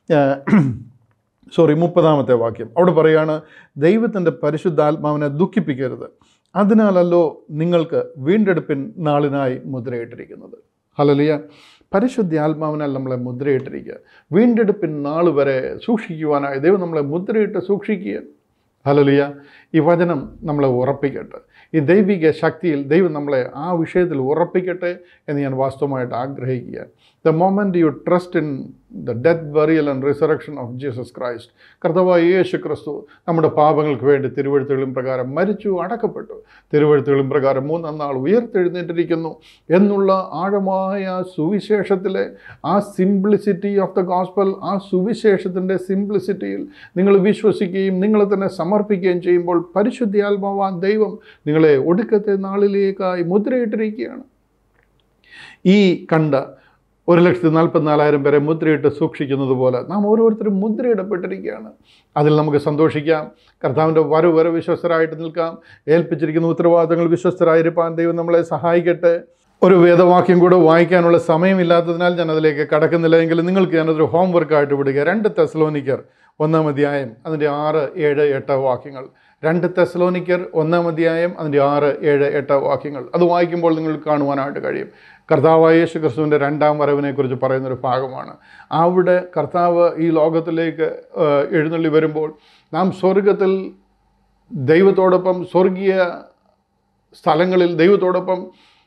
സോറി മുപ്പതാമത്തെ വാക്യം അവിടെ പറയാണ് ദൈവത്തിൻ്റെ പരിശുദ്ധാത്മാവിനെ ദുഃഖിപ്പിക്കരുത് അതിനാലല്ലോ നിങ്ങൾക്ക് വീണ്ടെടുപ്പിൻ നാളിനായി മുദ്രയിട്ടിരിക്കുന്നത് ഹലലിയ പരിശുദ്ധാത്മാവിനാൽ നമ്മളെ മുദ്രയിട്ടിരിക്കുക വീണ്ടെടുപ്പിൻ നാൾ വരെ സൂക്ഷിക്കുവാനായി ദൈവം നമ്മളെ മുദ്രയിട്ട് സൂക്ഷിക്കുക ഹലലിയ ഈ വചനം നമ്മളെ ഉറപ്പിക്കട്ടെ ഈ ദൈവിക ശക്തിയിൽ ദൈവം നമ്മളെ ആ വിഷയത്തിൽ ഉറപ്പിക്കട്ടെ എന്ന് ഞാൻ വാസ്തവമായിട്ട് ആഗ്രഹിക്കുക the moment you trust in the death burial and resurrection of Jesus Christ കർത്തവായ യേശു ക്രിസ്തു നമ്മുടെ പാപങ്ങൾക്ക് വേണ്ടി തിരുവഴുത്തുകളും പ്രകാരം മരിച്ചു അടക്കപ്പെട്ടു തിരുവഴുത്തുകളും പ്രകാരം മൂന്നാം നാൾ ഉയർത്തെഴുന്നേറ്റിരിക്കുന്നു എന്നുള്ള ആഴമായ സുവിശേഷത്തിലെ ആ സിംപ്ലിസിറ്റി ഓഫ് ദ ഗോസ്പൽ ആ സുവിശേഷത്തിൻ്റെ സിംപ്ലിസിറ്റിയിൽ നിങ്ങൾ വിശ്വസിക്കുകയും നിങ്ങളെ തന്നെ സമർപ്പിക്കുകയും ചെയ്യുമ്പോൾ പരിശുദ്ധാത്മാവാൻ ദൈവം നിങ്ങളെ ഒടുക്കത്തെ നാളിലേക്കായി മുദ്രയിട്ടിരിക്കുകയാണ് ഈ കണ്ട ഒരു ലക്ഷത്തി നാൽപ്പത്തിനാലായിരം പേരെ മുദ്രയിട്ട് സൂക്ഷിക്കുന്നത് പോലെ നാം ഓരോരുത്തരും മുദ്രയിടപ്പെട്ടിരിക്കുകയാണ് അതിൽ നമുക്ക് സന്തോഷിക്കാം കർത്താവിൻ്റെ വരവ് വരെ വിശ്വസ്തരായിട്ട് നിൽക്കാം ഏൽപ്പിച്ചിരിക്കുന്ന ഉത്തരവാദിത്തങ്ങൾ വിശ്വസ്തരായിരിക്കാൻ ദൈവം നമ്മളെ സഹായിക്കട്ടെ ഒരു വേദവാക്യം കൂടെ വായിക്കാനുള്ള സമയമില്ലാത്തതിനാൽ ഞാൻ അതിലേക്ക് കടക്കുന്നില്ല എങ്കിലും നിങ്ങൾക്ക് ഞാനതൊരു ഹോംവർക്കായിട്ട് വിടുക രണ്ട് തെസ്ലോനിക്കർ ഒന്നാം അധ്യായം അതിൻ്റെ ആറ് ഏഴ് എട്ട് വാക്യങ്ങൾ രണ്ട് തെസ്ലോനിക്കർ ഒന്നാം അധ്യായം അതിൻ്റെ ആറ് ഏഴ് എട്ട് വാക്യങ്ങൾ അത് വായിക്കുമ്പോൾ നിങ്ങൾക്ക് കാണുവാനായിട്ട് കഴിയും കർത്താവായ യേശു ക്രിസ്തുവിൻ്റെ രണ്ടാം വരവിനെക്കുറിച്ച് പറയുന്നൊരു ഭാഗമാണ് അവിടെ കർത്താവ് ഈ ലോകത്തിലേക്ക് ആ, എഴുന്നള്ളി വരുമ്പോൾ നാം സ്വർഗത്തിൽ ദൈവത്തോടൊപ്പം സ്വർഗീയ സ്ഥലങ്ങളിൽ ദൈവത്തോടൊപ്പം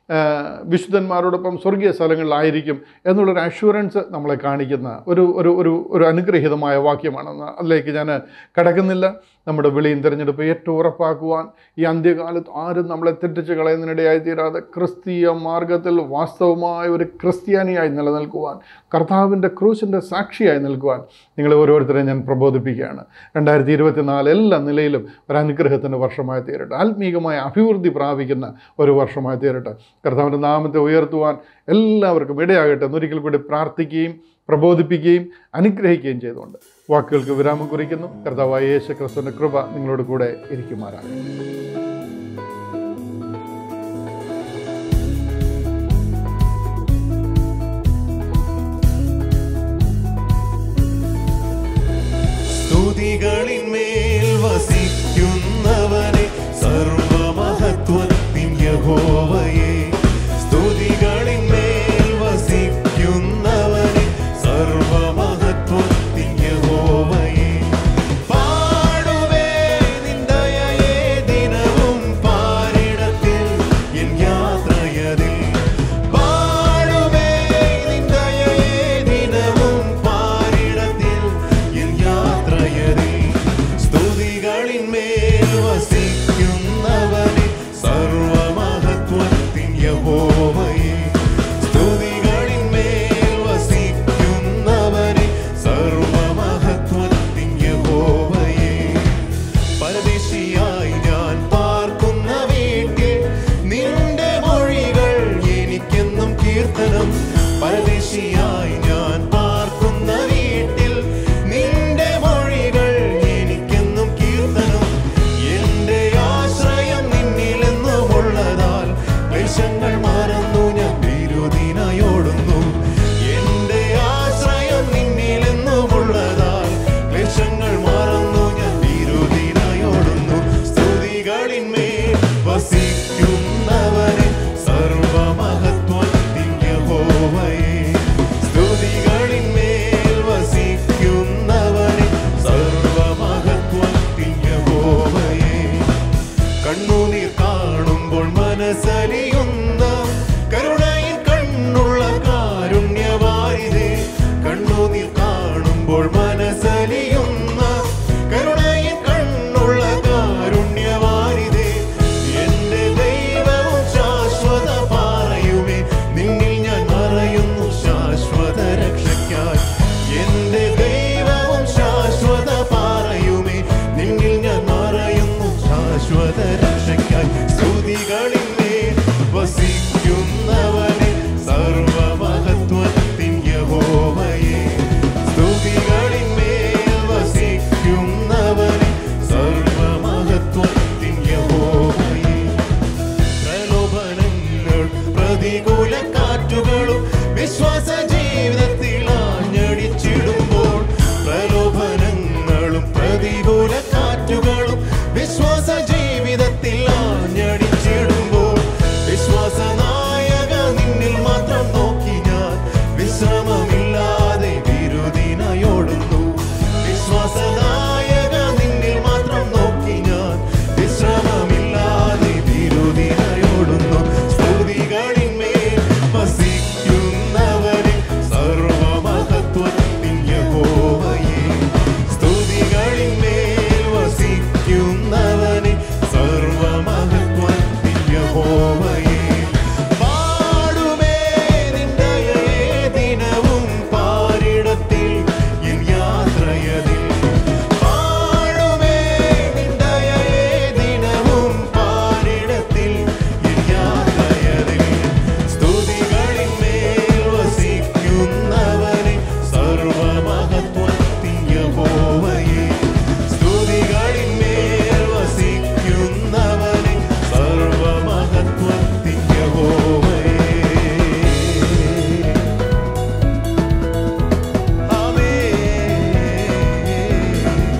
ആ, വിശുദ്ധന്മാരോടൊപ്പം സ്വർഗീയ സ്ഥലങ്ങളിലായിരിക്കും എന്നുള്ളൊരു അഷുറൻസ് നമ്മളെ കാണിക്കുന്ന ഒരു ഒരു ഒരു ഒരു അനുഗ്രഹീതമായ വാക്യമാണെന്ന് അതിലേക്ക് ഞാൻ കടക്കുന്നില്ല നമ്മുടെ വിളിയും തിരഞ്ഞെടുപ്പ് ഏറ്റവും ഉറപ്പാക്കുവാൻ ഈ അന്ത്യകാലത്ത് ആരും നമ്മളെ തെറ്റിച്ച് കളയുന്നതിനിടയായി തീരാതെ ക്രിസ്തീയ മാർഗത്തിൽ വാസ്തവമായ ഒരു ക്രിസ്ത്യാനിയായി നിലനിൽക്കുവാൻ കർത്താവിൻ്റെ ക്രൂശിൻ്റെ സാക്ഷിയായി നിൽക്കുവാൻ നിങ്ങളെ ഓരോരുത്തരെയും ഞാൻ പ്രബോധിപ്പിക്കുകയാണ് രണ്ടായിരത്തി ഇരുപത്തിനാല് എല്ലാ നിലയിലും ഒരു അനുഗ്രഹത്തിൻ്റെ വർഷമായി തീരട്ടെ ആത്മീകമായ അഭിവൃദ്ധി പ്രാപിക്കുന്ന ഒരു വർഷമായി തീരട്ടെ കർത്താവിൻ്റെ നാമത്തെ ഉയർത്തുവാൻ എല്ലാവർക്കും ഇടയാകട്ടെ എന്നൊരിക്കൽ കൂടി പ്രാർത്ഥിക്കുകയും പ്രബോധിപ്പിക്കുകയും അനുഗ്രഹിക്കുകയും ചെയ്തുകൊണ്ട് വാക്കുകൾക്ക് വിരാമം കുറിക്കുന്നു കർത്താവായ യേശു ക്രിസ്തുവിൻ്റെ കൃപ നിങ്ങളോട് കൂടെ ഇരിക്കുമാറാണ് സ്തുതികളിന്മേൽ വസിക്കുന്നവനെ സർവമഹത്വത്തിൻ യഹോവയെ സ്തുതികളിന്മേൽ വസിക്കുന്നവനെ സർവമഹത്വത്തിൻ യഹോവയെ പാടുവേ നിന്ദയയെ ദിനവും പാരിടത്തിൽ എൻ യാത്രയതിൽ പാടുവേ നിന്ദയയെ ദിനവും പാരിടത്തിൽ എൻ യാത്രയതിൽ സ്തുതികളിന്മേൽ വസിക്കുന്നവനെ സർവമഹത്വത്തിൻ യഹോവയെ സ്തുതികളിന്മേൽ വസിക്കുന്നവനെ സർവമഹത്വത്തിൻ യഹോവയെ പരദേശിയായി ഞാൻ പാർക്കുന്ന വീട്ടിൽ നിന്റെ മൊഴികൾ എനിക്കെന്നും കീർത്തനം പരദേശിയായി ഞാൻ പാർക്കുന്ന വീട്ടിൽ നിന്റെ മൊഴികൾ എനിക്കെന്നും കീർത്തനം എന്റെ ആശ്രയം നിന്നിലെന്നുമുള്ളതാൽ ക്ലേശങ്ങൾ മറന്നു ഞാൻ വിരുദിനായോടുന്നു എന്റെ ആശ്രയം നിന്നിലെന്നുമുള്ളതാൽ ക്ലേശങ്ങൾ മറന്നു ഞാൻ വിരുദിനായോടുന്നു സ്തുതികളിന്മേൽ വസിക്കുന്നവനെ സർവമഹത്വത്തിൻ യഹോവയെ സ്തുതികളിന്മേൽ വസിക്കുന്നവനെ സർവമഹത്വത്തിൻ യഹോവയെ കണ്ണുനീർ കാണുമ്പോൾ മനസ്സലിയുന്ന കരുണയിൽ കണ്ണുള്ള കാരുണ്യവാരിതേ കണ്ണുനീർ കാണുമ്പോൾ മനസ്സലിയുന്ന കരുണയിൽ കണ്ണുള്ള കാരുണ്യവാരിതേ എന്റെ ദൈവവും ശാശ്വത പാറയുമേ നിന്നിൽ ഞാൻ മറയുന്നു ശാശ്വത രക്ഷയ്ക്കായി എന്റെ ദൈവവും ശാശ്വത പാറയുമേ നിന്നിൽ ഞാൻ മറയുന്നു ശാശ്വത രക്ഷയ്ക്കായി സ്തുതികളിന്മേൽ വസിക്കുന്നവനെ സർവമഹത്വത്തിൻ യഹോവയെ സ്തുതികളിന്മേൽ വസിക്കുന്നവനെ സർവമഹത്വത്തിൻ യഹോവയെ പ്രലോഭനങ്ങൾ പ്രതികൂല കാറ്റുകളും വിശ്വാസ ജീവിതത്തിൽ ആഞ്ഞടിച്ചിടുമ്പോൾ പ്രലോഭനങ്ങളും പ്രതികൂല കാറ്റുകളും വിശ്വാസ ജീവിതത്തിൽ ആഞ്ഞടിച്ചിടുമ്പോൾ വിശ്വാസ നായക നിന്നിൽ മാത്രം നോക്കി ഞാൻ വിശ്രമമില്ലാതെ വിരുദിനായോടുന്നു വിശ്വാസ നായക നിന്നിൽ മാത്രം നോക്കി ഞാൻ വിശ്രമമില്ലാതെ വിരുദിനായോടുന്നു സ്തുതികളിന്മേൽ വസിക്കുന്നവനെ സർവമഹത്വത്തിൻ യഹോവയെ സ്തുതികളിന്മേൽ വസിക്കുന്നവനെ സർവമഹത്വത്തിൻ യഹോവയെ പാടുമേ നിന്റെ ദിനവും പാരിടത്തിൽ എൻ യാത്രയതിൽ പാടുമേ നിന്റെ ദിനവും പാരിടത്തിൽ എൻ യാത്രയതിൽ സ്തുതികളിന്മേൽ വസിക്കുന്നവനെ സർവമഹത്വത്തിൻ യഹോവയെ സ്തുതികളിന്മേൽ വസിക്കുന്നവനെ സർവമഹത്വത്തിൻ യഹോവയെ ആമേൻ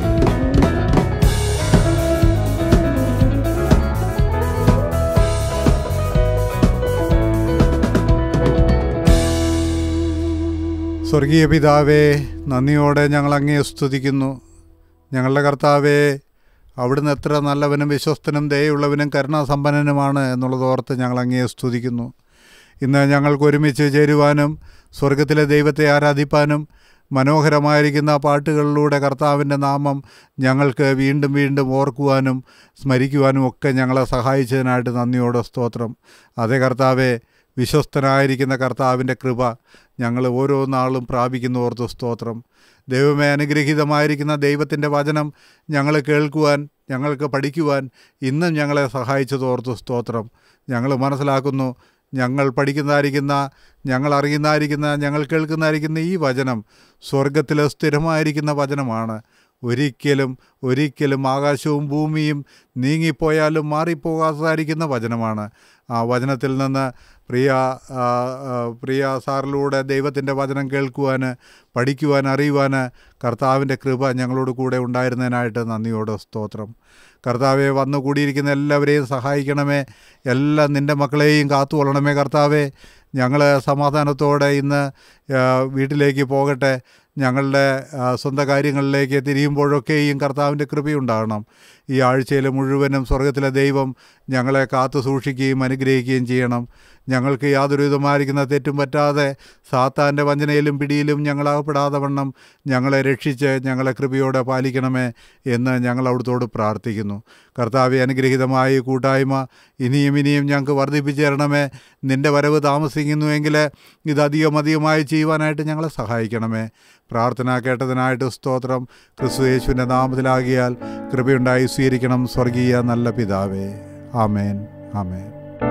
സ്വർഗീയ പിതാവേ നന്ദിയോടെ ഞങ്ങൾ അങ്ങയെ സ്തുതിക്കുന്നു ഞങ്ങളുടെ കർത്താവേ അവിടുന്ന് എത്ര നല്ലവനും വിശ്വസ്തനും ദയുള്ളവനും കരുണാസമ്പന്നനുമാണ് എന്നുള്ളത് ഓർത്ത് ഞങ്ങൾ അങ്ങയെ സ്തുതിക്കുന്നു ഇന്ന് ഞങ്ങൾക്ക് ഒരുമിച്ച് ചേരുവാനും സ്വർഗത്തിലെ ദൈവത്തെ ആരാധിപ്പാനും മനോഹരമായിരിക്കുന്ന പാട്ടുകളിലൂടെ കർത്താവിൻ്റെ നാമം ഞങ്ങൾക്ക് വീണ്ടും വീണ്ടും ഓർക്കുവാനും സ്മരിക്കുവാനും ഒക്കെ ഞങ്ങളെ സഹായിച്ചതിനായിട്ട് നന്ദിയോടെ സ്തോത്രം അതേ കർത്താവെ വിശ്വസ്തനായിരിക്കുന്ന കർത്താവിൻ്റെ കൃപ ഞങ്ങൾ ഓരോ നാളും പ്രാപിക്കുന്ന ഓർത്ത് സ്തോത്രം ദൈവമേ അനുഗ്രഹീതമായിരിക്കുന്ന ദൈവത്തിൻ്റെ വചനം ഞങ്ങൾ കേൾക്കുവാൻ ഞങ്ങൾക്ക് പഠിക്കുവാൻ ഇന്നും ഞങ്ങളെ സഹായിച്ചത് ഓർത്ത് സ്തോത്രം ഞങ്ങൾ മനസ്സിലാക്കുന്നു ഞങ്ങൾ പഠിക്കുന്നതായിരിക്കുന്ന ഞങ്ങൾ അറിയുന്നതായിരിക്കുന്ന ഞങ്ങൾ കേൾക്കുന്നതായിരിക്കുന്ന ഈ വചനം സ്വർഗത്തിൽ സ്ഥിരമായിരിക്കുന്ന വചനമാണ് ഒരിക്കലും ഒരിക്കലും ആകാശവും ഭൂമിയും നീങ്ങിപ്പോയാലും മാറിപ്പോകാത്തതായിരിക്കുന്ന വചനമാണ് ആ വചനത്തിൽ നിന്ന് പ്രിയ ആ, ആ, പ്രിയ സാറിലൂടെ ദൈവത്തിൻ്റെ വചനം കേൾക്കുവാൻ പഠിക്കുവാൻ അറിയുവാൻ കർത്താവിൻ്റെ കൃപ ഞങ്ങളോട് കൂടെ ഉണ്ടായിരുന്നതിനായിട്ട് നന്ദിയോട് സ്തോത്രം കർത്താവെ വന്നു കൂടിയിരിക്കുന്ന എല്ലാവരെയും സഹായിക്കണമേ എല്ലാ നിൻ്റെ മക്കളെയും കാത്തുകൊള്ളണമേ കർത്താവെ ഞങ്ങൾ സമാധാനത്തോടെ ഇന്ന് ആ, വീട്ടിലേക്ക് പോകട്ടെ ഞങ്ങളുടെ ആ, സ്വന്തം കാര്യങ്ങളിലേക്ക് തിരിയുമ്പോഴൊക്കെയും കർത്താവിൻ്റെ കൃപയുണ്ടാകണം ഈ ആഴ്ചയിൽ മുഴുവനും സ്വർഗത്തിലെ ദൈവം ഞങ്ങളെ കാത്തു സൂക്ഷിക്കുകയും അനുഗ്രഹിക്കുകയും ചെയ്യണം ഞങ്ങൾക്ക് യാതൊരു വിധമായിരിക്കുന്ന തെറ്റും പറ്റാതെ സാത്താൻ്റെ വഞ്ചനയിലും പിടിയിലും ഞങ്ങളാകപ്പെടാതെ വണ്ണം ഞങ്ങളെ രക്ഷിച്ച് ഞങ്ങളെ കൃപയോടെ പാലിക്കണമേ എന്ന് ഞങ്ങൾ അവിടുത്തോട് പ്രാർത്ഥിക്കുന്നു കർത്താവെ അനുഗ്രഹീതമായ ഈ കൂട്ടായ്മ ഇനിയും ഇനിയും ഞങ്ങൾക്ക് വർദ്ധിപ്പിച്ചു തരണമേ നിൻ്റെ വരവ് താമസിക്കുന്നുവെങ്കിൽ ഇത് അധികം അധികമായി ചെയ്യുവാനായിട്ട് ഞങ്ങളെ സഹായിക്കണമേ പ്രാർത്ഥന കേട്ടതിനായിട്ട് സ്തോത്രം ക്രിസ്തു യേശുവിൻ്റെ നാമത്തിലാകിയാൽ കൃപയുണ്ടായി സ്വീകരിക്കണം സ്വർഗീയ നല്ല പിതാവേ ആമേൻ ആമേൻ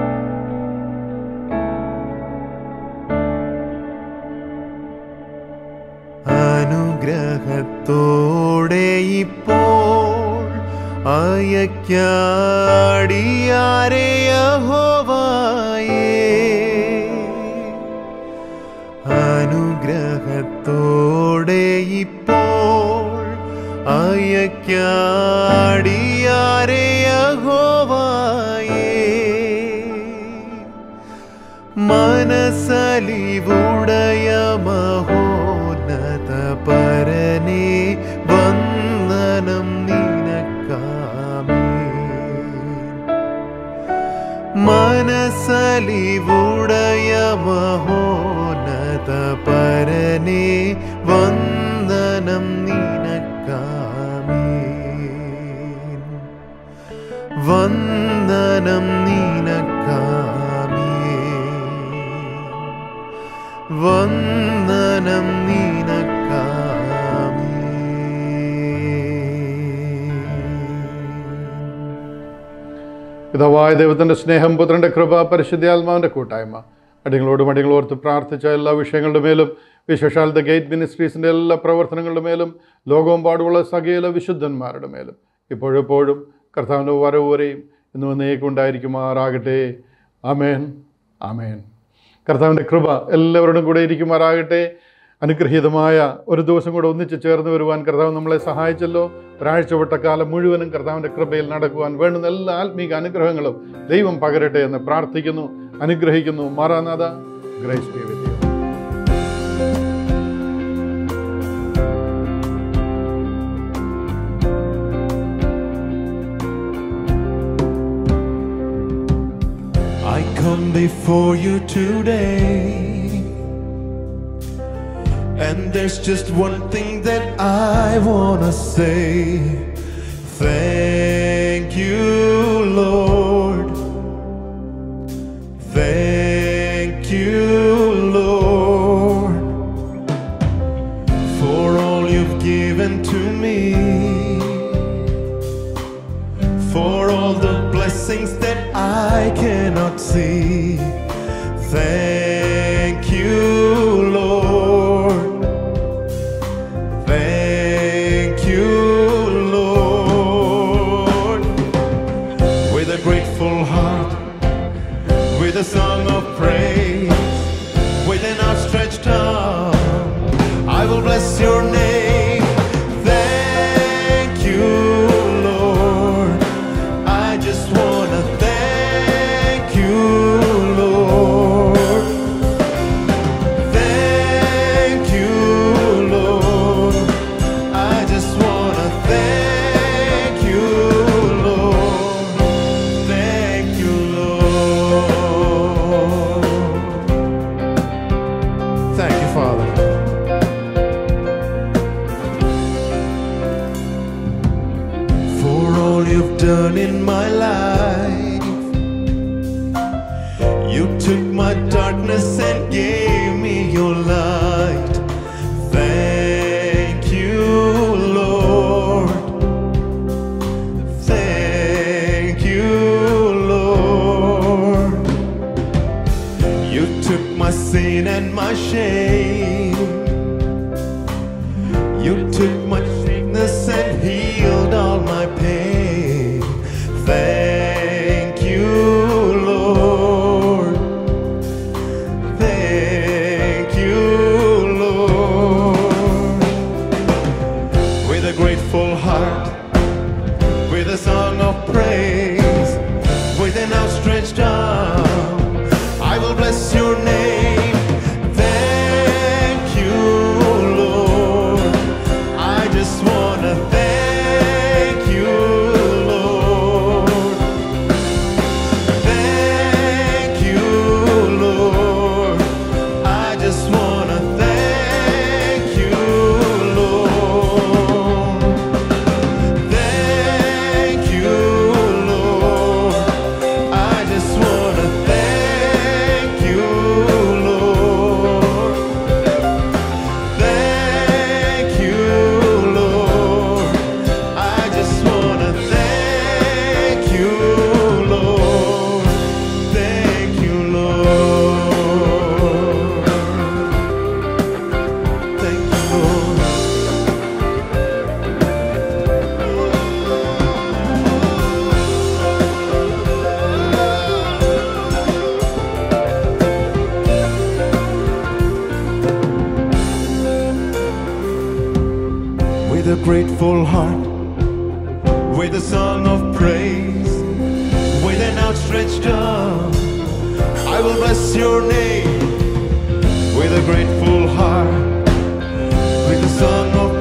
അനുഗ്രഹത്തോടെ ഇപ്പോൾ അയക്കാടിയാരെ യഹോവായേ അനുഗ്രഹത്തോടെ ഇപ്പോൾ അയക്കാടിയാരെ യഹോവായേ മനസ്സലിവുടയ മഹോന്നത പരനെ വന്ദനം നിനക്കാമേ മനസ്സലിവുടയ മഹോന്നത പരനെ വന്ദനം നിനക്കാമേ വന്ദനം നിനക്കാമേ വന്ദനം നിനക്കാമേ പിതാവായ ദൈവത്തിൻ്റെ സ്നേഹം പുത്രൻ്റെ കൃപ പരിശുദ്ധാത്മാവിൻ്റെ കൂട്ടായ്മ അടികളോടും അടികളോർത്ത് പ്രാർത്ഥിച്ച എല്ലാ വിഷയങ്ങളുടെ മേലും വിശേഷാൽ ദ ഗേറ്റ് മിനിസ്ട്രീസിൻ്റെ എല്ലാ പ്രവർത്തനങ്ങളുടെ മേലും ലോകവും പാടുള്ള സകല വിശുദ്ധന്മാരുടെ മേലും ഇപ്പോഴെപ്പോഴും കർത്താവിൻ്റെ വരവ് വരെയും ഇന്ന് വന്നേക്കുണ്ടായിരിക്കുമാറാകട്ടെ ആമേൻ ആമേൻ കർത്താവിൻ്റെ കൃപ എല്ലാവരോടും കൂടെ ഇരിക്കുമാറാകട്ടെ അനുഗ്രഹീതമായ ഒരു ദിവസം കൂടെ ഒന്നിച്ച് ചേർന്ന് വരുവാൻ കർത്താവ് നമ്മളെ സഹായിച്ചല്ലോ ഒരാഴ്ചപ്പെട്ട കാലം മുഴുവനും കർത്താവിൻ്റെ കൃപയിൽ നടക്കുവാൻ വേണ്ടുന്ന എല്ലാ ആത്മീക അനുഗ്രഹങ്ങളും ദൈവം പകരട്ടെ എന്ന് പ്രാർത്ഥിക്കുന്നു അനുഗ്രഹിക്കുന്നു മാറാനാഥ grace be with you I come before you today. And there's just one thing that I want to say. Thank you, Lord. Thank you, Lord, for all you've given to me for all the blessings that I cannot see. Thank you, Lord. Thank you, Lord. With a grateful heart, with a song of praise, with an outstretched arm, I will bless your name. Thank you, Lord. I just want to thank you, Lord. Thank you, Lord. I just want to thank you, You took my darkness and gave me your light. Thank you, Lord. Thank you, Lord. You took my sin and my shame. You took my sickness and healed all my pain. Thank you, Lord. Thank you, Lord. With a grateful heart, with a song of praise, with an outstretched arm, I will bless your name. Thank you, Lord. I just want to thank you, Lord. Thank you, Lord. I just want to thank you, Lord. Thank you, Lord. I just want to thank you, Lord. Thank you, Lord. I just want to thank you, Lord. Thank you, Lord. Thank you, Lord. with a grateful heart, with a song of praise, with an outstretched arm. I will bless your name with a grateful heart, with a song of